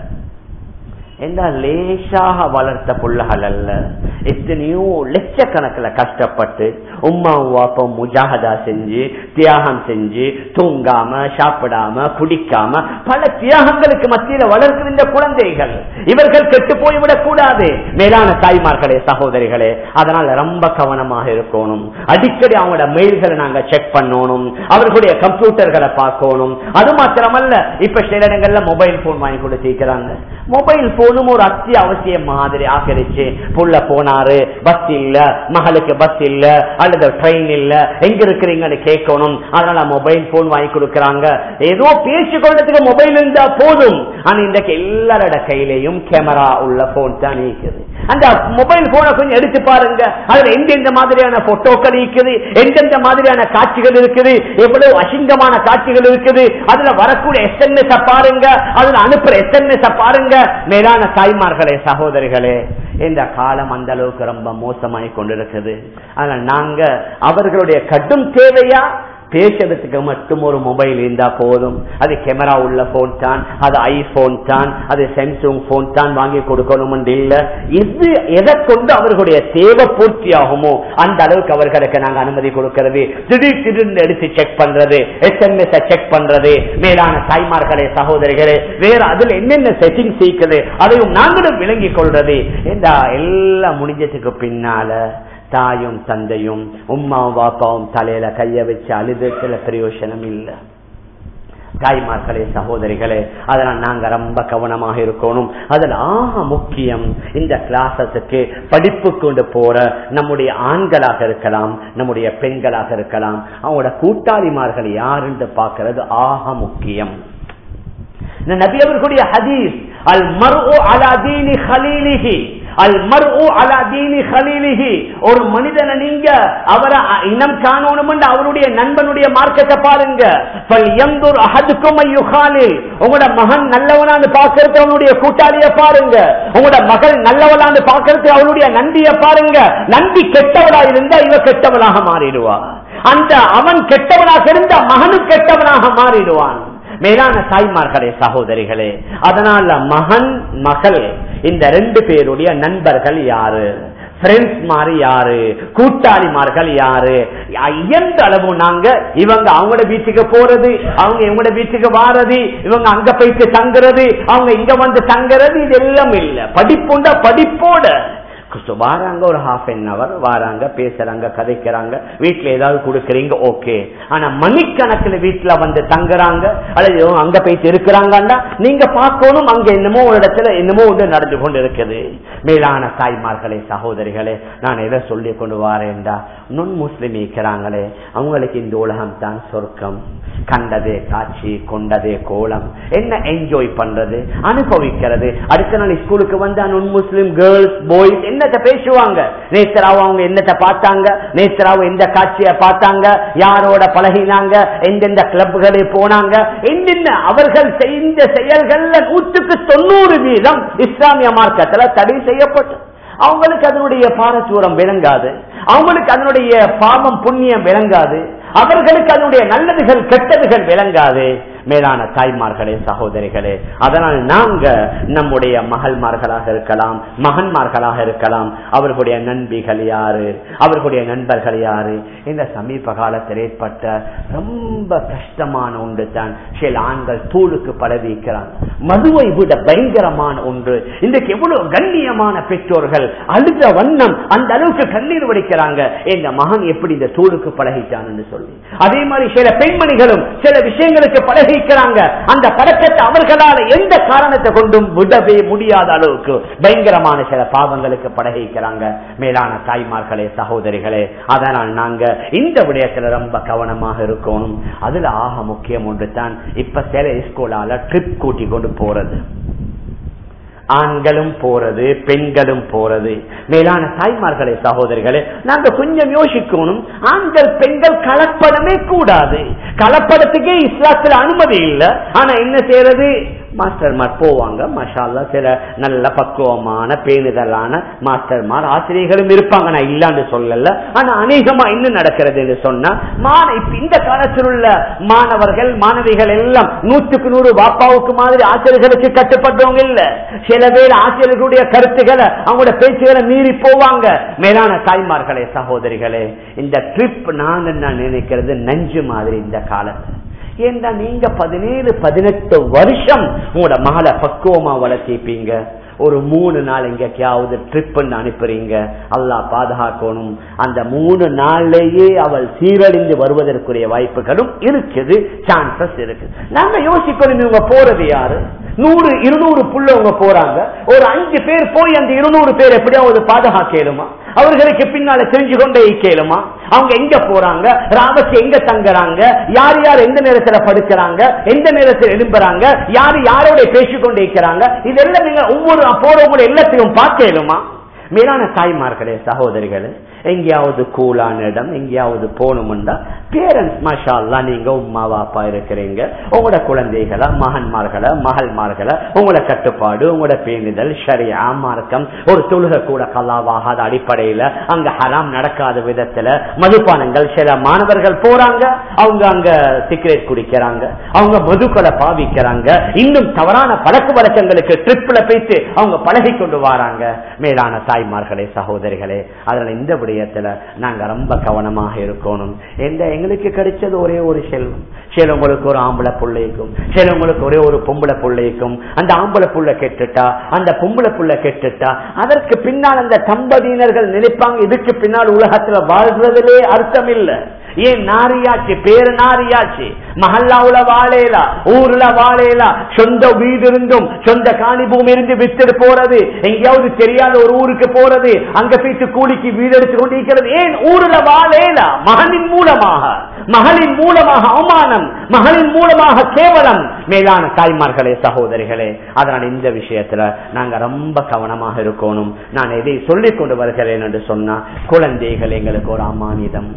என்ன லேசாக வளர்த்த புள்ளகள் அல்ல எத்தனையோ லட்சக்கணக்கில் கஷ்டப்பட்டு உமா வாப்பம் முஜாகதா செஞ்சு தியாகம் செஞ்சு தூங்காம சாப்பிடாம குடிக்காம பல தியாகங்களுக்கு மத்தியில வளர்க்கிற இந்த குழந்தைகள் இவர்கள் கெட்டு போய்விடக் கூடாது மேலான தாய்மார்களே சகோதரிகளே அதனால ரொம்ப கவனமாக இருக்கணும் அடிக்கடி அவங்களோட மெயில்களை நாங்க செக் பண்ணணும் அவர்களுடைய கம்ப்யூட்டர்களை பார்க்கணும் அது மாத்திரமல்ல இப்ப சில இடங்கள்ல மொபைல் போன் வாங்கி கொடுத்திருக்கிறாங்க மொபைல் போன் போகணும் ஒரு அத்தியாவசிய மாதிரி ஆகிருச்சு புள்ள போனாரு பஸ் இல்ல மகளுக்கு பஸ் இல்ல அல்லது ட்ரெயின் இல்ல எங்க இருக்கிறீங்கன்னு கேட்கணும் அதனால மொபைல் போன் வாங்கி கொடுக்கறாங்க ஏதோ பேசிக்கொள்றதுக்கு மொபைல் இருந்தா போதும் ஆனா இன்றைக்கு எல்லாரோட கையிலையும் கேமரா உள்ள போன் தான் இருக்குது அந்த மொபைல் போனை கொஞ்சம் எடுத்து பாருங்க அதுல எந்தெந்த மாதிரியான போட்டோக்கள் இருக்குது எந்தெந்த மாதிரியான காட்சிகள் இருக்குது எவ்வளவு அசிங்கமான காட்சிகள் இருக்குது அதுல வரக்கூடிய எஸ்என்எஸ் பாருங்க அதுல அனுப்புற எஸ்என்எஸ் பாருங்க மேலான தாய்மார்களே சகோதரிகளே இந்த காலம் அந்த அளவுக்கு ரொம்ப மோசமாய் கொண்டிருக்குது ஆனா நாங்க அவர்களுடைய கடும் தேவையா பேசுறதுக்கு மட்டும் ஒரு மொபைல் இருந்தா போதும் அது கேமரா உள்ள போன் தான் அது ஐபோன் தான் அது சாம்சங் போன் தான் வாங்கி கொடுக்கணும் இல்ல இது எதை கொண்டு அவர்களுடைய தேவை பூர்த்தி ஆகுமோ அந்த அளவுக்கு அவர்களுக்கு நாங்க அனுமதி கொடுக்கிறது திடீர் திடீர்னு எடுத்து செக் பண்றது எஸ்எம்எஸ் செக் பண்றது மேலான தாய்மார்களே சகோதரிகளே வேற அதுல என்னென்ன செட்டிங்ஸ் இருக்குது அதையும் நாங்களும் விளங்கிக் கொள்றது இந்த எல்லாம் முடிஞ்சதுக்கு பின்னால தாயும் தந்தையும் உம்மாவும் பாப்பாவும் தலையில கைய வச்சு அழுதுல பிரயோசனம் இல்லை தாய்மார்களே சகோதரிகளே அதனால் நாங்க ரொம்ப கவனமாக இருக்கணும் அதில் ஆக முக்கியம் இந்த கிளாஸஸுக்கு படிப்பு கொண்டு போற நம்முடைய ஆண்களாக இருக்கலாம் நம்முடைய பெண்களாக இருக்கலாம் அவங்களோட கூட்டாளிமார்கள் யாருன்னு பார்க்கிறது ஆக முக்கியம் நபி அவர்களுடைய ஹதீஸ் அல் மர்உ அலா தீனி ஹலீலிஹி அல் மர்உ அலா தீனி ஹலீலிஹி ஒரு மனிதனை நீங்க அவரை இனம் காணணும் அவருடைய நண்பனுடைய மார்க்கத்தை பாருங்க பல் யந்துர் அஹதுக்கும் யுகாலில் உங்களோட மகன் நல்லவனான்னு பாக்குறது அவனுடைய கூட்டாளிய பாருங்க உங்களோட மகள் நல்லவனான்னு பாக்குறது அவனுடைய நன்றிய பாருங்க நன்றி கெட்டவளா இருந்தா இவ கெட்டவனாக மாறிடுவா அந்த அவன் கெட்டவனாக இருந்தா மகனும் கெட்டவனாக மாறிடுவான் மேலான தாய்மார்களே சகோதரிகளே அதனால மகன் மகள் இந்த ரெண்டு பேருடைய நண்பர்கள் யாரு ஃப்ரெண்ட்ஸ் மாதிரி யாரு கூட்டாளிமார்கள் யாரு எந்த அளவு நாங்க இவங்க அவங்களோட வீட்டுக்கு போறது அவங்க இவங்களோட வீட்டுக்கு வாரது இவங்க அங்க போயிட்டு தங்குறது அவங்க இங்க வந்து தங்குறது இது எல்லாம் இல்ல படிப்புண்ட படிப்போட வாராங்க ஒரு ஹாஃப் அன் அவர் வாராங்க பேசுறாங்க கதைக்கிறாங்க வீட்டுல ஏதாவது கொடுக்கறீங்க ஓகே ஆனா மணிக்கணக்கில் வீட்டுல வந்து தங்குறாங்க அல்லது அங்க போயிட்டு இருக்கிறாங்கன்னா நீங்க பார்க்கணும் அங்க என்னமோ ஒரு இடத்துல என்னமோ ஒன்று நடந்து கொண்டு இருக்குது மேலான தாய்மார்களே சகோதரிகளே நான் எதை சொல்லி கொண்டு வாரேன்டா நுண் முஸ்லிம் இருக்கிறாங்களே அவங்களுக்கு இந்த உலகம் தான் சொர்க்கம் கண்டதே காட்சி கொண்டதே கோலம் என்ன என்ஜாய் பண்றது அனுபவிக்கிறது அடுத்த நாள் ஸ்கூலுக்கு வந்தா நுண் முஸ்லிம் கேர்ள்ஸ் பாய்ஸ் என்னத்த பேசுவாங்க நேத்தராவும் அவங்க என்னத்தை பார்த்தாங்க நேத்தராவும் எந்த காட்சியை பார்த்தாங்க யாரோட பழகினாங்க எந்தெந்த கிளப்புகளில் போனாங்க என்னென்ன அவர்கள் செய்த செயல்கள்ல நூற்றுக்கு தொண்ணூறு வீதம் இஸ்லாமிய மார்க்கத்துல தடை செய்யப்பட்டு அவங்களுக்கு அதனுடைய பாரசூரம் விளங்காது அவங்களுக்கு அதனுடைய பாவம் புண்ணியம் விளங்காது அவர்களுக்கு அதனுடைய நல்லதுகள் கெட்டதுகள் விளங்காது மேலான தாய்மார்களே சகோதரிகளே அதனால் நாங்க நம்முடைய மகள்மார்களாக இருக்கலாம் மகன்மார்களாக இருக்கலாம் அவர்களுடைய நண்பிகள் யாரு அவர்களுடைய நண்பர்கள் யாரு இந்த சமீப காலத்தில் ஏற்பட்ட ரொம்ப கஷ்டமான ஒன்று தான் சில ஆண்கள் தூளுக்கு பழவிக்கிறாங்க மதுவை விட பயங்கரமான ஒன்று இன்றைக்கு எவ்வளவு கண்ணியமான பெற்றோர்கள் அழுத வண்ணம் அந்த அளவுக்கு கண்ணீர் வடிக்கிறாங்க எங்க மகன் எப்படி இந்த தூளுக்கு பழகிட்டான்னு சொல்லி அதே மாதிரி சில பெண்மணிகளும் சில விஷயங்களுக்கு பழகிக்கிறாங்க அந்த பழக்கத்தை அவர்களால் எந்த காரணத்தை கொண்டும் விடவே முடியாத அளவுக்கு பயங்கரமான சில பாவங்களுக்கு பழகிக்கிறாங்க மேலான தாய்மார்களே சகோதரிகளே அதனால் நாங்க இந்த விடயத்துல ரொம்ப கவனமாக இருக்கணும் அதுல ஆக முக்கியம் ஒன்று தான் இப்ப சில ஸ்கூலால ட்ரிப் கூட்டி கொண்டு போறது ஆண்களும் போறது பெண்களும் போறது மேலான தாய்மார்களே சகோதரிகளே நாங்க கொஞ்சம் யோசிக்கணும் ஆண்கள் பெண்கள் கலப்படமே கூடாது கலப்படத்துக்கே இஸ்லாத்துல அனுமதி இல்லை ஆனா என்ன செய்யறது மாஸ்டர்மார் போவாங்க மஷாலா சில நல்ல பக்குவமான பேணுதலான மாஸ்டர்மார் ஆசிரியர்களும் இருப்பாங்க நான் இல்லான்னு சொல்லல ஆனா அநேகமா என்ன நடக்கிறது சொன்னா இந்த காலத்தில் உள்ள மாணவர்கள் மாணவிகள் எல்லாம் நூற்றுக்கு நூறு பாப்பாவுக்கு மாதிரி ஆசிரியர்களுக்கு கட்டுப்பட்டவங்க இல்ல சில பேர் ஆசிரியர்களுடைய கருத்துக்களை அவங்களோட பேச்சுகளை மீறி போவாங்க மேலான தாய்மார்களே சகோதரிகளே இந்த ட்ரிப் நான் நான் நினைக்கிறது நஞ்சு மாதிரி இந்த காலத்துல ஏண்டா நீங்க பதினேழு பதினெட்டு வருஷம் உங்களோட மகளை பக்குவமா வளர்த்திப்பீங்க ஒரு மூணு நாள் எங்கேயாவது ட்ரிப் அனுப்புறீங்க அல்லா பாதுகாக்கணும் அந்த மூணு நாள்லயே அவள் சீரழிந்து வருவதற்குரிய வாய்ப்புகளும் இருக்குது சான்சஸ் இருக்கு நாங்க யோசிக்கணும் இவங்க போறது யாரு நூறு இருநூறு புள்ளவங்க போறாங்க ஒரு அஞ்சு பேர் போய் அந்த இருநூறு பேர் எப்படியாவது பாதுகாக்கலுமா அவர்களுக்கு பின்னால தெரிஞ்சு கொண்டே கேளுமா அவங்க எங்க போறாங்க ராமக்கு எங்க தங்குறாங்க யார் யார் எந்த நேரத்துல படுக்கிறாங்க எந்த நேரத்தில் எழும்புறாங்க யார் யாரோட பேசிக்கொண்டே இருக்கிறாங்க இதெல்லாம் நீங்க ஒவ்வொரு போறவங்க எல்லாத்தையும் பார்க்கலுமா மேலான தாய்மார்களே சகோதரிகளே எங்கேயாவது கூலான இடம் எங்கேயாவது போகணும்டா பேரண்ட்ஸ் மாஷா அல்லா நீங்க உமா வாப்பா இருக்கிறீங்க உங்களோட குழந்தைகளை மகன்மார்களை மகள்மார்களை உங்களோட கட்டுப்பாடு உங்களோட பேணுதல் சரியா மார்க்கம் ஒரு தொழுக கூட கலாவாகாத அடிப்படையில அங்க ஹராம் நடக்காத விதத்துல மதுபானங்கள் சில மாணவர்கள் போறாங்க அவங்க அங்க சிகரெட் குடிக்கிறாங்க அவங்க மதுக்களை பாவிக்கிறாங்க இன்னும் தவறான பழக்க வழக்கங்களுக்கு ட்ரிப்ல போயிட்டு அவங்க பழகி கொண்டு வராங்க மேலான தாய்மார்களே சகோதரிகளே அதனால இந்த விடயத்துல நாங்க ரொம்ப கவனமாக இருக்கணும் எந்த எங்களுக்கு கிடைச்சது ஒரே ஒரு செல்வம் சிலவங்களுக்கு ஒரு ஆம்பளை பிள்ளைக்கும் சிலவங்களுக்கு ஒரே ஒரு பொம்பளை பிள்ளைக்கும் அந்த ஆம்பளை புள்ள கெட்டுட்டா அந்த பொம்பளை புள்ள கெட்டுட்டா அதற்கு பின்னால் அந்த தம்பதியினர்கள் நினைப்பாங்க இதுக்கு பின்னால் உலகத்துல வாழ்றதிலே அர்த்தம் இல்லை ஏன் நாரியாச்சு பேரு நாரியாச்சு மஹல்லாவுல வாழேலா ஊர்ல வாழேலா சொந்த வீடு இருந்தும் சொந்த காணி பூமி இருந்து வித்துட்டு போறது எங்கேயாவது தெரியாத ஒரு ஊருக்கு போறது அங்க போயிட்டு கூலிக்கு வீடு எடுத்து கொண்டிருக்கிறது ஏன் ஊர்ல வாழேலா மகனின் மூலமாக மகளின் மூலமாக அவமானம் மகளின் மூலமாக கேவலம் மேலான தாய்மார்களே சகோதரிகளே அதனால் இந்த விஷயத்துல நாங்க ரொம்ப கவனமாக இருக்கணும் நான் எதை சொல்லிக் கொண்டு வருகிறேன் என்று சொன்னா குழந்தைகள் எங்களுக்கு ஒரு அமானிதம்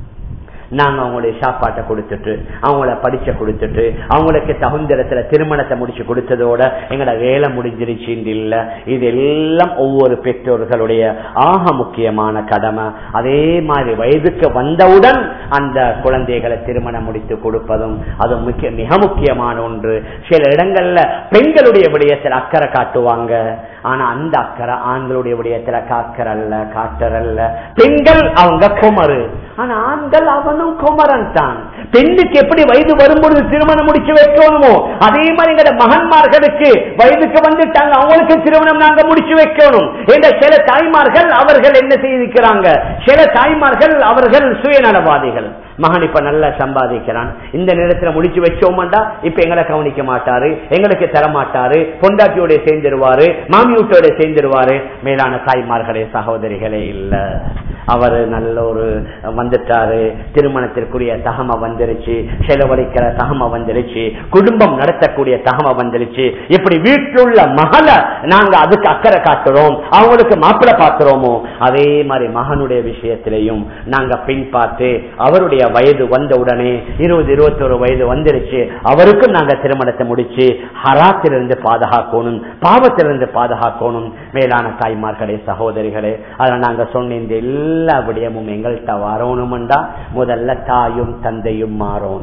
நாங்க அவங்களுடைய சாப்பாட்டை கொடுத்துட்டு அவங்கள படிச்ச கொடுத்துட்டு அவங்களுக்கு தகுந்த இடத்துல திருமணத்தை முடிச்சு கொடுத்ததோட எங்களோட வேலை முடிஞ்சிருச்சு இல்ல இது எல்லாம் ஒவ்வொரு பெற்றோர்களுடைய ஆக முக்கியமான கடமை அதே மாதிரி வயதுக்கு வந்தவுடன் அந்த குழந்தைகளை திருமணம் முடித்து கொடுப்பதும் அது முக்கிய மிக முக்கியமான ஒன்று சில இடங்கள்ல பெண்களுடைய விடயத்தில் அக்கறை காட்டுவாங்க ஆனா அந்த அக்கறை ஆண்களுடைய விடயத்துல காக்கரல்ல காட்டரல்ல பெண்கள் அவங்க குமரு ஆனா ஆண்கள் அவனும் குமரன் தான் பெண்ணுக்கு எப்படி வயது வரும்பொழுது திருமணம் முடிச்சு வைக்கணுமோ அதே மாதிரி எங்க மகன்மார்களுக்கு வயதுக்கு வந்துட்டாங்க அவங்களுக்கு திருமணம் நாங்க முடிச்சு வைக்கணும் என்ற சில தாய்மார்கள் அவர்கள் என்ன செய்திருக்கிறாங்க சில தாய்மார்கள் அவர்கள் சுயநலவாதிகள் மகன் இப்ப நல்லா சம்பாதிக்கிறான் இந்த நேரத்துல முடிச்சு வச்சோம்டா இப்ப எங்களை கவனிக்க மாட்டாரு எங்களுக்கு தர மாட்டாரு பொண்டாட்டியோட சேர்ந்துருவாரு மாமியூட்டோட சேர்ந்துருவாரு மேலான தாய்மார்களே சகோதரிகளே இல்ல அவர் நல்ல ஒரு வந்துட்டாரு திருமணத்திற்குரிய தகம வந்துருச்சு செலவழிக்கிற தகம வந்துருச்சு குடும்பம் நடத்தக்கூடிய தகம வந்துருச்சு இப்படி வீட்டுள்ள மகளை நாங்க அதுக்கு அக்கறை காட்டுறோம் அவங்களுக்கு மாப்பிள்ள பாக்குறோமோ அதே மாதிரி மகனுடைய விஷயத்திலையும் நாங்க பின் பார்த்து அவருடைய வயது வந்த உடனே இருபது இருபத்தொரு வயது வந்துருச்சு அவருக்கும் நாங்க திருமணத்தை முடிச்சு ஹராத்திலிருந்து பாதுகாக்கணும் பாவத்திலிருந்து பாதுகாக்கணும் மேலான தாய்மார்களே சகோதரிகளே அதனால நாங்க சொன்ன இந்த எல்லா விடயமும் எங்கள்கிட்ட வரணும்டா முதல்ல தாயும் தந்தையும் மாறணும்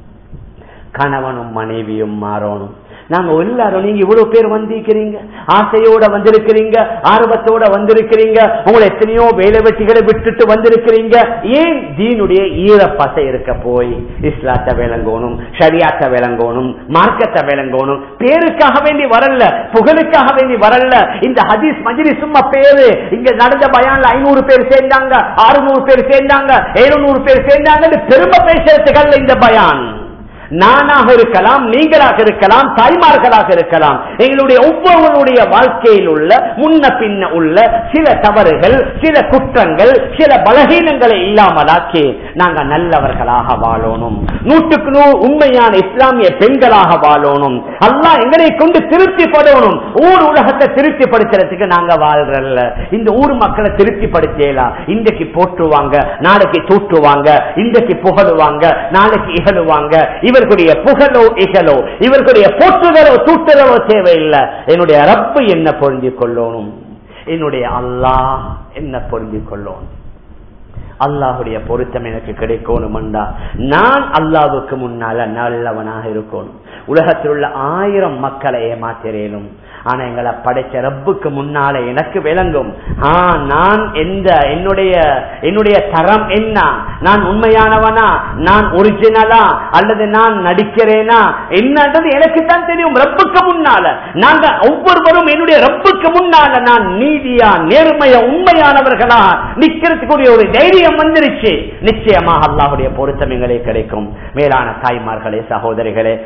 கணவனும் மனைவியும் மாறணும் நாங்க எல்லாரும் நீங்க இவ்வளவு பேர் வந்திருக்கிறீங்க ஆசையோட வந்திருக்கிறீங்க ஆர்வத்தோட வந்திருக்கிறீங்க உங்களை எத்தனையோ வேலை வெட்டிகளை விட்டுட்டு வந்திருக்கிறீங்க ஏன் தீனுடைய ஈரப்பசை இருக்க போய் இஸ்லாத்தை விளங்கணும் ஷரியாத்தை விளங்கணும் மார்க்கத்தை விளங்கணும் பேருக்காக வேண்டி வரல புகழுக்காக வேண்டி வரல இந்த ஹதீஸ் மஜிலி சும்மா பேரு இங்க நடந்த பயான்ல ஐநூறு பேர் சேர்ந்தாங்க அறுநூறு பேர் சேர்ந்தாங்க எழுநூறு பேர் சேர்ந்தாங்க பெருமை பேசுறதுக்கல்ல இந்த பயான் நானாக இருக்கலாம் நீங்களாக இருக்கலாம் தாய்மார்களாக இருக்கலாம் எங்களுடைய ஒவ்வொருவருடைய வாழ்க்கையில் உள்ள முன்ன பின்ன உள்ள சில தவறுகள் சில குற்றங்கள் சில பலகீனங்களை இல்லாமலாக்கி நாங்க நல்லவர்களாக வாழணும் நூற்றுக்கு நூறு உண்மையான இஸ்லாமிய பெண்களாக வாழணும் அல்லாஹ் எங்களை கொண்டு திருப்திப்படணும் ஊர் உலகத்தை திருப்திப்படுத்துறதுக்கு நாங்க வாழ்றல்ல இந்த ஊர் மக்களை திருப்திப்படுத்தலாம் இன்றைக்கு போற்றுவாங்க நாளைக்கு தூற்றுவாங்க இன்றைக்கு புகழுவாங்க நாளைக்கு இகழுவாங்க இவர்களுடைய புகழோ இகழோ இவர்களுடைய போற்றுதலோ தூட்டுதலோ தேவையில்லை என்னுடைய ரப்பு என்ன பொருந்திக் கொள்ளணும் என்னுடைய அல்லாஹ் என்ன பொருந்திக் கொள்ளணும் அல்லாஹுடைய பொருத்தம் எனக்கு கிடைக்கணும்டா நான் அல்லாவுக்கு முன்னால நல்லவனாக இருக்கணும் உலகத்தில் உள்ள ஆயிரம் மக்களை ஏமாத்திரேனும் ஆனா எங்களை படைச்ச ரப்புக்கு முன்னால எனக்கு விளங்கும் ஆ நான் எந்த என்னுடைய என்னுடைய தரம் என்ன நான் உண்மையானவனா நான் ஒரிஜினலா அல்லது நான் நடிக்கிறேனா என்னன்றது எனக்கு தான் தெரியும் ரப்புக்கு முன்னால நாங்க ஒவ்வொருவரும் என்னுடைய ரப்புக்கு முன்னால நான் நீதியா நேர்மையா உண்மையானவர்களா நிக்கிறதுக்குரிய ஒரு தைரியம் வந்துருச்சு நிச்சயமாக அல்லாஹுடைய பொருத்தம் எங்களே கிடைக்கும் மேலான தாய்மார்களே சகோதரிகளே மாஷா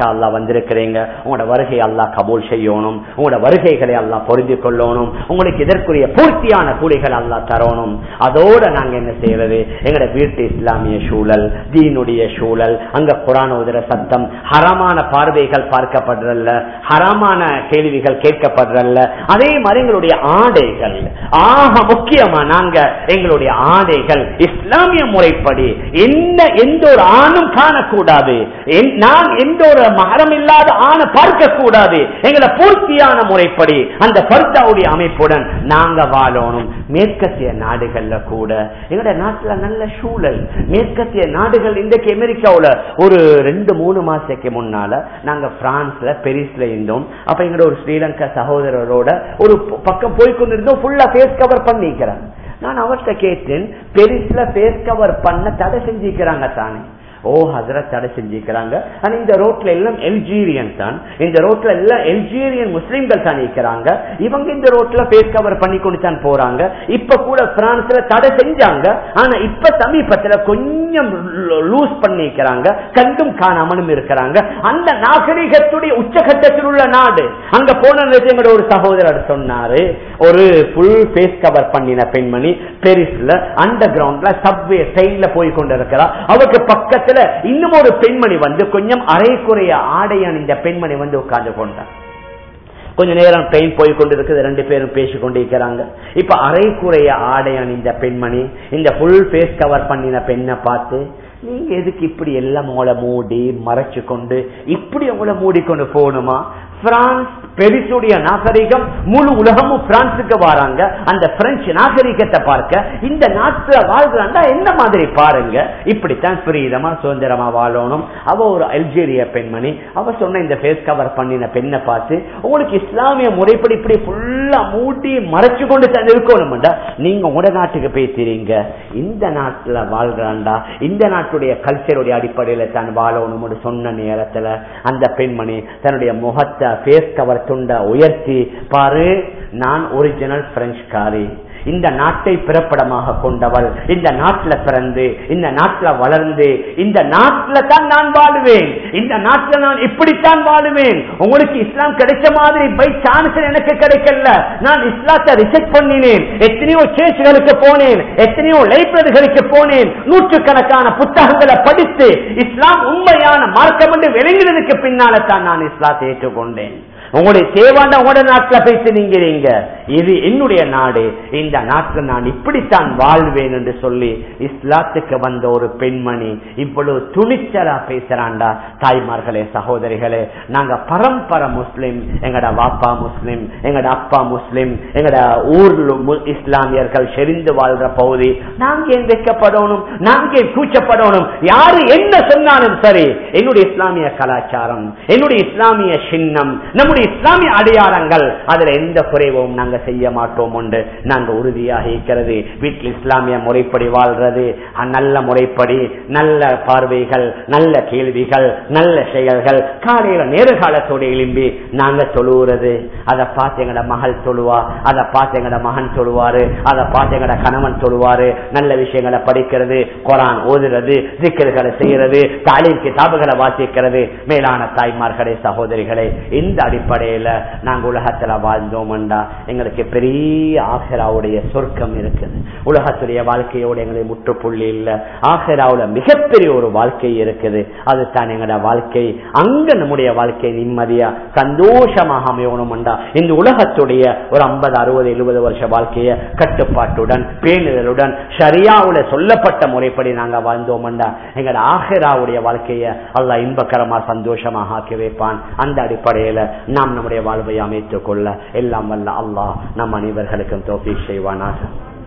அல்லா வந்திருக்கிறீங்க உங்களோட வருகை அல்லா கபூல் செய்யணும் உங்களோட வருகைகளை அல்லா பொருந்தி கொள்ளணும் உங்களுக்கு இதற்குரிய பூர்த்தியான கூலிகள் அல்லா தரணும் அதோட நாங்க என்ன செய்யறது எங்களோட வீட்டு இஸ்லாமிய சூழல் தீனுடைய சூழல் அங்க குரான் உதிர சத்தம் ஹரமான பார்வைகள் பார்க்கப்படுறல்ல ஹரமான கேள்விகள் கேட்கப்படுறல்ல அதே மாதிரி எங்களுடைய ஆடைகள் ஆக முக்கியமா நாங்க எங்களுடைய ஆடைகள் இஸ்லாமிய முறைப்படி என்ன எந்த ஒரு ஆணும் காணக்கூடாது நான் எந்த ஒரு மகரம் இல்லாத ஆணை பார்க்க கூடாது எங்களை பூர்த்தியான முறைப்படி அந்த பர்தாவுடைய அமைப்புடன் நாங்க வாழணும் மேற்கத்திய நாடுகள்ல கூட எங்களுடைய நாட்டுல நல்ல சூழல் மேற்கத்திய நாடுகள் இன்றைக்கு அமெரிக்காவுல ஒரு ரெண்டு மூணு மாசத்துக்கு முன்னால நாங்க பிரான்ஸ்ல பெரிஸ்ல இருந்தோம் அப்ப எங்களோட ஒரு ஸ்ரீலங்கா சகோதரரோட ஒரு பக்கம் போய்கொண்டிருந்தோம் ஃபுல்லா ஃபேஸ் கவர் பண்ணிக்கிறாங்க நான் அவர்கிட்ட கேட்டேன் பெரிஸ்ல ஃபேஸ் கவர் பண்ண தடை செஞ்சுக்கிறாங்க தானே ஓ ஹசரத் தடை செஞ்சுக்கிறாங்க ஆனா இந்த ரோட்ல எல்லாம் எல்ஜீரியன் தான் இந்த ரோட்ல எல்லாம் எல்ஜீரியன் முஸ்லிம்கள் தான் இருக்கிறாங்க இவங்க இந்த ரோட்ல பேஸ் கவர் பண்ணி கொண்டு தான் போறாங்க இப்ப கூட பிரான்ஸ்ல தடை செஞ்சாங்க ஆனா இப்ப சமீபத்துல கொஞ்சம் லூஸ் பண்ணிக்கிறாங்க கண்டும் காணாமலும் இருக்கிறாங்க அந்த நாகரிகத்துடைய உச்சகட்டத்தில் உள்ள நாடு அங்க போன எங்களோட ஒரு சகோதரர் சொன்னாரு ஒரு புல் பேஸ் கவர் பண்ணின பெண்மணி பெரிஸ்ல அண்டர் கிரவுண்ட்ல சப்வே ட்ரெயின்ல போய் கொண்டிருக்கிறார் அவருக்கு பக்கத்துல இன்னும் ஒரு பெண்மணி வந்து கொஞ்சம் அரைக்குறைய ஆடை அணிந்த பெண்மணி வந்து உட்கார்ந்து கொண்டார் கொஞ்ச நேரம் ட்ரெயின் போய் கொண்டிருக்குது ரெண்டு பேரும் பேசி கொண்டிருக்கிறாங்க இப்ப அரைக்குறைய ஆடை அணிந்த பெண்மணி இந்த புல் பேஸ் கவர் பண்ணின பெண்ணை பார்த்து நீங்க எதுக்கு இப்படி எல்லாம் உங்களை மூடி மறைச்சு கொண்டு இப்படி உங்களை மூடிக்கொண்டு போகணுமா பிரான்ஸ் பெரிசுடைய நாகரிகம் முழு உலகமும் பிரான்சுக்கு வராங்க அந்த பிரெஞ்சு நாகரிகத்தை பார்க்க இந்த நாட்டுல வாழ்கிறாண்டா என்ன மாதிரி பாருங்க இப்படித்தான் பிரீதமா சுதந்திரமா வாழணும் அவ ஒரு அல்ஜீரிய பெண்மணி அவ சொன்ன இந்த பேஸ் கவர் பண்ணின பெண்ணை பார்த்து உங்களுக்கு இஸ்லாமிய முறைப்படி இப்படி ஃபுல்லா மூடி மறைச்சு கொண்டு தான் இருக்கணும்டா நீங்க உங்களோட நாட்டுக்கு பேசுறீங்க இந்த நாட்டுல வாழ்கிறாண்டா இந்த நாட்டுடைய கல்ச்சருடைய அடிப்படையில தான் வாழணும்னு சொன்ன நேரத்துல அந்த பெண்மணி தன்னுடைய முகத்தை பேஸ் கவர் துண்ட உயர்த்தி பாரு நான் ஒரிஜினல் பிரெஞ்சுக்காரி இந்த நாட்டை பிறப்படமாக கொண்டவள் இந்த நாட்டில பிறந்து இந்த நாட்டில வளர்ந்து இந்த நாட்டில தான் நான் வாழுவேன் இந்த நாட்டில நான் இப்படித்தான் வாழுவேன் உங்களுக்கு இஸ்லாம் கிடைச்ச மாதிரி பை சான்ஸ் எனக்கு கிடைக்கல நான் இஸ்லாத்தை ரிசெக்ட் பண்ணினேன் எத்தனையோ சேர்ச்சுகளுக்கு போனேன் எத்தனையோ லைப்ரரிகளுக்கு போனேன் நூற்றுக்கணக்கான புத்தகங்களை படித்து இஸ்லாம் உண்மையான மார்க்கம் என்று விளங்கினதுக்கு பின்னால தான் நான் இஸ்லாத்தை ஏற்றுக்கொண்டேன் உங்களுடைய தேவாண்ட உங்களோட நாட்டில் பேசி நீங்கிறீங்க இது என்னுடைய நாடு இந்த நாட்டில் நான் இப்படித்தான் வாழ்வேன் என்று சொல்லி இஸ்லாத்துக்கு வந்த ஒரு பெண்மணி இவ்வளவு துணிச்சலா பேசுறாண்டா தாய்மார்களே சகோதரிகளே நாங்க பரம்பர முஸ்லிம் எங்கட வாப்பா முஸ்லிம் எங்கட அப்பா முஸ்லிம் எங்கட ஊர்ல இஸ்லாமியர்கள் செறிந்து வாழ்ற பகுதி நாங்க ஏன் வைக்கப்படணும் நாங்க ஏன் கூச்சப்படணும் யாரு என்ன சொன்னாலும் சரி என்னுடைய இஸ்லாமிய கலாச்சாரம் என்னுடைய இஸ்லாமிய சின்னம் நம்முடைய இஸ்லாமிய அடையாளங்கள் அதுல எந்த குறைவும் நாங்க செய்ய மாட்டோம் உண்டு நாங்க உறுதியாக இருக்கிறது வீட்டில் இஸ்லாமிய முறைப்படி வாழ்றது நல்ல முறைப்படி நல்ல பார்வைகள் நல்ல கேள்விகள் நல்ல செயல்கள் காலையில நேரகாலத்தோட எழும்பி நாங்க தொழுவுறது அதை பார்த்து எங்கட மகள் தொழுவா அதை பார்த்து எங்கட மகன் தொழுவாரு அதை பார்த்து எங்கட கணவன் தொழுவாரு நல்ல விஷயங்களை படிக்கிறது குரான் ஓதுறது சிக்கல்களை செய்யறது தாலிம் கிதாபுகளை வாசிக்கிறது மேலான தாய்மார்களே சகோதரிகளே இந்த அடிப்படையில நாங்க உலகத்துல வாழ்ந்தோம்டா எங்களுக்கு பெரிய ஆசிராவுடைய சொர்க்கம் இருக்குது உலகத்துடைய வாழ்க்கையோட எங்களுக்கு முற்றுப்புள்ளி இல்ல ஆசிராவுல மிகப்பெரிய ஒரு வாழ்க்கை இருக்குது அதுதான் எங்களோட வாழ்க்கை அங்க நம்முடைய வாழ்க்கை நிம்மதியா சந்தோஷமாக அமையணும்டா இந்த உலகத்துடைய ஒரு ஐம்பது அறுபது எழுபது வருஷ வாழ்க்கைய கட்டுப்பாட்டுடன் பேணுதலுடன் சரியாவுல சொல்லப்பட்ட முறைப்படி நாங்க வாழ்ந்தோம்டா எங்களோட ஆசிராவுடைய வாழ்க்கைய அல்ல இன்பகரமா சந்தோஷமாக ஆக்கி வைப்பான் அந்த அடிப்படையில நாம் நம்முடைய வாழ்வை அமைத்துக் கொள்ள எல்லாம் வல்ல அல்லாஹ் நம் அனைவர்களுக்கும் தோப்பி செய்வானாக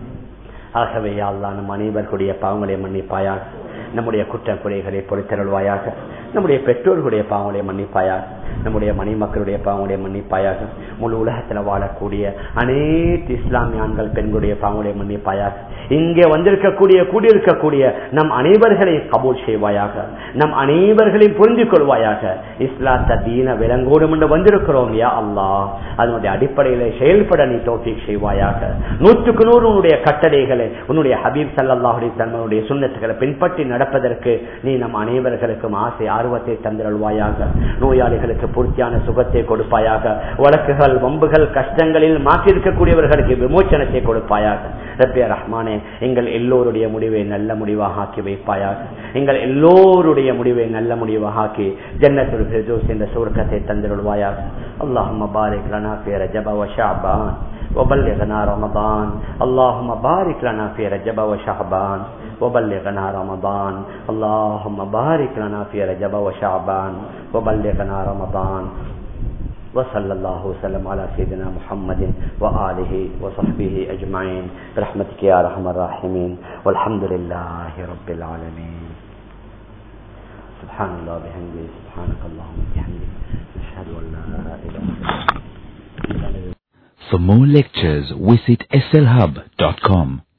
ஆகவே அல்லா நம் அனைவர்களுடைய பாவங்களை மன்னிப்பாயாக நம்முடைய குற்ற குறைகளை பொறுத்தருள்வாயாக நம்முடைய பெற்றோர்களுடைய பாவங்களை மன்னிப்பாயாக நம்முடைய மணிமக்களுடைய பாவங்களுடைய மன்னிப்பாயாக முழு உலகத்துல வாழக்கூடிய அனைத்து இஸ்லாமிய ஆண்கள் பெண்களுடைய பாவங்களுடைய மன்னிப்பாயாக இங்கே வந்திருக்கக்கூடிய கூடியிருக்கக்கூடிய நம் அனைவர்களை கபூல் செய்வாயாக நம் அனைவர்களையும் புரிந்து கொள்வாயாக இஸ்லாத்த தீன விளங்கோடும் என்று வந்திருக்கிறோம் யா அல்லாஹ் அதனுடைய அடிப்படையில செயல்பட நீ தோஃபிக் செய்வாயாக நூற்றுக்கு நூறு உன்னுடைய கட்டளைகளை உன்னுடைய ஹபீப் சல்லாஹுடைய தன்மனுடைய சுண்ணத்துக்களை பின்பற்றி நடப்பதற்கு நீ நம் அனைவர்களுக்கும் ஆசை ஆர்வத்தை தந்திருவாயாக நோயாளிகளுக்கு பூர்த்தியான சுகத்தை கொடுப்பாயாக வழக்குகள் வம்புகள் கஷ்டங்களில் மாற்றிருக்கக்கூடியவர்களுக்கு விமோச்சனத்தை கொடுப்பாயாக ரப்பிய ரஹ்மானே எங்கள் எல்லோருடைய முடிவை நல்ல முடிவாக ஆக்கி வைப்பாயாக எங்கள் எல்லோருடைய முடிவை நல்ல முடிவாக ஆக்கி ஜன்னத்துல் ஃபிர்தௌஸ் என்ற சுவர்க்கத்தை தந்திருவாயாக اللهم بارك لنا في رجب وشعبان وبلغنا رمضان اللهم بارك لنا في رجب وشعبان وبلغنا رمضان اللهم بارك لنا في رجب وشعبان وبلغنا رمضان وصلى الله وسلم على سيدنا محمد وآله وصحبه أجمعين برحمتك يا أرحم الراحمين والحمد لله رب العالمين سبحان الله بحمده سبحانك اللهم وبحمدك نشهد أن لا إله إلا أنت For more lectures, visit slhub.com.